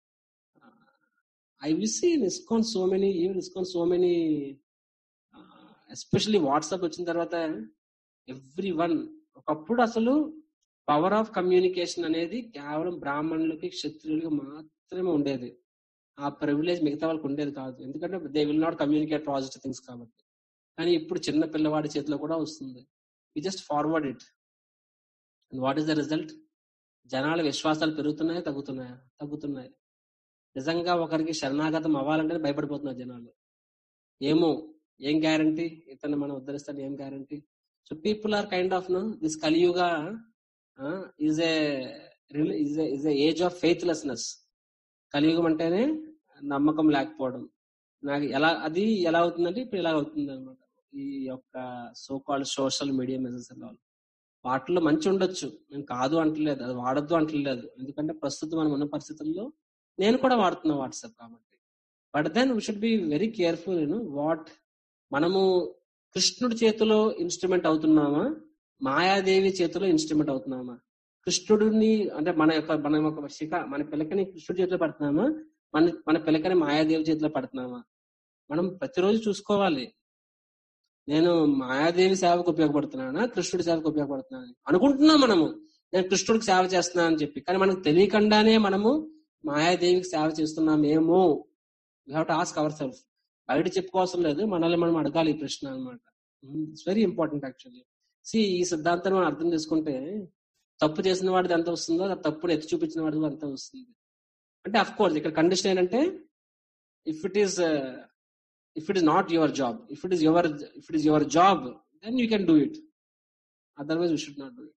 I was in ISKCON so many even ISKCON so many especially WhatsApp వచ్చిన తర్వాత ఎవ్రీ వన్ ఒకప్పుడు అసలు పవర్ ఆఫ్ కమ్యూనికేషన్ అనేది కేవలం బ్రాహ్మణులకి క్షత్రియులకి మాత్రమే ఉండేది ఆ ప్రివిలేజ్ మిగతా వాళ్ళకి ఉండేది కాదు ఎందుకంటే they will not communicate positive things కాబట్టి కానీ ఇప్పుడు చిన్న పిల్లవాడి చేతిలో కూడా వస్తుంది we just forward it and what is the result జనాల విశ్వాసాలు పెరుగుతున్నాయా తగ్గుతున్నాయా తగ్గుతున్నాయి నిజంగా ఒకరికి శరణాగతం అవ్వాలంటే భయపడిపోతున్నారు జనాలు ఏమో ఏం గ్యారంటీ ఇతను మనం ఉద్ధరిస్తాను ఏం guarantee so people are kind of know this Kaliyuga is a is is age of faithlessness కలియుగం అంటేనే నమ్మకం లేకపోవడం నాకు ఎలా అది ఎలా అవుతుందంటే ఇప్పుడు ఇలా అవుతుంది అనమాట ఈ యొక్క so called social media message వాటిలో మంచి ఉండొచ్చు నేను కాదు అంటలేదు అది వాడద్దు అంటలేదు ఎందుకంటే ప్రస్తుతం మనం ఉన్న పరిస్థితుల్లో నేను కూడా వాడుతున్నా వాట్సాప్ కాబట్టి but then we should be very careful you know what మనము కృష్ణుడి చేతిలో ఇన్స్ట్రుమెంట్ అవుతున్నామా మాయాదేవి చేతిలో ఇన్స్ట్రుమెంట్ అవుతున్నామా కృష్ణుడిని అంటే మన యొక్క మన యొక్క శిఖ మన పిల్లకని కృష్ణుడి చేతిలో పడుతున్నామా మన మన పిల్లకని మాయాదేవి చేతిలో పడుతున్నామా మనం ప్రతిరోజు చూసుకోవాలి నేను మాయాదేవి సేవకు ఉపయోగపడుతున్నానా కృష్ణుడి సేవకు ఉపయోగపడుతున్నాను అనుకుంటున్నాం మనము నేను కృష్ణుడికి సేవ చేస్తున్నాను అని చెప్పి కానీ మనకు తెలియకుండానే మనము మాయాదేవికి సేవ చేస్తున్నామేమో we have to ask our self బయట చెప్పుకోవాల్సిన లేదు మనల్ని మనం అడగాలి ఈ ప్రశ్న అనమాట it's very important actually see ఈ సిద్ధాంతం మనం అర్థం చేసుకుంటే తప్పు చేసిన వాడిది ఎంత వస్తుందో ఆ తప్పుని ఎత్తి చూపించిన వాడిది అంత వస్తుంది అంటే అఫ్ కోర్స్ ఇక్కడ కండిషన్ ఏంటంటే if it is if it is not your job if it is your if it is your job then you can do it otherwise you should not do it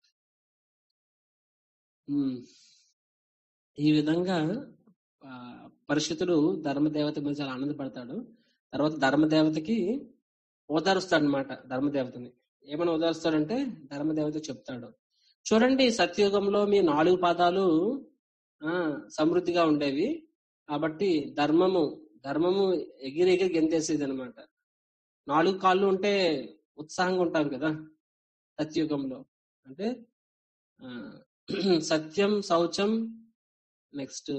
ఈ విధంగా ఆ, పరిస్థితులు ధర్మదేవత మీద చాలా ఆనందపడతాడు తర్వాత ధర్మదేవతకి ఓదారుస్తాడు అనమాట ధర్మదేవతని ఏమని ఓదారుస్తాడంటే ధర్మదేవత చెప్తాడు చూడండి సత్యుగంలో మీ నాలుగు పాదాలు ఆ సమృద్ధిగా ఉండేవి కాబట్టి ధర్మము ధర్మము ఎగిరి ఎగిరి గెంతేసేది అనమాట నాలుగు కాళ్ళు ఉంటే ఉత్సాహంగా ఉంటాం కదా సత్యుగంలో అంటే ఆ, సత్యం శౌచం నెక్స్ట్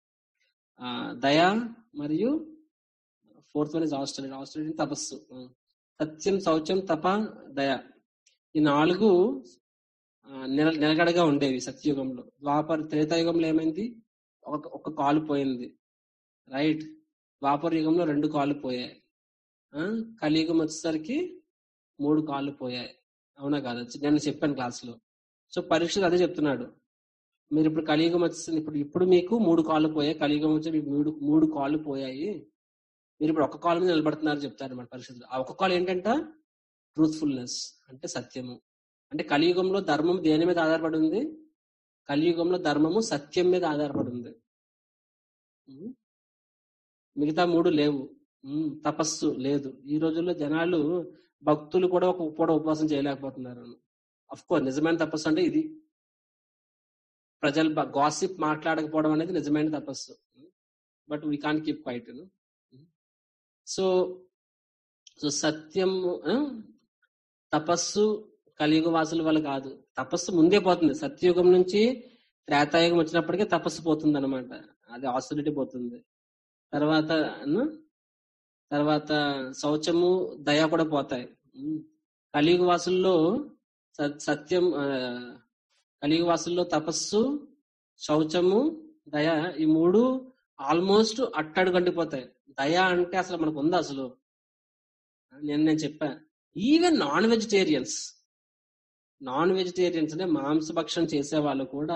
దయ మరియు fourth one is austerity austerity తపస్సు ఆ, సత్యం శౌచం తప దయ ఈ నాలుగు ఆ, నిల నిలకడగా ఉండేవి సత్యయుగంలో ద్వాపర త్రేతాయుగంలో ఏమైంది ఒక ఒక కాలు పోయింది రైట్ ద్వాపర యుగంలో రెండు కాళ్ళు పోయాయి ఆ, కలియుగం వచ్చేసరికి మూడు కాళ్ళు పోయాయి అవునా కాదు నేను చెప్పాను క్లాస్ లో సో పరీక్షలు అదే చెప్తున్నాడు మీరు ఇప్పుడు కలియుగం వచ్చేసింది ఇప్పుడు ఇప్పుడు మీకు మూడు కాళ్ళు పోయాయి కలియుగం వచ్చి మీకు మూడు మూడు కాళ్ళు పోయాయి మీరు ఇప్పుడు ఒక్క కాలు మీద నిలబడుతున్నారు చెప్తారు మన పరిస్థితులు ఆ ఒక్క కాలు ఏంటంట ట్రూత్ఫుల్నెస్ అంటే సత్యము అంటే కలియుగంలో ధర్మం దేని మీద ఆధారపడి ఉంది కలియుగంలో ధర్మము సత్యం మీద ఆధారపడి ఉంది ఉం? మిగతా మూడు లేవు ఉం, తపస్సు లేదు ఈ రోజుల్లో జనాలు భక్తులు కూడా ఒక పూట ఉపవాసం చేయలేకపోతున్నారు అఫ్ కోర్స్ నిజమైన తపస్సు అంటే ఇది ప్రజలు గాసిప్ మాట్లాడకపోవడం అనేది నిజమైన తపస్సు but we can keep quiet so so సత్యం ఆ, తపస్సు కలియుగ వాసుల వల్ల కాదు తపస్సు ముందే పోతుంది సత్యయుగం నుంచి త్రేతాయుగం వచ్చినప్పటికే తపస్సు పోతుంది అనమాట అది ఆసిడిటీ పోతుంది తర్వాత అన్న, తర్వాత శౌచము దయ కూడా పోతాయి ఉమ్. కలియుగ వాసుల్లో స- సత్యం ఆ, కలియుగ వాసుల్లో తపస్సు శౌచము దయ ఈ మూడు ఆల్మోస్ట్ అట్టడు కంటిపోతాయి దయ అంటే అసలు మనకు ఉందా అసలు నేను నేను చెప్పా even non vegetarians non vegetarians అంటే మాంసభక్షం చేసే వాళ్ళు కూడా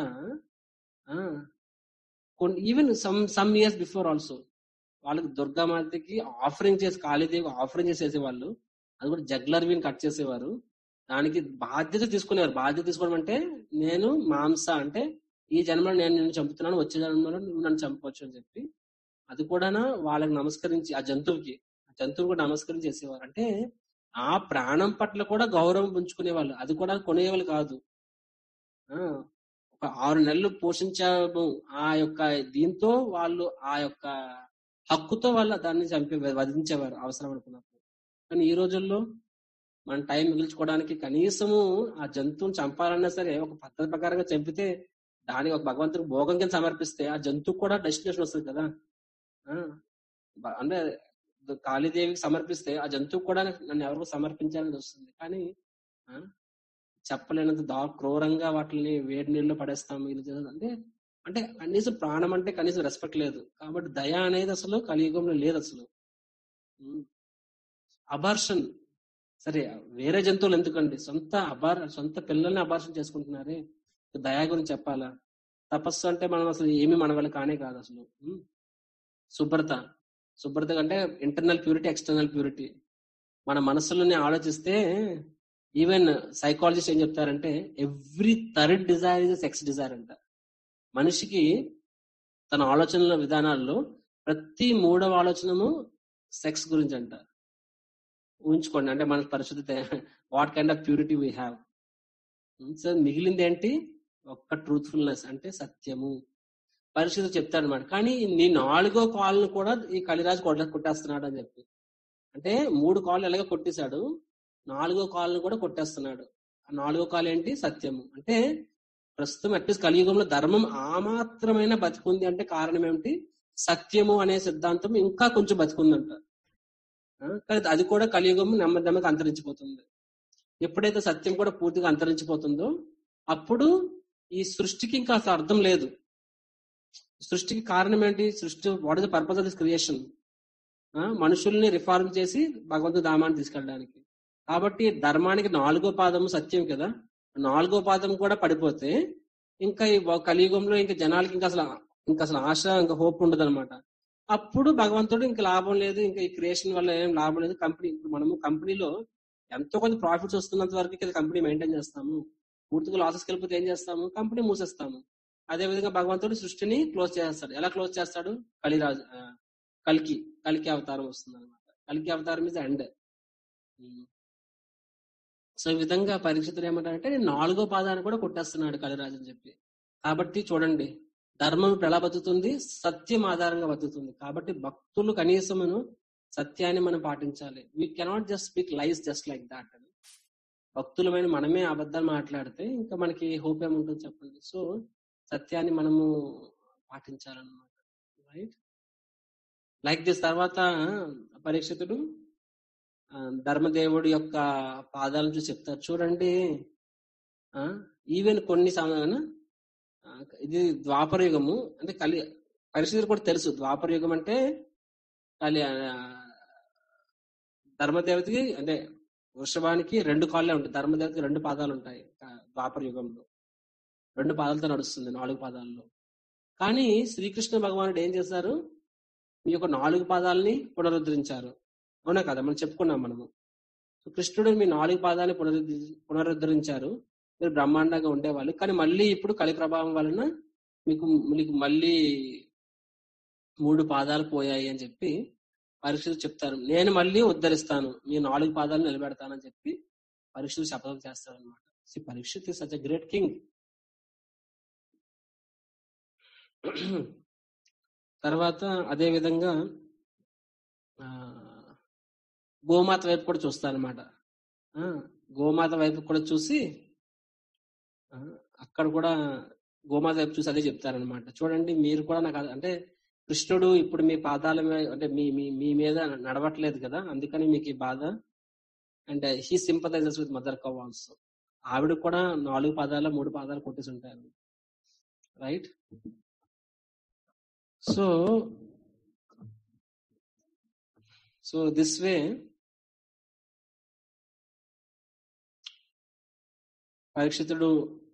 even some some years before also వాళ్ళకి దుర్గామాతకి ఆఫరింగ్ చేసి కాళీదేవి ఆఫరింగ్ చేసేసే వాళ్ళు అది కూడా జగ్లర్ విన్ కట్ చేసేవారు దానికి బాధ్యత తీసుకునేవారు బాధ్యత తీసుకోవడం అంటే నేను మాంస అంటే ఈ జన్మలో నేను నిన్ను చంపుతున్నాను వచ్చే జన్మలో నువ్వు నన్ను చంపవచ్చు అని చెప్పి అది కూడా వాళ్ళకి నమస్కరించి ఆ జంతువుకి ఆ జంతువు కూడా నమస్కరించి చేసేవారు అంటే ఆ ప్రాణం పట్ల కూడా గౌరవం పుంజుకునేవాళ్ళు అది కూడా కొనేవాళ్ళు కాదు ఆ ఒక ఆరు నెలలు పోషించాము ఆ యొక్క దీంతో వాళ్ళు ఆ యొక్క హక్కుతో వాళ్ళు దాన్ని చంపి వధించేవారు అవసరం అనుకున్నప్పుడు కానీ ఈ రోజుల్లో మన టైం మిగిల్చుకోవడానికి కనీసము ఆ జంతువుని చంపాలన్నా సరే ఒక పద్ధతి ప్రకారంగా చంపితే దానికి ఒక భగవంతుడికి భోగం కింద సమర్పిస్తే ఆ జంతువు కూడా డెస్టినేషన్ వస్తుంది కదా ఆ బ- అంటే కాళీదేవికి సమర్పిస్తే ఆ జంతువు కూడా నన్ను ఎవరికో సమర్పించాలని వస్తుంది కానీ ఆ, చెప్పలేనంత దా క్రూరంగా వాటిని వేడి నీళ్ళలో పడేస్తాం ఇది చేస్తాం. అంటే అంటే కనీసం ప్రాణం అంటే కనీసం రెస్పెక్ట్ లేదు కాబట్టి దయ అనేది అసలు కలియుగంలో లేదు అసలు అబార్షన్ సరే వేరే జంతువులు ఎందుకండి సొంత అబార్ సొంత పిల్లల్ని అబార్షన్ చేసుకుంటున్నారే దయా గురించి చెప్పాలా తపస్సు అంటే మనం అసలు ఏమి మన వల్ల కానే కాదు అసలు ఉమ్. శుభ్రత శుభ్రత అంటే ఇంటర్నల్ ప్యూరిటీ ఎక్స్టర్నల్ ప్యూరిటీ మన మనసులోనే ఆలోచిస్తే ఈవెన్ సైకాలజిస్ట్ ఏం చెప్తారంటే every third desire is sex desire అంట మనిషికి తన ఆలోచనల విధానాల్లో ప్రతి మూడవ ఆలోచనము సెక్స్ గురించి అంట ఊహించుకోండి అంటే మన పరిశుద్ధత what kind of purity we have so మిగిలింది ఏంటి ఒక్క ట్రూత్ఫుల్నెస్ అంటే సత్యము పరిశుద్ధ చెప్తాడు అనమాట కానీ నీ నాలుగో కాల్ను కూడా ఈ కలిరాజు కొట్ట కొట్టేస్తున్నాడు అని చెప్పి అంటే మూడు కాళ్ళు ఎలాగో కొట్టేశాడు నాలుగో కాళ్ళను కూడా కొట్టేస్తున్నాడు ఆ నాలుగో కాలు ఏంటి సత్యము అంటే ప్రస్తుతం అట్లీస్ట్ కలియుగంలో ధర్మం ఆ మాత్రమైన బతికుంది అంటే కారణం ఏమిటి సత్యము అనే సిద్ధాంతం ఇంకా కొంచెం బతికుందంట ఆ, కానీ అది కూడా కలియుగం నెమ్మది నెమ్మదిగా అంతరించిపోతుంది ఎప్పుడైతే సత్యం కూడా పూర్తిగా అంతరించిపోతుందో అప్పుడు ఈ సృష్టికి ఇంకా అసలు అర్థం లేదు సృష్టికి కారణం ఏంటి సృష్టి what is the purpose of this creation మనుషుల్ని రిఫార్మ్ చేసి భగవంతు ధామాన్ని తీసుకెళ్ళడానికి కాబట్టి ధర్మానికి నాలుగో పాదము సత్యం కదా నాలుగో పాదం కూడా పడిపోతే ఇంకా ఈ వ- కలియుగంలో ఇంకా జనాలకి ఇంకా అసలు ఇంకా అసలు ఆశ ఇంకా హోప్ ఉండదు అనమాట అప్పుడు భగవంతుడు ఇంకా లాభం లేదు ఇంకా ఈ క్రియేషన్ వల్ల ఏం లాభం లేదు కంపెనీ ఇప్పుడు మనము కంపెనీలో ఎంతో కొంత ప్రాఫిట్స్ వస్తున్నంత వరకు కదా కంపెనీ మెయింటైన్ చేస్తాము పూర్తిగా లాసెస్ వెళ్ళిపోతే ఏం చేస్తాము కంపెనీ మూసేస్తాము అదే విధంగా భగవంతుడు సృష్టిని క్లోజ్ చేస్తాడు ఎలా క్లోజ్ చేస్తాడు కలిరాజు ఆ, కల్కి కల్కి అవతారం వస్తుంది అనమాట కల్కి అవతారం ఇస్ ఎండ్ సో ఈ విధంగా పరీక్షితులు ఏమంటారంటే నాలుగో పాదాన్ని కూడా కొట్టేస్తున్నాడు కలిరాజు అని చెప్పి కాబట్టి చూడండి ధర్మం ఇప్పుడు ఎలా బతుకుతుంది సత్యం ఆధారంగా బతుకుతుంది కాబట్టి భక్తులు కనీసమును సత్యాన్ని మనం పాటించాలి we cannot just speak lies just like that అని భక్తులమైన మనమే అబద్ధాలు మాట్లాడితే ఇంకా మనకి హోప్ ఏముంటుంది చెప్పండి సో సత్యాన్ని మనము పాటించాలన్నమాట రైట్ లైక్ దిస్ తర్వాత పరీక్షితుడు ఆ, ధర్మదేవుడి యొక్క పాదాలను చూసి చెప్తారు చూడండి ఈవెన్ కొన్ని సమయాన ఆ, ఇది ద్వాపర యుగము అంటే కలి పరిస్థితులు కూడా తెలుసు ద్వాపర యుగం అంటే కలి ఆ, ధర్మదేవతకి అంటే వృషభానికి రెండు కాళ్ళే ఉంటాయి ధర్మదేవతకి రెండు పాదాలు ఉంటాయి ఆ, ద్వాపర యుగంలో రెండు పాదాలతో నడుస్తుంది నాలుగు పాదాల్లో కానీ శ్రీకృష్ణ భగవానుడు ఏం చేశారు ఈ యొక్క నాలుగు పాదాలని పునరుద్ధరించారు అవునా కదా మనం చెప్పుకున్నాం మనము సో కృష్ణుడు మీ నాలుగు పాదాలని పునరుద్ధరి పునరుద్ధరించారు మీరు బ్రహ్మాండంగా ఉండేవాళ్ళు కానీ మళ్ళీ ఇప్పుడు కలి ప్రభావం వలన మీకు మీకు మళ్ళీ మూడు పాదాలు పోయాయి అని చెప్పి పరీక్షలు చెప్తారు నేను మళ్ళీ ఉద్ధరిస్తాను మీ నాలుగు పాదాలు నిలబెడతానని చెప్పి పరీక్షలు శపథం చేస్తారు అనమాట Parikshit such a great king తర్వాత అదే విధంగా ఆ, గోమాత వైపు కూడా చూస్తారనమాట గోమాత వైపు కూడా చూసి ఆ, అక్కడ కూడా గోమాత వైపు చూసి అదే చెప్తారనమాట చూడండి మీరు కూడా నాకు అది- అంటే కృష్ణుడు ఇప్పుడు మీ పాదాల మీద అంటే మీ మీ మీ మీద నడవట్లేదు కదా అందుకని మీకు ఈ బాధ and he sympathizers with mother cow also ఆవిడ కూడా నాలుగు పాదాలు మూడు పాదాలు కొట్టేసి ఉంటారు right so so this way పరీక్షితుడు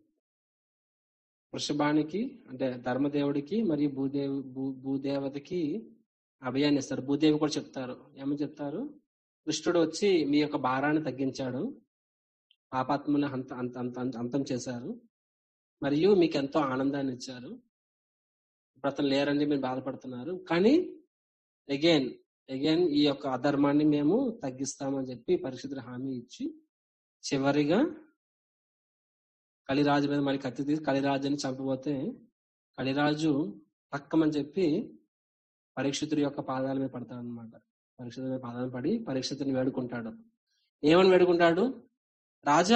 వృషభానికి అంటే ధర్మదేవుడికి మరియు భూదేవి భూ భూదేవతకి అభయాన్ని ఇస్తారు భూదేవి కూడా చెప్తారు ఏమని చెప్తారు కృష్ణుడు వచ్చి మీ యొక్క భారాన్ని తగ్గించాడు పాపాత్మని అంత అంత అంత అంత- అంతం చేశారు మరియు మీకు ఎంతో ఆనందాన్ని ఇచ్చారు ఇప్పుడు అతను లేరని మీరు బాధపడుతున్నారు కానీ అగైన్ అగైన్ ఈ యొక్క అధర్మాన్ని మేము తగ్గిస్తామని చెప్పి పరిశుద్ధ హామీ ఇచ్చి చివరిగా కలిరాజు మీద మరి కత్తి తీసి కలిరాజుని చంపబోతే కలిరాజు తక్కమని చెప్పి పరీక్షితుడి యొక్క పాదాల మీద పడతాడు అనమాట పరీక్షితుడి మీద పాదాలు పడి పరీక్షితుని వేడుకుంటాడు ఏమని వేడుకుంటాడు రాజా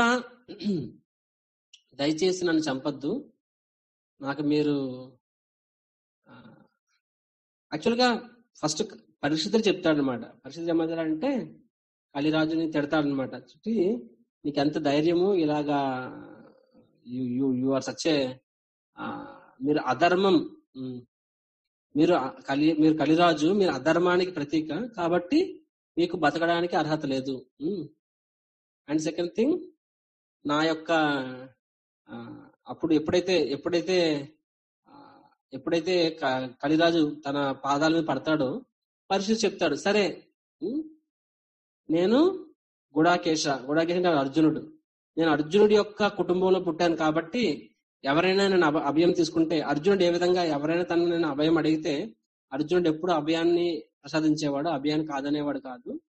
దయచేసి నన్ను చంపద్దు నాకు మీరు యాక్చువల్గా ఫస్ట్ పరిస్థితులు చెప్తాడు అనమాట పరిస్థితులు ఏమంటాడంటే కలిరాజుని తిడతాడు అనమాట చుట్టి నీకు ఎంత ధైర్యము ఇలాగా you you you are such a మీరు అధర్మం ఉమ్, మీరు అ- కలి మీరు కలిరాజు మీరు అధర్మానికి ప్రతీక కాబట్టి మీకు బతకడానికి అర్హత లేదు అండ్ సెకండ్ థింగ్ నా యొక్క ఆ, అప్పుడు ఎప్పుడైతే ఎప్పుడైతే ఆ, ఎప్పుడైతే క- కలిరాజు తన పాదాల మీద పడతాడో పరిస్థితి చెప్తాడు సరే ఉమ్, నేను గుడాకేశ గుడాకేశ అంటే అర్జునుడు నేను అర్జునుడి యొక్క కుటుంబంలో పుట్టాను కాబట్టి ఎవరైనా నేను అభ- అభయం తీసుకుంటే అర్జునుడు ఏ విధంగా ఎవరైనా తను నేను అభయం అడిగితే అర్జునుడు ఎప్పుడు అభయాన్ని ప్రసాదించేవాడు అభయాన్ని కాదనేవాడు కాదు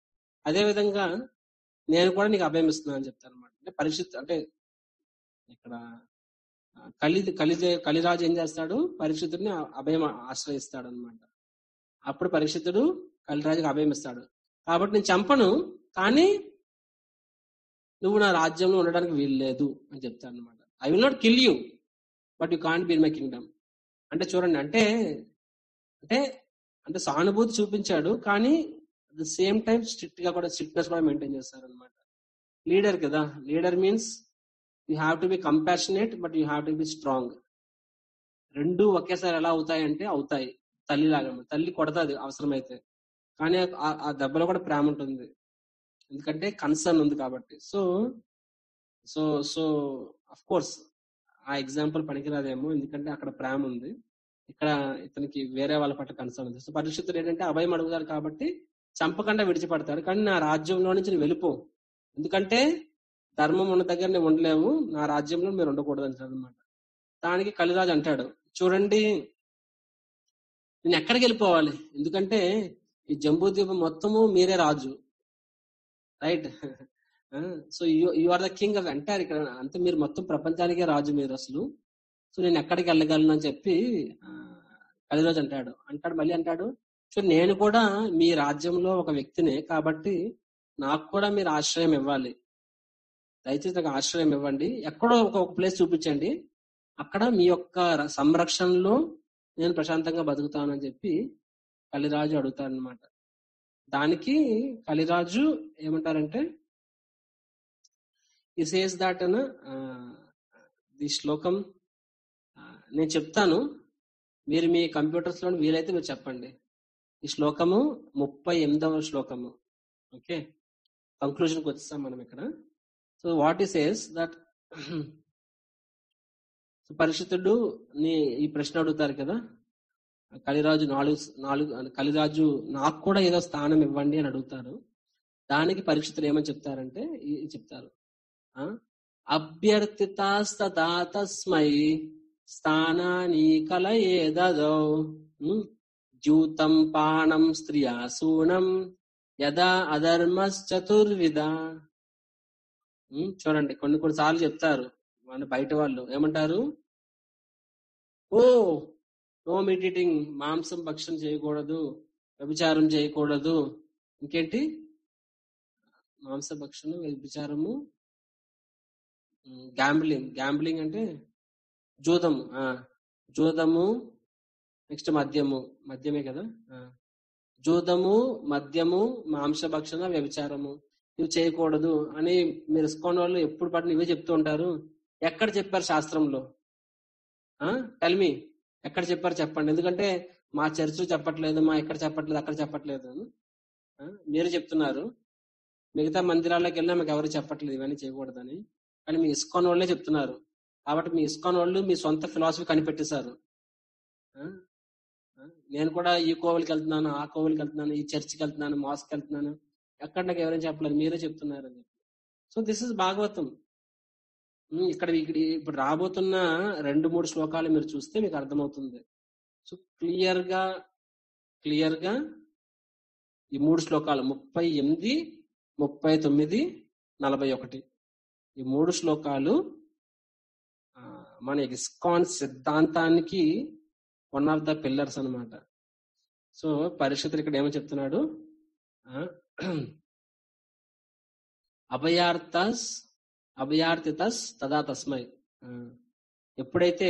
అదే విధంగా నేను కూడా నీకు అభయం ఇస్తున్నాను అని చెప్తాను అనమాట అంటే పరిస్థితి అంటే ఇక్కడ ఆ, కలి కలి కలిరాజు ఏం చేస్తాడు పరిస్థితుడిని అభయం ఆశ్రయిస్తాడు అనమాట అప్పుడు పరిస్థితుడు కలిరాజుకి అభయం ఇస్తాడు కాబట్టి నేను చంపను కానీ నువ్వు నా రాజ్యంలో ఉండడానికి వీలు లేదు అని చెప్తాను అనమాట I will not kill you but you can't be my kingdom అంటే చూడండి అంటే అంటే అంటే సానుభూతి చూపించాడు కానీ at the same time strict గా కూడా స్ట్రిక్ట్నెస్ కూడా మెయింటైన్ చేస్తారు అనమాట లీడర్ కదా leader means you have to be compassionate but you have to be strong రెండు ఒకేసారి ఎలా అవుతాయంటే అవుతాయి తల్లి లాగా తల్లి కొడతాది అవసరమైతే కానీ ఆ- ఆ దెబ్బలో కూడా ప్రేమ ఉంటుంది ఎందుకంటే కన్సర్న్ ఉంది కాబట్టి so so so of course ఆ ఎగ్జాంపుల్ పనికిరాదేమో ఎందుకంటే అక్కడ ప్రేమ ఉంది ఇక్కడ ఇతనికి వేరే వాళ్ళ పట్ల కన్సర్న్ ఉంది సో పరిస్థితులు ఏంటంటే అభయం అడుగుతారు కాబట్టి చంపకుండా విడిచిపడతారు కానీ నా రాజ్యంలో నుంచి నువ్వు వెళ్ళిపో ఎందుకంటే ధర్మం ఉన్న దగ్గర నువ్వు ఉండలేవు నా రాజ్యంలో మీరు ఉండకూడదు అంటారు అనమాట దానికి కలిరాజు అంటాడు చూడండి నేను ఎక్కడికి వెళ్ళిపోవాలి ఎందుకంటే ఈ జంబూ ద్వీపం మొత్తము మీరే రాజు right so you are the king of entire ఇక్కడ అంతే మీరు మొత్తం ప్రపంచానికే రాజు మీరు అసలు సో నేను ఎక్కడికి వెళ్ళగలను అని చెప్పి ఆ, కలిరోజు అంటాడు అంటాడు మళ్ళీ అంటాడు సో నేను కూడా మీ రాజ్యంలో ఒక వ్యక్తినే కాబట్టి నాకు కూడా మీరు ఆశ్రయం ఇవ్వాలి దయచేసి నాకు ఆశ్రయం ఇవ్వండి ఎక్కడో ఒక ప్లేస్ చూపించండి అక్కడ మీ యొక్క ర- సంరక్షణలో నేను ప్రశాంతంగా బతుకుతానని చెప్పి కలిరాజు అడుగుతాడు అనమాట దానికి కలిరాజు ఏమంటారంటే ఈ సేస్ దాట్ ది శ్లోకం ఆ, నేను చెప్తాను మీరు మీ కంప్యూటర్స్ లో వీలైతే మీరు చెప్పండి ఈ శ్లోకము ముప్పై ఎనిమిదవ శ్లోకము ఓకే కంక్లూజన్ కి వచ్చేస్తాం మనం ఇక్కడ so what he says that పరిషత్తుడు నీ ఈ ప్రశ్న అడుగుతారు కదా కలిరాజు నాలుగు నాలుగు కలిరాజు నాకు కూడా ఏదో స్థానం ఇవ్వండి అని అడుగుతారు దానికి పరీక్షితులు ఏమని చెప్తారంటే ఈ- ఈ చెప్తారు ఆ అభ్యర్థితాస్తదా తస్మై స్థానాని కలయే దదౌ ఉమ్, ద్యూతం పానం స్త్రియా సూనం యదా అధర్మశ్చతుర్విధ ఉమ్, చూడండి కొన్ని కొన్ని సార్లు చెప్తారు మన బయట వాళ్ళు ఏమంటారు ఓ నో మీట్ మాంసం భక్షణ చేయకూడదు వ్యభిచారం చేయకూడదు ఇంకేంటి మాంస భక్షణ వ్యభిచారము గ్యాంబ్లింగ్ గ్యాంబ్లింగ్ అంటే జూదము ఆ జూదము నెక్స్ట్ మద్యము మద్యమే కదా ఆ. జూదము మద్యము మాంస భక్షణ వ్యభిచారము ఇవి చేయకూడదు అని మీరు ఇస్కాన్ వాళ్ళు ఎప్పుడు పడిన ఇవే చెప్తూ ఉంటారు ఎక్కడ చెప్పారు శాస్త్రంలో ఆ టెల్మి ఎక్కడ చెప్పారు చెప్పండి ఎందుకంటే మా చర్చ్ చెప్పట్లేదు మా ఎక్కడ చెప్పట్లేదు అక్కడ చెప్పట్లేదు ఆ, మీరు చెప్తున్నారు మిగతా మందిరాల్లోకి వెళ్ళినా మీకు ఎవరు చెప్పట్లేదు ఇవన్నీ చేయకూడదని కానీ మీ ఇస్కాన్ వాళ్ళే చెప్తున్నారు కాబట్టి మీ ఇస్కాన్ వాళ్ళు మీ సొంత ఫిలాసఫీ కనిపెట్టేశారు ఆ? ఆ? నేను కూడా ఈ కోవిల్కి వెళ్తున్నాను ఆ కోవిల్కి వెళ్తున్నాను ఈ చర్చికి వెళ్తున్నాను మాస్కి వెళ్తున్నాను ఎక్కడ నాకు ఎవరైనా చెప్పలేదు మీరే చెప్తున్నారు అని so this is Bhagavatam um, ఇక్కడ ఇక్కడ ఇప్పుడు రాబోతున్న రెండు మూడు శ్లోకాలు మీరు చూస్తే మీకు అర్థమవుతుంది సో క్లియర్ గా క్లియర్ గా ఈ మూడు శ్లోకాలు ముప్పై ఎనిమిది ముప్పై తొమ్మిది నలభై ఒకటి ఈ మూడు శ్లోకాలు ఆ, మన ఇస్కాన్ సిద్ధాంతానికి వన్ ఆఫ్ ద పిల్లర్స్ అన్నమాట సో పరిషత్తులు ఇక్కడ ఏమని చెప్తున్నాడు ఆ, అభయార్థస్ అభయార్థితస్ తదా తస్మై ఆ, ఎప్పుడైతే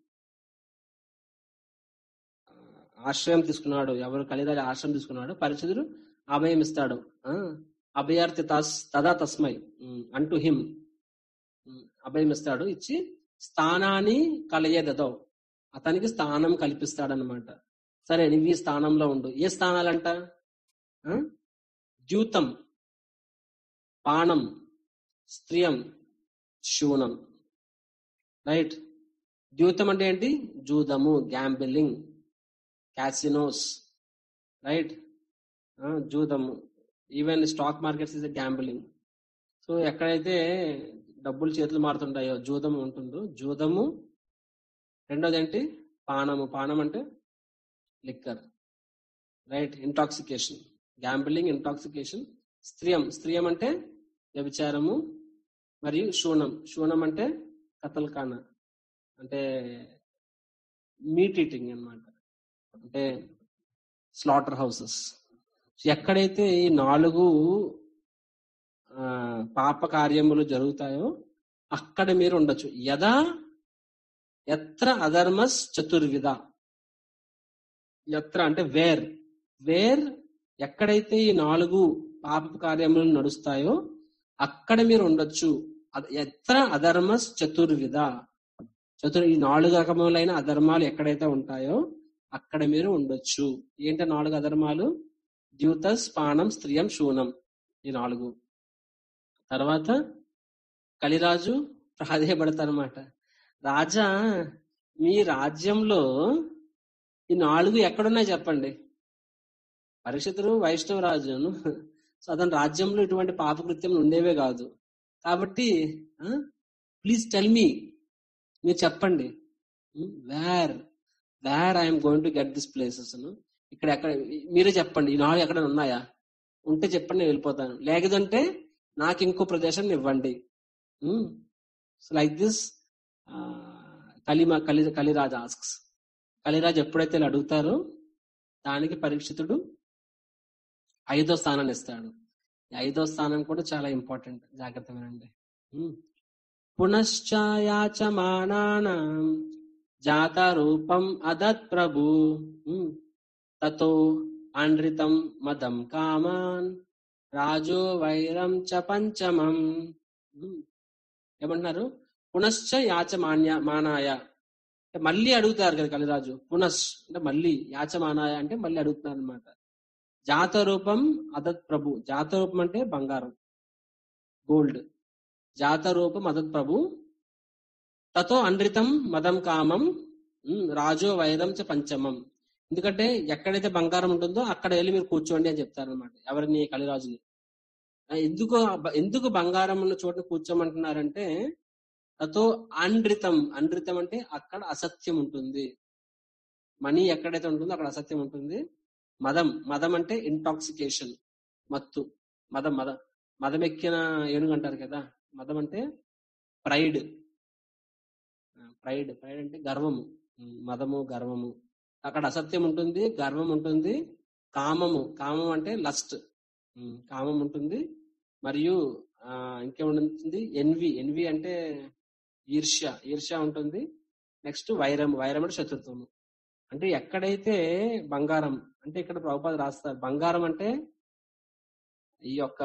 ఆ, ఆశ్రయం తీసుకున్నాడు ఎవరు కలిదారి ఆశ్రయం తీసుకున్నాడు పరిచితుడు అభయం ఇస్తాడు ఆ, అభయార్థితస్ తదా తస్మై అంటూ హిమ్ అభయం ఇస్తాడు ఇచ్చి స్థానాన్ని కలయేదదో అతనికి స్థానం కల్పిస్తాడనమాట సరే నువ్వు ఈ స్థానంలో ఉండు ఏ స్థానాలంట ఆ? ద్యూతం పానం స్త్రియం శూనం రైట్ ద్యూతం అంటే ఏంటి జూదము గ్యాంబిలింగ్ క్యాసినోస్ రైట్ జూదము even stock markets is gambling so ఎక్కడైతే డబ్బులు చేతులు మారుతుంటాయో జూదం ఉంటుందో జూదము రెండోది ఏంటి పానము పానం అంటే liquor right intoxication gambling intoxication స్త్రియం స్త్రియం అంటే వ్యభిచారము మరియు శూనం శూనం అంటే కతల్ఖాన అంటే మీట్ ఈటింగ్ అన్నమాట అంటే స్లాటర్ హౌసెస్ ఎక్కడైతే ఈ నాలుగు ఆ, పాప కార్యములు జరుగుతాయో అక్కడ మీరు ఉండొచ్చు యదా ఎత్ర అధర్మస్ చతుర్విధ ఎత్ర అంటే వేర్ వేర్ ఎక్కడైతే ఈ నాలుగు పాప కార్యములు నడుస్తాయో అక్కడ మీరు ఉండొచ్చు అద- ఎత్ర అధర్మస్ చతుర్విధ చతుర్ ఈ నాలుగు రకములైన అధర్మాలు ఎక్కడైతే ఉంటాయో అక్కడ మీరు ఉండొచ్చు ఏంటి ఆ నాలుగు అధర్మాలు ద్యూతస్ పానం స్త్రియం శూనం ఈ నాలుగు తర్వాత కలిరాజు ప్రాధేయపడతారన్నమాట రాజా మీ రాజ్యంలో ఈ నాలుగు ఎక్కడున్నాయి చెప్పండి పరీక్షితుడు వైష్ణవ రాజును సో అతని రాజ్యంలో ఇటువంటి పాపకృత్యం ఉండేవే కాదు కాబట్టి ప్లీజ్ టెల్ మీ మీరు చెప్పండి where where I'm going to get this places ఇక్కడ ఎక్కడ మీరే చెప్పండి ఈ నాలుగు ఎక్కడ ఉన్నాయా ఉంటే చెప్పండి నేను వెళ్ళిపోతాను లేదంటే నాకు ఇంకో ప్రదేశం ఇవ్వండి సో లైక్ దిస్ కలిమ కలి కలిరాజ్ ఆస్క్స్ కలిరాజ్ ఎప్పుడైతే ఇలా అడుగుతారో దానికి పరీక్షితుడు ఐదో స్థానాన్ని ఇస్తాడు ఈ ఐదో స్థానం కూడా చాలా ఇంపార్టెంట్ జాగ్రత్త వినండి ఉమ్. పునశ్చాయాచమానానాం జాత రూపం అదత్ ప్రభు ఉమ్. తతో ఆండ్రితం మదం కామాన్ రాజో వైరం చ పంచమం ఉమ్. ఏమంటున్నారు పునశ్చ యాచమాన్య మానాయ అంటే మళ్ళీ అడుగుతారు కదా కలిరాజు పునస్ అంటే మళ్ళీ యాచమానాయ అంటే మళ్ళీ అడుగుతున్నారు అనమాట జాత రూపం అదత్ ప్రభు జాత రూపం అంటే బంగారం గోల్డ్ జాత రూపం అదత్ ప్రభు తతో అండ్రితం మదం కామం ఉమ్, రాజో వైరం చ పంచమం ఎందుకంటే ఎక్కడైతే బంగారం ఉంటుందో అక్కడ వెళ్ళి మీరు కూర్చోండి అని చెప్తారనమాట ఎవరిని కలిరాజుని ఆ, ఎందుకు ఎందుకు బంగారం ఉన్న చోట కూర్చోమంటున్నారంటే తతో అండ్రితం అండ్రితం అంటే అక్కడ అసత్యం ఉంటుంది మనీ ఎక్కడైతే ఉంటుందో అక్కడ అసత్యం ఉంటుంది మదం మదం అంటే ఇంటాక్సికేషన్ మత్తు మదం మద మదం ఎక్కిన ఏనుగు అంటారు కదా మదం అంటే ప్రైడ్ ప్రైడ్ ప్రైడ్ అంటే గర్వము ఉమ్, మదము గర్వము అక్కడ అసత్యం ఉంటుంది గర్వం ఉంటుంది కామము కామం అంటే లస్ట్ కామం ఉంటుంది మరియు ఆ, ఇంకేముంటుంది ఎన్వి ఎన్వి అంటే ఈర్ష్య ఈర్ష్య ఉంటుంది నెక్స్ట్ వైరం వైరం అంటే శత్రుత్వము అంటే ఎక్కడైతే బంగారం అంటే ఇక్కడ ప్రభుపాద రాస్తారు బంగారం అంటే ఈ యొక్క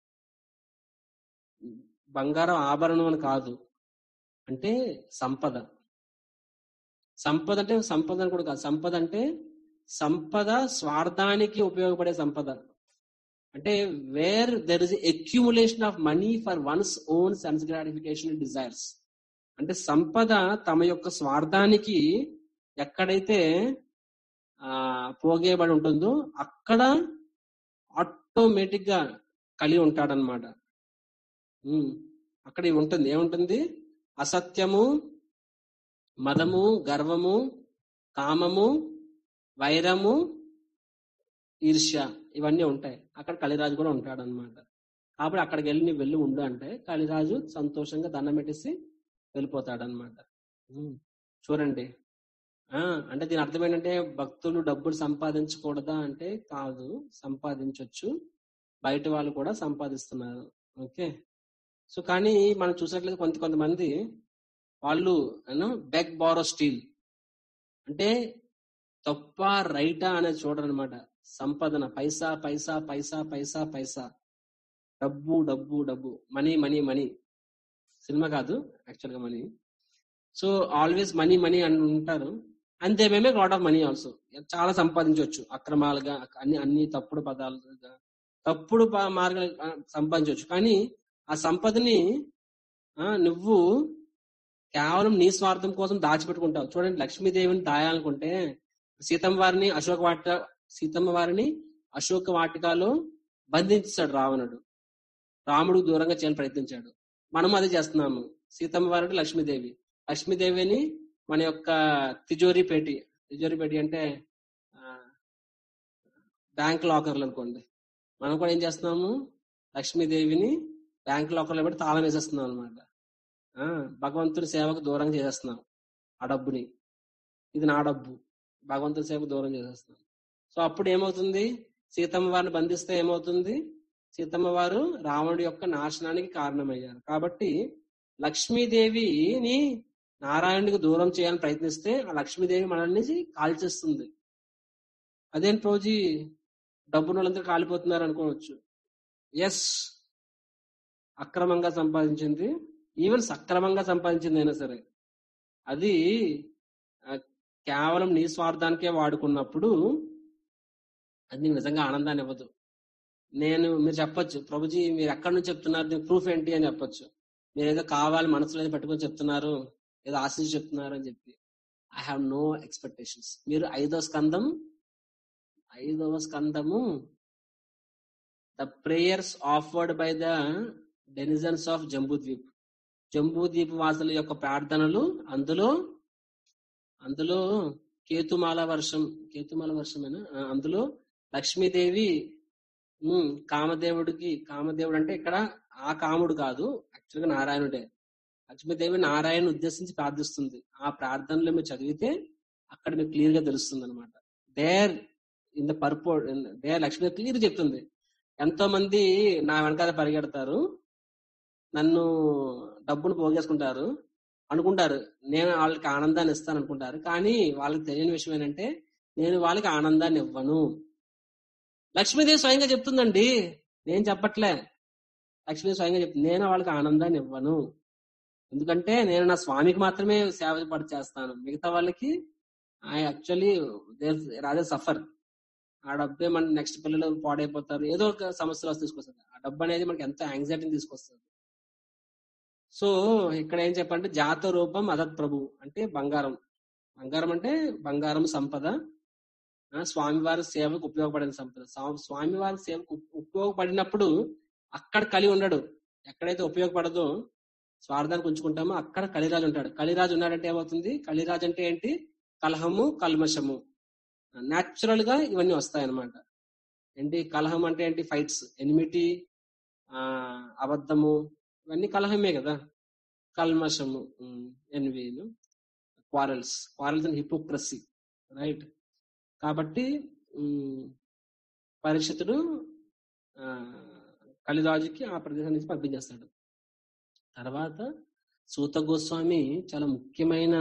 బంగారం ఆభరణం అని కాదు అంటే సంపద సంపద అంటే సంపద అని కూడా కాదు సంపద అంటే సంపద స్వార్థానికి ఉపయోగపడే సంపద అంటే where there is accumulation of money for one's own sense gratification desires అంటే సంపద తమ యొక్క స్వార్థానికి ఎక్కడైతే ఆ పోగేయబడి ఉంటుందో అక్కడ ఆటోమేటిక్ గా కలిగి ఉంటాడనమాట ఉమ్, అక్కడ ఇవి ఉంటుంది ఏముంటుంది అసత్యము మదము గర్వము కామము వైరము ఈర్ష్య ఇవన్నీ ఉంటాయి అక్కడ కలిరాజు కూడా ఉంటాడు అనమాట కాబట్టి అక్కడికి వెళ్ళి నువ్వు వెళ్ళి ఉండు అంటే కలిరాజు సంతోషంగా దండం పెట్టేసి వెళ్ళిపోతాడు అనమాట చూడండి ఆ అంటే దీని అర్థం ఏంటంటే భక్తులు డబ్బులు సంపాదించకూడదా అంటే కాదు సంపాదించవచ్చు బయట వాళ్ళు కూడా సంపాదిస్తున్నారు ఓకే సో కానీ మనం చూసినట్లయితే కొంత కొంతమంది వాళ్ళు యూనో బెగ్ బారో స్టీల్ అంటే తప్ప రైటా అనేది చూడరనమాట సంపదన పైసా పైసా పైసా పైసా పైసా డబ్బు డబ్బు డబ్బు మనీ మనీ మనీ సినిమా కాదు యాక్చువల్ గా money so always money money అని ఉంటారు అండ్ దే మేమే లాట్ ఆఫ్ మనీ ఆల్సో చాలా సంపాదించవచ్చు అక్రమాలుగా అన్ని అన్ని తప్పుడు పదాలుగా తప్పుడు ప- మార్గాలు ఆ, సంపాదించవచ్చు కానీ ఆ సంపదని ఆ, నువ్వు కేవలం నీ స్వార్థం కోసం దాచిపెట్టుకుంటావు చూడండి లక్ష్మీదేవిని దాయాలనుకుంటే సీతమ్మ వారిని అశోక వాట సీతమ్మ వారిని అశోక వాటికాలో బంధించాడు రావణుడు రాముడు దూరంగా చేయాలని ప్రయత్నించాడు మనం అదే చేస్తున్నాము సీతమ్మ వారంటే లక్ష్మీదేవి లక్ష్మీదేవిని మన యొక్క తిజోరీ పేటి తిజోరీ పేటి అంటే బ్యాంక్ లాకర్లు అనుకోండి మనం కూడా ఏం చేస్తున్నాము లక్ష్మీదేవిని బ్యాంక్ లాకర్లో పెట్టి తాళం వేసేస్తున్నాం అనమాట భగవంతుడి సేవకు దూరంగా చేసేస్తున్నాం ఆ డబ్బుని ఇది నా డబ్బు భగవంతుడి సేవకు దూరం చేసేస్తున్నాం సో అప్పుడు ఏమవుతుంది సీతమ్మ వారిని బంధిస్తే ఏమవుతుంది సీతమ్మ వారు రావణుడి యొక్క నాశనానికి కారణమయ్యారు కాబట్టి లక్ష్మీదేవిని నారాయణుడికి దూరం చేయాలని ప్రయత్నిస్తే ఆ లక్ష్మీదేవి మనల్ని కాల్చేస్తుంది అదేం రోజు డబ్బున వాళ్ళందరూ కాలిపోతున్నారు అనుకోవచ్చు ఎస్ అక్రమంగా సంపాదించింది ఈవెన్ సక్రమంగా సంపాదించింది అయినా సరే అది ఆ, కేవలం నీ స్వార్థానికే వాడుకున్నప్పుడు అది నీకు నిజంగా ఆనందాన్ని ఇవ్వదు నేను మీరు చెప్పొచ్చు ప్రభుజీ మీరు ఎక్కడి నుంచి చెప్తున్నారు దీని ప్రూఫ్ ఏంటి అని చెప్పొచ్చు మీరు ఏదో కావాలి మనసులో ఏదో పెట్టుకొని చెప్తున్నారు ఏదో ఆశించి చెప్తున్నారు అని చెప్పి ఐ హావ్ నో ఎక్స్పెక్టేషన్స్ మీరు ఐదో స్కందం ఐదవ స్కందము the prayers offered by the denizens of Jambudvip Jambudvip వాసుల యొక్క ప్రార్థనలు అందులో అందులో కేతుమాల వర్షం కేతుమాల వర్షమేనా ఆ, అందులో లక్ష్మీదేవి ఉమ్, కామదేవుడికి కామదేవుడు అంటే ఇక్కడ ఆ కాముడు కాదు యాక్చువల్గా నారాయణుడే లక్ష్మీదేవి నారాయణ ఉద్దేశించి ప్రార్థిస్తుంది ఆ ప్రార్థనలో మీరు చదివితే అక్కడ మీకు క్లియర్ గా తెలుస్తుంది అనమాట there in the purport there Lakshmi clear చెప్తుంది ఎంతో మంది నా వెనకాల పరిగెడతారు నన్ను డబ్బును పోగేసుకుంటారు అనుకుంటారు నేను వాళ్ళకి ఆనందాన్ని ఇస్తాను అనుకుంటారు కానీ వాళ్ళకి తెలియని విషయం ఏంటంటే నేను వాళ్ళకి ఆనందాన్ని ఇవ్వను లక్ష్మీదేవి స్వయంగా చెప్తుందండి నేను చెప్పట్లే లక్ష్మీదేవి స్వయంగా చెప్తుంది నేను వాళ్ళకి ఆనందాన్ని ఇవ్వను ఎందుకంటే నేను నా స్వామికి మాత్రమే సేవ పడి చేస్తాను మిగతా వాళ్ళకి ఐ యాక్చువల్లీ రాజే సఫర్ ఆ డబ్బే మన నెక్స్ట్ పిల్లలు పాడైపోతారు ఏదో ఒక సమస్యలు వస్తే తీసుకొస్తుంది ఆ డబ్బు అనేది మనకి ఎంతో యాంగ్జైటీని తీసుకొస్తుంది సో ఇక్కడ ఏం చెప్పంటే జాత రూపం అదత్ ప్రభు అంటే బంగారం బంగారం అంటే బంగారం సంపద ఆ, స్వామివారి సేవకు ఉపయోగపడిన సంపద స్వా- స్వామివారి సేవకు ఉప్- ఉపయోగపడినప్పుడు అక్కడ కలి ఉండడు ఎక్కడైతే ఉపయోగపడదో స్వార్థానికి ఉంచుకుంటామో అక్కడ కలిరాజు ఉంటాడు కలిరాజు ఉన్నాడంటే ఏమవుతుంది కలిరాజు అంటే ఏంటి కలహము కల్మషము న్యాచురల్ గా ఇవన్నీ వస్తాయి అన్నమాట ఏంటి కలహం అంటే ఏంటి ఫైట్స్ ఎనిమిటీ ఆ అబద్ధము ఇవన్నీ కలహమే కదా కల్మషము ఎన్వీలు quarrels quarrels and hypocrisy right కాబట్టి ఉమ్, పరీక్షితుడు ఆ, కలిరాజుకి ఆ ప్రదేశం నుంచి పంపించేస్తాడు తర్వాత సూత గోస్వామి చాలా ముఖ్యమైన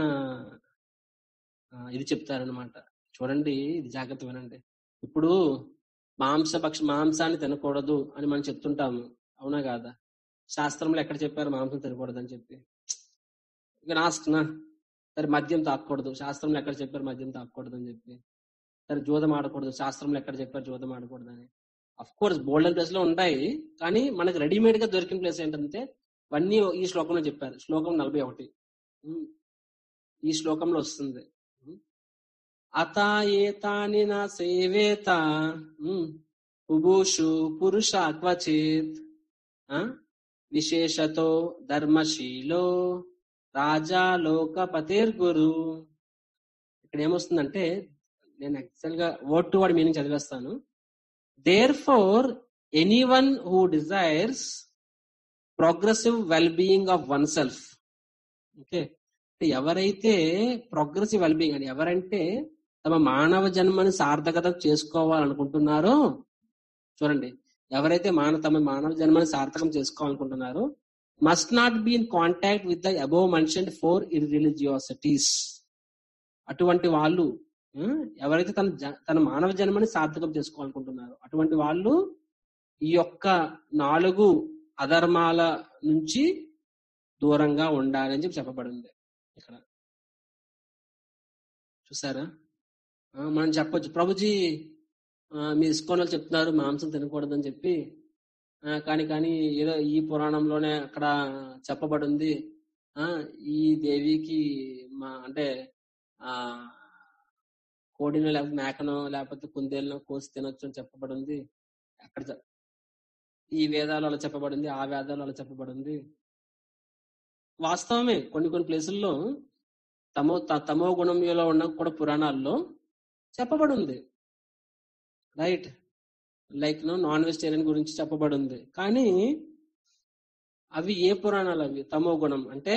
ఆ, ఇది చెప్తారనమాట చూడండి ఇది జాగ్రత్త వినండి ఇప్పుడు మాంసభక్ష మాంసాన్ని తినకూడదు అని మనం చెప్తుంటాము అవునా కాదా శాస్త్రంలో ఎక్కడ చెప్పారు మాంసం తినకూడదు అని చెప్పి ఇక నాస్క్నా సరే మద్యం తాకూడదు శాస్త్రంలో ఎక్కడ చెప్పారు మద్యం తాకూడదు అని చెప్పి సరే జూదం ఆడకూడదు శాస్త్రంలో ఎక్కడ చెప్పారు జూదం ఆడకూడదు అని అఫ్ కోర్స్ బోల్డెన్ ప్లేస్ లో ఉంటాయి కానీ మనకి రెడీమేడ్ గా దొరికిన ప్లేస్ ఏంటంటే ఇవన్నీ ఈ శ్లోకంలో చెప్పారు శ్లోకం నలభై ఒకటి ఉమ్. ఈ శ్లోకంలో వస్తుంది ఉమ్. అత ఏతాని నా సేవేత ఉమ్. ఉభూషు పురుష క్వచిత్ ఆ? విశేషతో ధర్మశీలో రాజా లోకపతిర్గురు ఇక్కడ ఏమొస్తుందంటే నేను యాక్చువల్ గా వర్డ్ టు వర్డ్ మీనింగ్ చదివేస్తాను therefore anyone who desires progressive well being of oneself okay ఎవరైతే ప్రోగ్రెసివ్ వెల్ బీయింగ్ అని ఎవరంటే తమ మానవ జన్మని సార్థకత చేసుకోవాలనుకుంటున్నారో చూడండి ఎవరైతే మానవ తమ మానవ జన్మని సార్థకం చేసుకోవాలనుకుంటున్నారో must not be in contact with the above mentioned four irreligiosities అటువంటి వాళ్ళు ఆ, ఎవరైతే తన జ- తన మానవ జన్మని సార్థకం చేసుకోవాలనుకుంటున్నారో అటువంటి వాళ్ళు ఈ యొక్క నాలుగు అధర్మాల నుంచి దూరంగా ఉండాలి అని చెప్పి చెప్పబడింది ఇక్కడ చూసారా ఆ, మనం చెప్పొచ్చు ప్రభుజీ ఆ, మీ ఇస్కోన్ వాళ్ళు చెప్తున్నారు మాంసం తినకూడదని చెప్పి ఆ, కానీ కానీ ఏదో ఈ పురాణంలోనే అక్కడ చెప్పబడింది ఆ ఈ దేవికి మా అంటే ఆ కోడినో లేకపోతే మేకనో లేకపోతే కుందేలనో కోసి తినొచ్చు అని చెప్పబడింది అక్కడ చె- ఈ వేదాలు అలా చెప్పబడింది ఆ వేదాలు అలా చెప్పబడింది వాస్తవమే కొన్ని కొన్ని ప్లేసుల్లో తమో త- తమో గుణంలో ఉన్న కూడా పురాణాల్లో చెప్పబడి ఉంది right like no non vegetarian గురించి చెప్పబడి ఉంది కానీ అవి ఏ పురాణాలు అవి తమో గుణం అంటే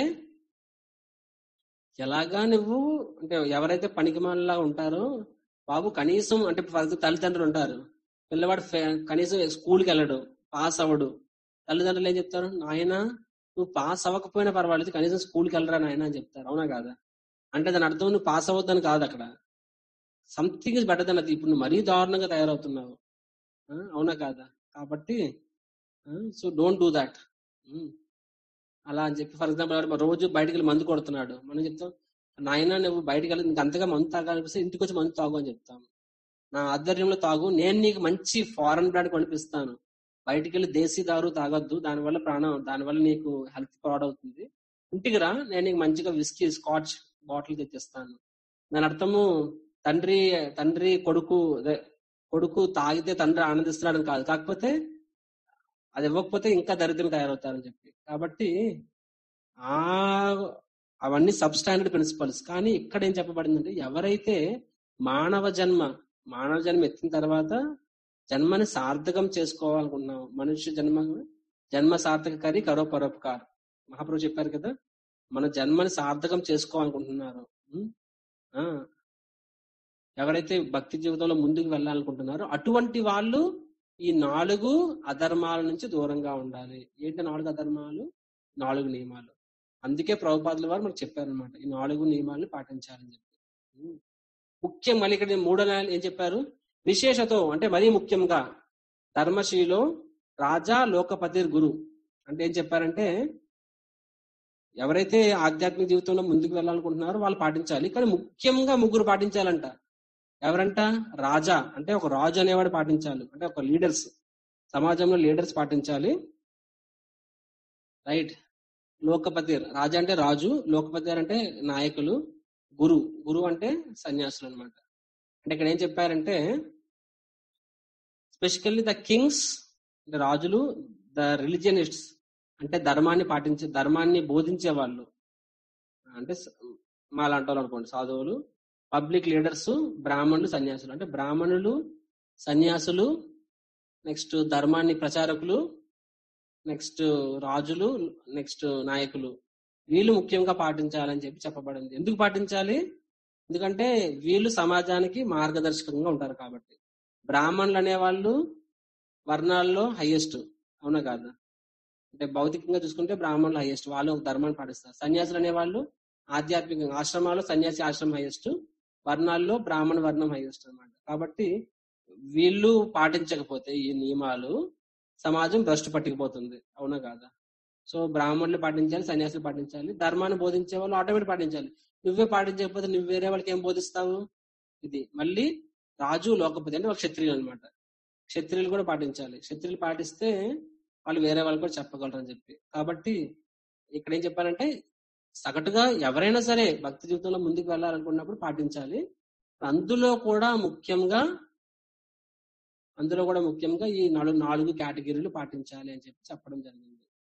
ఎలాగా నువ్వు అంటే ఎవరైతే పనికిమాలలా ఉంటారో బాబు కనీసం అంటే ఫర్ ఎగ్జాంపుల్ తల్లిదండ్రులు ఉంటారు పిల్లవాడు ఫే- కనీసం స్కూల్కి వెళ్ళడు పాస్ అవ్వడు తల్లిదండ్రులు ఏం చెప్తారు నాయన నువ్వు పాస్ అవ్వకపోయినా పర్వాలేదు కనీసం స్కూల్కి వెళ్ళరా నాయన అని చెప్తారు అవునా కాదా అంటే దాని అర్థం నువ్వు పాస్ అవ్వద్దని కాదు అక్కడ సంథింగ్ ఇస్ బెటర్ దన్ అది ఇప్పుడు నువ్వు మరీ దారుణంగా తయారవుతున్నావు ఆ, అవునా కాదా కాబట్టి సో డోంట్ డూ దాట్ అలా అని చెప్పి ఫర్ ఎగ్జాంపుల్ రోజు బయటికి వెళ్ళి మందు కొడుతున్నాడు మనం చెప్తాం నాయన నువ్వు బయటికి వెళ్ళి నీకు అంతగా మందు తాగాలనిపిస్తే ఇంటికి వచ్చి మందు తాగు అని చెప్తాం నా ఆధ్వర్యంలో తాగు నేను నీకు మంచి ఫారెన్ బ్రాండ్ కొనిపిస్తాను బయటికి వెళ్ళి దేశీ దారు తాగొద్దు దానివల్ల ప్రాణం దానివల్ల నీకు హెల్త్ పాడవుతుంది ఇంటికి రా నేను నీకు మంచిగా విస్కీ స్కాచ్ బాటిల్ తెచ్చిస్తాను దాని అర్థము తండ్రి తండ్రి కొడుకు అదే కొడుకు తాగితే తండ్రి ఆనందిస్తున్నాడని కాదు కాకపోతే అది ఇవ్వకపోతే ఇంకా దరిద్రం తయారవుతారని చెప్పి కాబట్టి ఆ అవన్నీ సబ్ స్టాండర్డ్ ప్రిన్సిపల్స్ కానీ ఇక్కడ ఏం చెప్పబడిందంటే ఎవరైతే మానవ జన్మ మానవ జన్మ ఎత్తిన తర్వాత జన్మని సార్థకం చేసుకోవాలనుకుంటున్నాం మనుష్య జన్మ జన్మ సార్థక కరి కరో పరోపకార్ మహాప్రభు చెప్పారు కదా మన జన్మని సార్థకం చేసుకోవాలనుకుంటున్నారు ఉం? ఆ ఎవరైతే భక్తి జీవితంలో ముందుకు వెళ్ళాలనుకుంటున్నారో అటువంటి వాళ్ళు ఈ నాలుగు అధర్మాల నుంచి దూరంగా ఉండాలి ఏంటి నాలుగు అధర్మాలు నాలుగు నియమాలు అందుకే ప్రభుపాదుల వారు మనకు చెప్పారనమాట ఈ నాలుగు నియమాలను పాటించాలని చెప్పి ఉం. ముఖ్యం మళ్ళీ ఇక్కడ మూడో నెల ఏం చెప్పారు విశేషతో అంటే మరీ ముఖ్యంగా ధర్మశీలో రాజా లోకపతి గురు అంటే ఏం చెప్పారంటే ఎవరైతే ఆధ్యాత్మిక జీవితంలో ముందుకు వెళ్ళాలనుకుంటున్నారో వాళ్ళు పాటించాలి కానీ ముఖ్యంగా ముగ్గురు పాటించాలంట ఎవరంట రాజా అంటే ఒక రాజు అనేవాడు పాటించాలి అంటే ఒక లీడర్స్ సమాజంలో లీడర్స్ పాటించాలి రైట్ లోకపతి రాజా అంటే రాజు లోకపతి అంటే నాయకులు గురు గురు అంటే సన్యాసులు అన్నమాట అంటే ఇక్కడ ఏం చెప్పారంటే స్పెషల్లీ ద కింగ్స్ అంటే రాజులు ద రిలిజియనిస్ట్స్ అంటే ధర్మాన్ని పాటించే ధర్మాన్ని బోధించే వాళ్ళు అంటే స- మా లాంటి వాళ్ళు అనుకోండి సాధువులు పబ్లిక్ లీడర్స్ బ్రాహ్మణులు సన్యాసులు అంటే బ్రాహ్మణులు సన్యాసులు నెక్స్ట్ ధర్మాన్ని ప్రచారకులు నెక్స్ట్ రాజులు నెక్స్ట్ నాయకులు వీళ్ళు ముఖ్యంగా పాటించాలని చెప్పి చెప్పబడింది ఎందుకు పాటించాలి ఎందుకంటే వీళ్ళు సమాజానికి మార్గదర్శకంగా ఉంటారు కాబట్టి బ్రాహ్మణులు అనేవాళ్ళు వర్ణాల్లో హైయెస్ట్ అవునా కాదా అంటే భౌతికంగా చూసుకుంటే బ్రాహ్మణులు హైయెస్ట్ వాళ్ళు ఒక ధర్మాన్ని పాటిస్తారు సన్యాసులు అనేవాళ్ళు ఆధ్యాత్మికంగా ఆశ్రమాల్లో సన్యాసి ఆశ్రమం హైయెస్ట్ వర్ణాల్లో బ్రాహ్మణ వర్ణం హైయెస్ట్ అన్నమాట కాబట్టి వీళ్ళు పాటించకపోతే ఈ నియమాలు సమాజం భ్రష్టు పట్టుకుపోతుంది అవునా కాదా సో బ్రాహ్మణులు పాటించాలి సన్యాసులు పాటించాలి ధర్మాన్ని బోధించే వాళ్ళు ఆటోమేటిక్ పాటించాలి నువ్వే పాటించకపోతే నువ్వు వేరే వాళ్ళకి ఏం బోధిస్తావు ఇది మళ్ళీ రాజు లోకపతి అంటే వాళ్ళు క్షత్రియులు అనమాట క్షత్రియులు కూడా పాటించాలి క్షత్రియులు పాటిస్తే వాళ్ళు వేరే వాళ్ళు కూడా చెప్పగలరు అని చెప్పి కాబట్టి ఇక్కడ ఏం చెప్పారంటే సగటుగా ఎవరైనా సరే భక్తి జీవితంలో ముందుకు వెళ్ళాలనుకున్నప్పుడు పాటించాలి అందులో కూడా ముఖ్యంగా అందులో కూడా ముఖ్యంగా ఈ నాలుగు నాలుగు కేటగిరీలు పాటించాలి అని చెప్పి చెప్పడం జరిగింది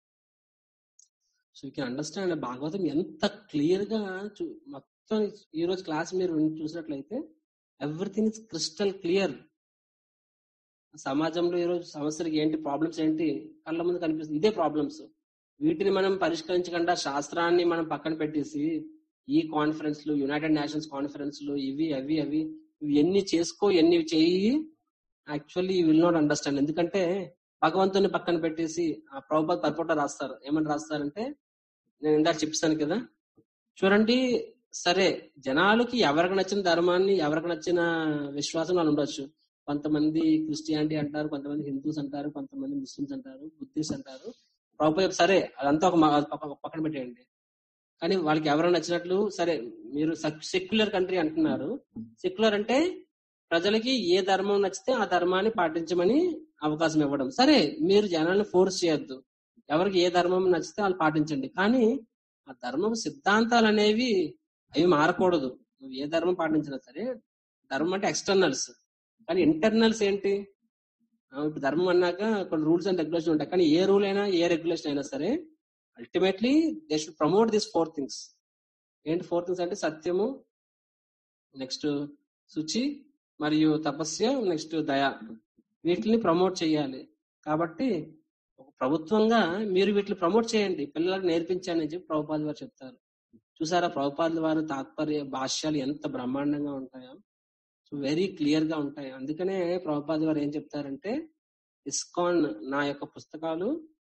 so you can understand Bhagavatam ఎంత క్లియర్ గా చూ- మొత్తం ఈ రోజు క్లాస్ మీరు విని- చూసినట్లయితే ఎవ్రీథింగ్ ఇస్ క్రిస్టల్ క్లియర్ సమాజంలో ఈ రోజు సమస్యలకి ఏంటి ప్రాబ్లమ్స్ ఏంటి కళ్ళ ముందు కనిపిస్తుంది ఇదే ప్రాబ్లమ్స్ వీటిని మనం పరిష్కరించకుండా శాస్త్రాన్ని మనం పక్కన పెట్టేసి ఈ కాన్ఫరెన్స్లు యునైటెడ్ నేషన్స్ కాన్ఫరెన్స్లు ఇవి అవి అవి ఇవి ఎన్ని చేసుకో ఎన్ని చెయ్యి యాక్చువల్లీ విల్ నాట్ అండర్స్టాండ్ ఎందుకంటే భగవంతుని పక్కన పెట్టేసి ఆ ప్రభుపాద్ పర్పట రాస్తారు ఏమని రాస్తారంటే నేను ఇందాక చెప్పాను కదా చూడండి సరే జనాలకి ఎవరికి నచ్చిన ధర్మాన్ని ఎవరికి నచ్చిన విశ్వాసం వాళ్ళు ఉండొచ్చు కొంతమంది క్రిస్టియానిటీ అంటారు కొంతమంది హిందూస్ అంటారు కొంతమంది ముస్లిమ్స్ అంటారు బుద్ధిస్ట్ అంటారు ప్రభుత్వ సరే అదంతా ఒక మా- ఒక- ఒక పక్కన పెట్టేయండి కానీ వాళ్ళకి ఎవరు నచ్చినట్లు సరే మీరు సెక్యులర్ కంట్రీ అంటున్నారు సెక్యులర్ అంటే ప్రజలకి ఏ ధర్మం నచ్చితే ఆ ధర్మాన్ని పాటించమని అవకాశం ఇవ్వడం సరే మీరు జనాలను ఫోర్స్ చేయొద్దు ఎవరికి ఏ ధర్మం నచ్చితే వాళ్ళు పాటించండి కానీ ఆ ధర్మం సిద్ధాంతాలు అనేవి అవి మారకూడదు నువ్వు ఏ ధర్మం పాటించినా సరే ధర్మం అంటే ఎక్స్టర్నల్స్ కానీ ఇంటర్నల్స్ ఏంటి ఆ, ఇప్పుడు ధర్మం అన్నాక కొన్ని రూల్స్ అండ్ రెగ్యులేషన్ ఉంటాయి కానీ ఏ రూల్ అయినా ఏ రెగ్యులేషన్ అయినా సరే ultimately they should promote this four things ఏంటి ఫోర్ థింగ్స్ అంటే సత్యము నెక్స్ట్ శుచి మరియు తపస్య నెక్స్ట్ దయ వీటిని ప్రమోట్ చేయాలి కాబట్టి ఒక ప్రభుత్వంగా మీరు వీటిని ప్రమోట్ చేయండి పిల్లలకు నేర్పించండి అని చెప్పి ప్రభుపాద వారు చెప్తారు చూసారా ప్రభుపాద వారు తాత్పర్య భాష్యాలు ఎంత బ్రహ్మాండంగా ఉంటాయో సో వెరీ క్లియర్ గా ఉంటాయి అందుకనే ప్రభుపాద వారు ఏం చెప్తారంటే ఇస్కాన్ నా యొక్క పుస్తకాలు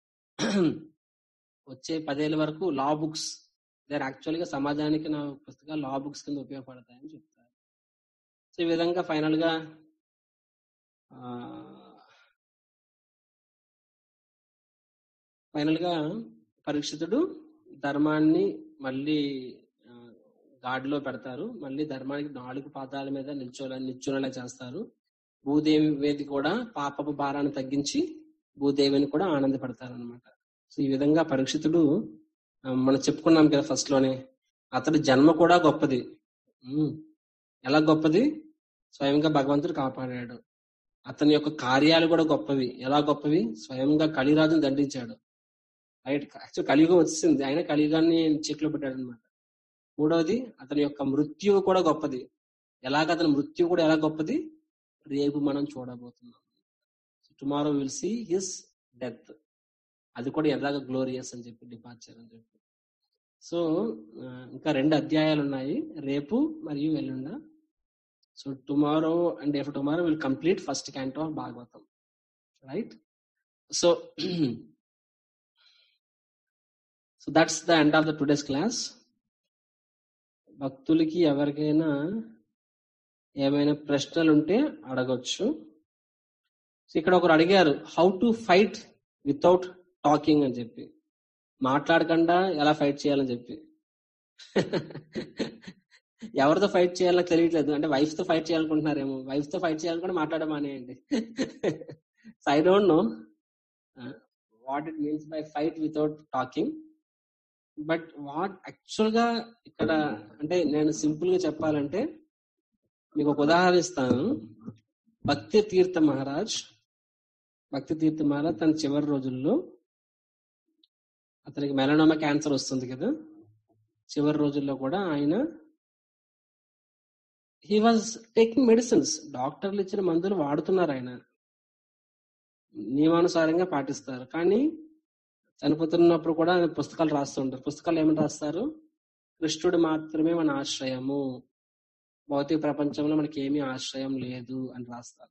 వచ్చే పదేళ్ళ వరకు లా బుక్స్ దేర్ యాక్చువల్ గా సమాజానికి నా పుస్తకాలు లా బుక్స్ కింద ఉపయోగపడతాయని చెప్తారు సో ఈ విధంగా ఫైనల్ గా ఫైనల్ గా పరీక్షితుడు ధర్మాన్ని మళ్ళీ ఆ, గాడిలో పెడతారు మళ్ళీ ధర్మానికి నాలుగు పాదాల మీద నిల్చోలా నిల్చునేలా చేస్తారు భూదేవి వేది కూడా పాపపు భారాన్ని తగ్గించి భూదేవిని కూడా ఆనందపడతారు అనమాట సో ఈ విధంగా పరీక్షితుడు ఆ, మనం చెప్పుకున్నాం కదా ఫస్ట్ లోనే అతడి జన్మ కూడా గొప్పది ఉమ్. ఎలా గొప్పది స్వయంగా భగవంతుడు కాపాడాడు అతని యొక్క కార్యాలు కూడా గొప్పవి ఎలా గొప్పవి స్వయంగా కలిరాజును దండించాడు రైట్ యాక్చువల్ కలియుగం వచ్చింది ఆయన కలియుగాన్ని చెట్లు పెట్టాడు అనమాట మూడవది అతని యొక్క మృత్యువు కూడా గొప్పది ఎలాగ అతని మృత్యు కూడా ఎలా గొప్పది రేపు మనం చూడబోతున్నాం tomorrow will see his death అది కూడా ఎలాగ గ్లోరియస్ అని చెప్పి డిపార్చర్ అని చెప్పి సో ఇంకా రెండు అధ్యాయాలు ఉన్నాయి రేపు మరియు ఎల్లుండ సో టుమారో అండ్ ఎఫ్ tomorrow will complete first canto of Bhagavatam right so so that's the end of the today's class భక్తులకి ఎవరికైనా ఏమైనా ప్రశ్నలు ఉంటే అడగొచ్చు సో ఇక్కడ ఒకరు అడిగారు how to fight without talking అని చెప్పి మాట్లాడకుండా ఎలా ఫైట్ చేయాలని చెప్పి ఎవరితో ఫైట్ చేయాలో తెలియట్లేదు అంటే వైఫ్ తో ఫైట్ చేయాలనుకుంటున్నారేమో వైఫ్ తో ఫైట్ చేయాలనుకుంటే మాట్లాడడం మానేయండి so I don't know what it means by fight without talking but what actual గా ఇక్కడ అంటే నేను సింపుల్ గా చెప్పాలంటే మీకు ఒక ఉదాహరణ ఇస్తాను భక్తి తీర్థ మహారాజ్ భక్తి తీర్థ మహారాజ్ తన చివరి రోజుల్లో అతనికి మెలనోమా క్యాన్సర్ వస్తుంది కదా చివరి రోజుల్లో కూడా ఆయన హీ వాజ్ టేకింగ్ మెడిసిన్స్ డాక్టర్లు ఇచ్చిన మందులు వాడుతున్నారు ఆయన నియమానుసారంగా పాటిస్తారు కానీ చనిపోతున్నప్పుడు కూడా ఆయన పుస్తకాలు రాస్తుంటారు పుస్తకాలు ఏమని రాస్తారు కృష్ణుడు మాత్రమే మన ఆశ్రయము భౌతిక ప్రపంచంలో మనకి ఏమీ ఆశ్రయం లేదు అని రాస్తారు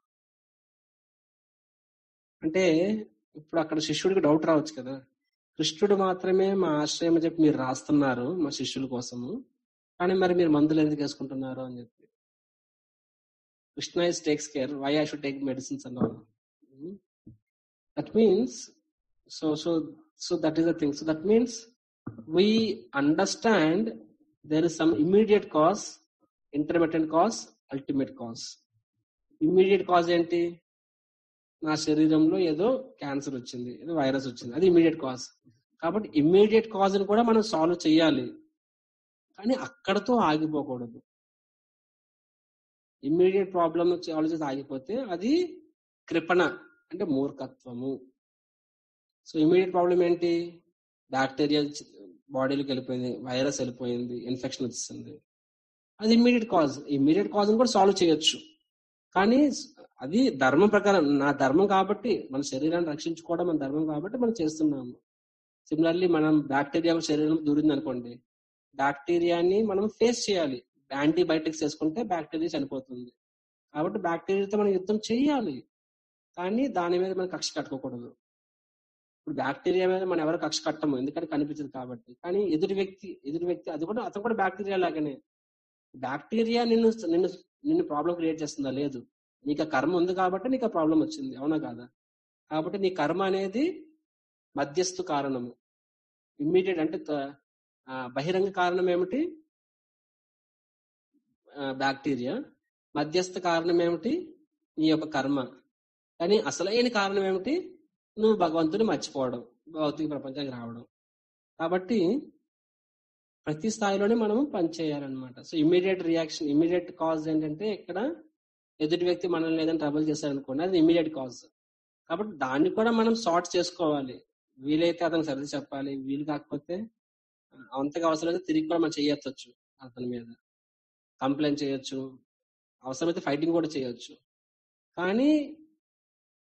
అంటే ఇప్పుడు అక్కడ శిష్యుడికి డౌట్ రావచ్చు కదా కృష్ణుడు మాత్రమే మా ఆశ్రయం అని చెప్పి మీరు రాస్తున్నారు మా శిష్యుల కోసము కానీ మరి మీరు మందులు ఎందుకు వేసుకుంటున్నారు అని చెప్పి Krishna is takes care why I should take medicines అన్న that means so so so that is the thing so that means we understand there is some immediate cause intermediate cause ultimate cause immediate cause ఏంటి నా శరీరంలో ఏదో cancer వచ్చింది ఏదో virus వచ్చింది అది immediate cause కాబట్టి ఇమ్మీడియట్ కాజ్ ని కూడా మనం సాల్వ్ చేయాలి కానీ అక్కడతో ఆగిపోకూడదు ఇమ్మీడియట్ ప్రాబ్లమ్ సాల్వ్ చేసి ఆగిపోతే అది కృపణ అంటే మూర్ఖత్వము సో ఇమ్మీడియట్ ప్రాబ్లం ఏంటి బ్యాక్టీరియా బాడీలోకి వెళ్ళిపోయింది వైరస్ వెళ్ళిపోయింది ఇన్ఫెక్షన్ వచ్చింది అది ఇమ్మీడియట్ కాజ్ ఇమ్మీడియట్ కాజ్ కూడా సాల్వ్ చేయొచ్చు కానీ అది ధర్మం ప్రకారం నా ధర్మం కాబట్టి మన శరీరాన్ని రక్షించుకోవడం మన ధర్మం కాబట్టి మనం చేస్తున్నాము సిమిలర్లీ మనం బ్యాక్టీరియా శరీరం దూరింది అనుకోండి బ్యాక్టీరియాని మనం ఫేస్ చేయాలి యాంటీబయాటిక్స్ వేసుకుంటే బ్యాక్టీరియా చనిపోతుంది కాబట్టి బ్యాక్టీరియాతో మనం యుద్ధం చేయాలి కానీ దాని మీద మనం కక్ష కట్టుకోకూడదు ఇప్పుడు బ్యాక్టీరియా మీద మనం ఎవరు కక్ష కట్టము ఎందుకంటే కనిపించదు కాబట్టి కానీ ఎదుటి వ్యక్తి ఎదుటి వ్యక్తి అది కూడా అతను కూడా బ్యాక్టీరియా లాగానే బ్యాక్టీరియా నిన్ను నిన్ను నిన్ను ప్రాబ్లం క్రియేట్ చేస్తుందా లేదు నీకు ఆ కర్మ ఉంది కాబట్టి నీకు ఆ ప్రాబ్లం వచ్చింది అవునా కాదా కాబట్టి నీ కర్మ అనేది మధ్యస్థు కారణము ఇమ్మీడియట్ అంటే బహిరంగ కారణం ఏమిటి బ్యాక్టీరియా మధ్యస్థ కారణం ఏమిటి నీ యొక్క కర్మ కానీ అసలైన కారణం ఏమిటి నువ్వు భగవంతుని మర్చిపోవడం భౌతిక ప్రపంచానికి రావడం కాబట్టి ప్రతి స్థాయిలోనే మనం పనిచేయాలన్నమాట so immediate reaction immediate cause ఏంటంటే ఇక్కడ ఎదుటి వ్యక్తి మనల్ని ఏదైనా ట్రబుల్ చేశారనుకోండి అది ఇమీడియట్ కాజ్ కాబట్టి దాన్ని కూడా మనం సార్ట్ చేసుకోవాలి వీలైతే అతను సర్ది చెప్పాలి వీలు కాకపోతే అంతగా అవసరమైతే తిరిగి కూడా మనం చేయొచ్చు అతని మీద కంప్లైంట్ చేయొచ్చు అవసరమైతే ఫైటింగ్ కూడా చేయొచ్చు కానీ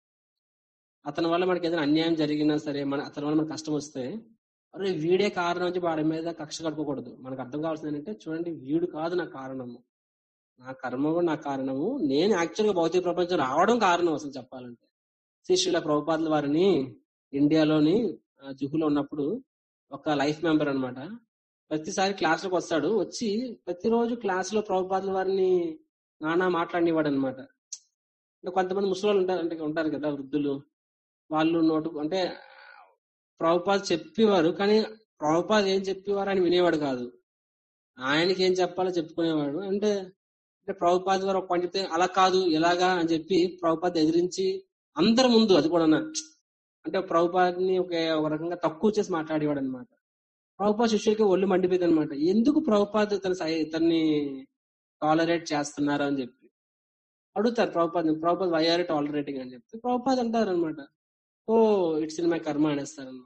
అతని వల్ల మనకి ఏదైనా అన్యాయం జరిగినా సరే మన అతని వల్ల మనకు కష్టం వస్తే అరే వీడే కారణం అని చెప్పి వాడి మీద కక్ష కట్టుకోకూడదు మనకు అర్థం కావాల్సింది ఏంటంటే చూడండి వీడు కాదు నా కారణము నా కర్మ కూడా నా కారణము నేను యాక్చువల్ గా భౌతిక ప్రపంచం రావడం కారణం అసలు చెప్పాలంటే శిష్యుల ప్రభుపాదుల వారిని ఇండియాలోని ఆ, జుహులో ఉన్నప్పుడు ఒక లైఫ్ మెంబర్ అన్నమాట ప్రతిసారి క్లాస్ లోకి వస్తాడు వచ్చి ప్రతిరోజు క్లాస్ లో ప్రభుపాదుల వారిని నానా మాట్లాడినవాడు అనమాట కొంతమంది ముసలి ఉంటారు అంటే ఉంటారు కదా వృద్ధులు వాళ్ళు నోటు అంటే ప్రభుపాద్ చెప్పేవారు కానీ ప్రభుపాద్ ఏం చెప్పేవారు అని వినేవాడు కాదు ఆయనకి ఏం చెప్పాలో చెప్పుకునేవాడు అంటే అంటే ప్రభుపాద్ గారు ఒక పని చెప్తే అలా కాదు ఎలాగా అని చెప్పి ప్రభుపాద్ ఎదిరించి అందరి ముందు అది కూడా అంటే ప్రభుపాద్ని ఒక ఒక రకంగా తక్కువ చేసి మాట్లాడేవాడు అనమాట ప్రభుపాద్ శిష్యులకి ఒళ్ళు మండిపోయింది అనమాట ఎందుకు ప్రభుపాద్ తన సై- తన్ని టాలరేట్ చేస్తున్నారు అని చెప్పి అడుగుతారు Prabhupad Prabhupad why are tolerating అని చెప్తే ప్రభుపాద్ అంటారు అనమాట ఓ ఇట్స్ ఇన్ మై కర్మ అనేస్తారు అనమాట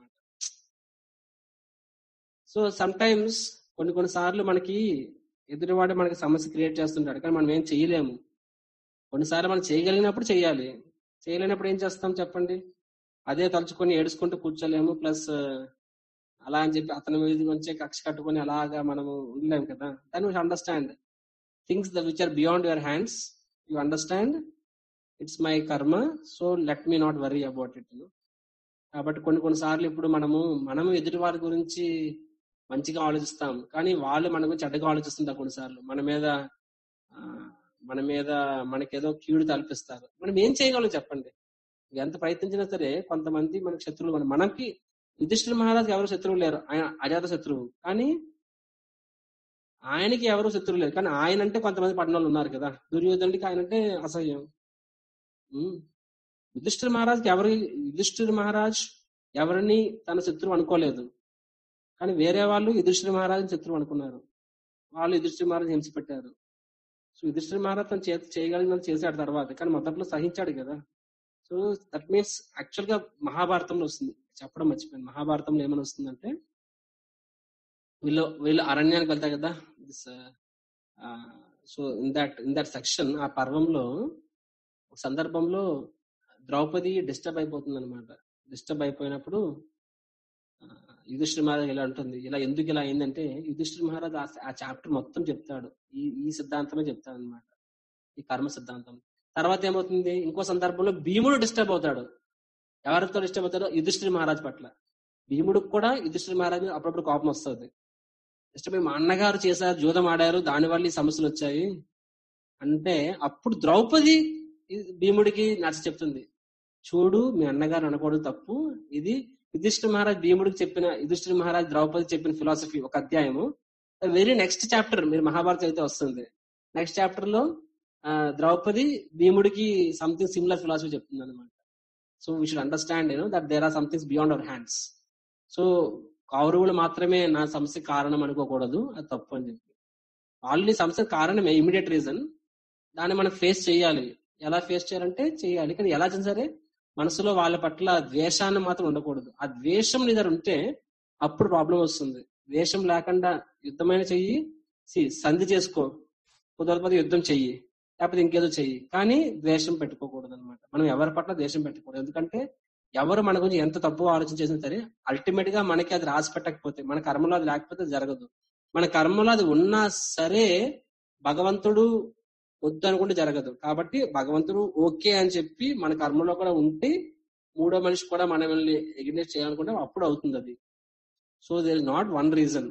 సో సమ్ టైమ్స్ కొన్ని కొన్ని సార్లు మనకి ఎదుటివాడు మనకి సమస్య క్రియేట్ చేస్తుంటాడు కానీ మనం ఏం చేయలేము కొన్నిసార్లు మనం చేయగలిగినప్పుడు చేయాలి చేయలేనప్పుడు ఏం చేస్తాం చెప్పండి అదే తలుచుకొని ఏడుచుకుంటూ కూర్చోలేము ప్లస్ అలా అని చెప్పి అతని మీద వచ్చే కక్ష కట్టుకొని అలాగా మనము ఉండలేము కదా దాన్ని we understand things the which are beyond your hands you understand it's my karma so let me not worry about it కాబట్టి కొన్ని కొన్ని సార్లు ఇప్పుడు మనము మనము ఎదుటి వారి గురించి మంచిగా ఆలోచిస్తాం కానీ వాళ్ళు మన గురించి చెడ్డగా ఆలోచిస్తుంటారు కొన్నిసార్లు మన మీద ఆ, మన మీద మనకేదో కీడు తలపిస్తారు మనం ఏం చేయగలం చెప్పండి ఎంత ప్రయత్నించినా సరే కొంతమంది మనకి శత్రువులు మన- మనకి యుధిష్ఠిర మహారాజు ఎవరు శత్రువు లేరు ఆయన అజాత శత్రువు కానీ ఆయనకి ఎవరు శత్రువు లేరు కానీ ఆయన అంటే కొంతమంది పడిన వాళ్ళు ఉన్నారు కదా దుర్యోధనుడికి ఆయన అంటే అసహ్యం ఉమ్. యుధిష్ఠిర మహారాజుకి ఎవరి యుధిష్ఠిర మహారాజ్ ఎవరిని తన శత్రువు అనుకోలేదు కానీ వేరే వాళ్ళు యుధిష్ఠిర మహారాజుని శత్రువు అనుకున్నారు వాళ్ళు యుధిష్ఠిర మహారాజు హింస పెట్టారు సో యుధిష్ఠిర మహారాజు తను చేతి చేయగలిగినంత చేశాడు తర్వాత కానీ మొదట్లో సహించాడు కదా సో దట్ మీన్స్ యాక్చువల్ గా మహాభారతంలో వస్తుంది చెప్పడం మర్చిపోయాను మహాభారతంలో ఏమని వస్తుందంటే వీళ్ళు వీళ్ళు అరణ్యానికి వెళ్తారు కదా so in that in that section ఆ పర్వంలో ఒక సందర్భంలో ద్రౌపది డిస్టర్బ్ అయిపోతుంది అనమాట డిస్టర్బ్ అయిపోయినప్పుడు ఆ, యుధిష్ఠిర మహారాజ్ ఇలా అంటుంది ఇలా ఎందుకు ఇలా అయిందంటే యుధిష్ఠిర మహారాజ్ ఆ- ఆ చాప్టర్ మొత్తం చెప్తాడు ఈ ఈ సిద్ధాంతమే చెప్తాడు అనమాట ఈ కర్మ సిద్ధాంతం తర్వాత ఏమవుతుంది ఇంకో సందర్భంలో భీముడు డిస్టర్బ్ అవుతాడు ఎవరితో డిస్టర్బ్ అవుతాడో యుధిష్ఠిర మహారాజ్ పట్ల భీముడికి కూడా యుధిష్ఠిర మహారాజు అప్పుడప్పుడు కోపం వస్తుంది డిస్టర్బ్ అయ్యి మా అన్నగారు చేశారు జూదం ఆడారు దానివల్ల ఈ సమస్యలు వచ్చాయి అంటే అప్పుడు ద్రౌపది ఈ భీముడికి నచ్చ చెప్తుంది చూడు మీ అన్నగారు అనకూడదు తప్పు ఇది యుధిష్ఠిర మహారాజ్ భీముడికి చెప్పిన యుధిష్ఠిర మహారాజ్ ద్రౌపది చెప్పిన ఫిలాసఫీ ఒక అధ్యాయము వెరీ నెక్స్ట్ చాప్టర్ మీరు మహాభారతం అయితే వస్తుంది నెక్స్ట్ చాప్టర్ లో ఆ, ద్రౌపది భీముడికి సంథింగ్ సిమిలర్ ఫిలాసఫీ చెప్తుంది అనమాట so we should understand you know that there are somethings beyond our hands so కౌరవులు మాత్రమే నా సమస్య కారణం అనుకోకూడదు అది తప్పు అని చెప్పి ఆల్రెడీ సమస్య కారణమే ఇమీడియట్ రీజన్ దాన్ని మనం ఫేస్ చేయాలి ఎలా ఫేస్ చేయాలంటే చేయాలి కానీ ఎలా చేసినా సరే మనసులో వాళ్ళ పట్ల ద్వేషాన్ని మాత్రం ఉండకూడదు ఆ ద్వేషం నీ దగ్గర ఉంటే అప్పుడు ప్రాబ్లం వస్తుంది ద్వేషం లేకుండా యుద్ధమైన చెయ్యి సి- సంధి చేసుకో కుదరకపోతే యుద్ధం చెయ్యి లేకపోతే ఇంకేదో చెయ్యి కానీ ద్వేషం పెట్టుకోకూడదు అనమాట మనం ఎవరి పట్ల ద్వేషం పెట్టకూడదు ఎందుకంటే ఎవరు మన గురించి ఎంత తప్పుగా ఆలోచన చేసినా సరే అల్టిమేట్ గా మనకి అది రాసి పెట్టకపోతే మన కర్మలో అది లేకపోతే జరగదు మన కర్మలో అది ఉన్నా సరే భగవంతుడు వద్దు అనుకుంటే జరగదు కాబట్టి భగవంతుడు ఓకే అని చెప్పి మన కర్మలో కూడా ఉంటే మూడో మనిషి కూడా మనల్ని ఎగ్నేట్ చేయాలనుకుంటే అప్పుడు అవుతుంది అది so there is not one reason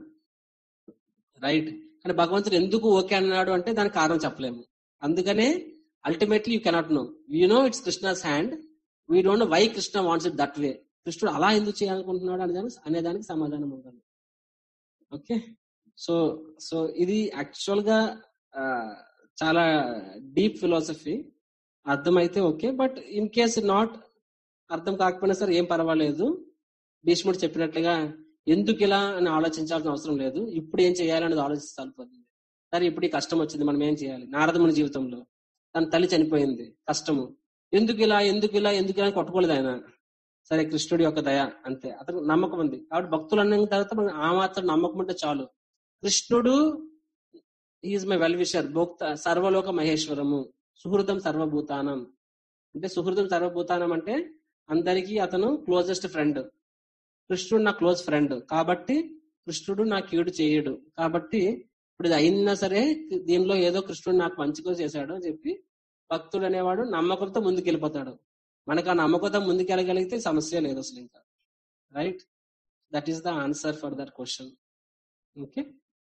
right కానీ భగవంతుడు ఎందుకు ఓకే అన్నాడు అంటే దానికి కారణం చెప్పలేము అందుకనే ultimately you cannot know you know it's Krishna's hand we don't know why Krishna wants it that way కృష్ణుడు అలా ఎందుకు చేయాలనుకుంటున్నాడు అనే దానికి అనేదానికి సమాధానం ఉండాలి ఓకే సో సో ఇది యాక్చువల్ గా ఆ, చాలా డీప్ ఫిలాసఫీ అర్థమైతే okay but in case not అర్థం కాకపోయినా సరే ఏం పర్వాలేదు భీష్ముడు చెప్పినట్లుగా ఎందుకు ఇలా అని ఆలోచించాల్సిన అవసరం లేదు ఇప్పుడు ఏం చేయాలి అనేది ఆలోచిస్తే సరిపోతుంది సరే ఇప్పుడు ఈ కష్టం వచ్చింది మనం ఏం చేయాలి నారదముని జీవితంలో తన తల్లి చనిపోయింది కష్టము ఎందుకు ఇలా ఎందుకు ఇలా ఎందుకు ఇలా అని కొట్టుకోలేదు ఆయన సరే కృష్ణుడి యొక్క దయ అంతే అతను నమ్మకం ఉంది కాబట్టి భక్తులు అన్న తర్వాత మనకు ఆ మాత్రం నమ్మకం ఉంటే చాలు కృష్ణుడు ఈజ్ మై వెల్ విషర్ భోక్త సర్వలోక మహేశ్వరము సుహృదం సర్వభూతానం అంటే సుహృదం సర్వభూతానం అంటే అందరికీ అతను క్లోజెస్ట్ ఫ్రెండ్ కృష్ణుడు నా క్లోజ్ ఫ్రెండ్ కాబట్టి కృష్ణుడు నా కీడు చేయడు కాబట్టి ఇప్పుడు ఇది అయినా సరే దీనిలో ఏదో కృష్ణుడు నాకు మంచిగా చేశాడు అని చెప్పి భక్తుడు అనేవాడు నమ్మకంతో ముందుకెళ్ళిపోతాడు మనకు ఆ నమ్మకంతో ముందుకెళ్ళగలిగితే సమస్య లేదు అసలు ఇంకా right that is the answer for that question okay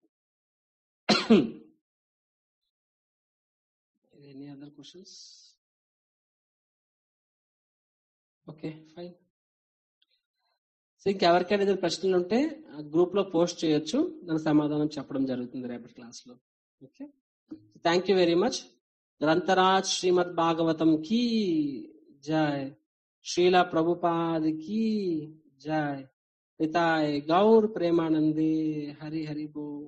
any other questions okay fine so ఇంకెవరికైనా ఏదైనా ప్రశ్నలు ఉంటే గ్రూప్ లో పోస్ట్ చేయొచ్చు దాని సమాధానం చెప్పడం జరుగుతుంది రేపటి క్లాస్ లో okay thank you very much గ్రంథరాజ్ శ్రీమద్ భాగవతం की जय श्रीला प्रभुपाद की जय पिताय गौर प्रेमानंदे हरि हरि बोल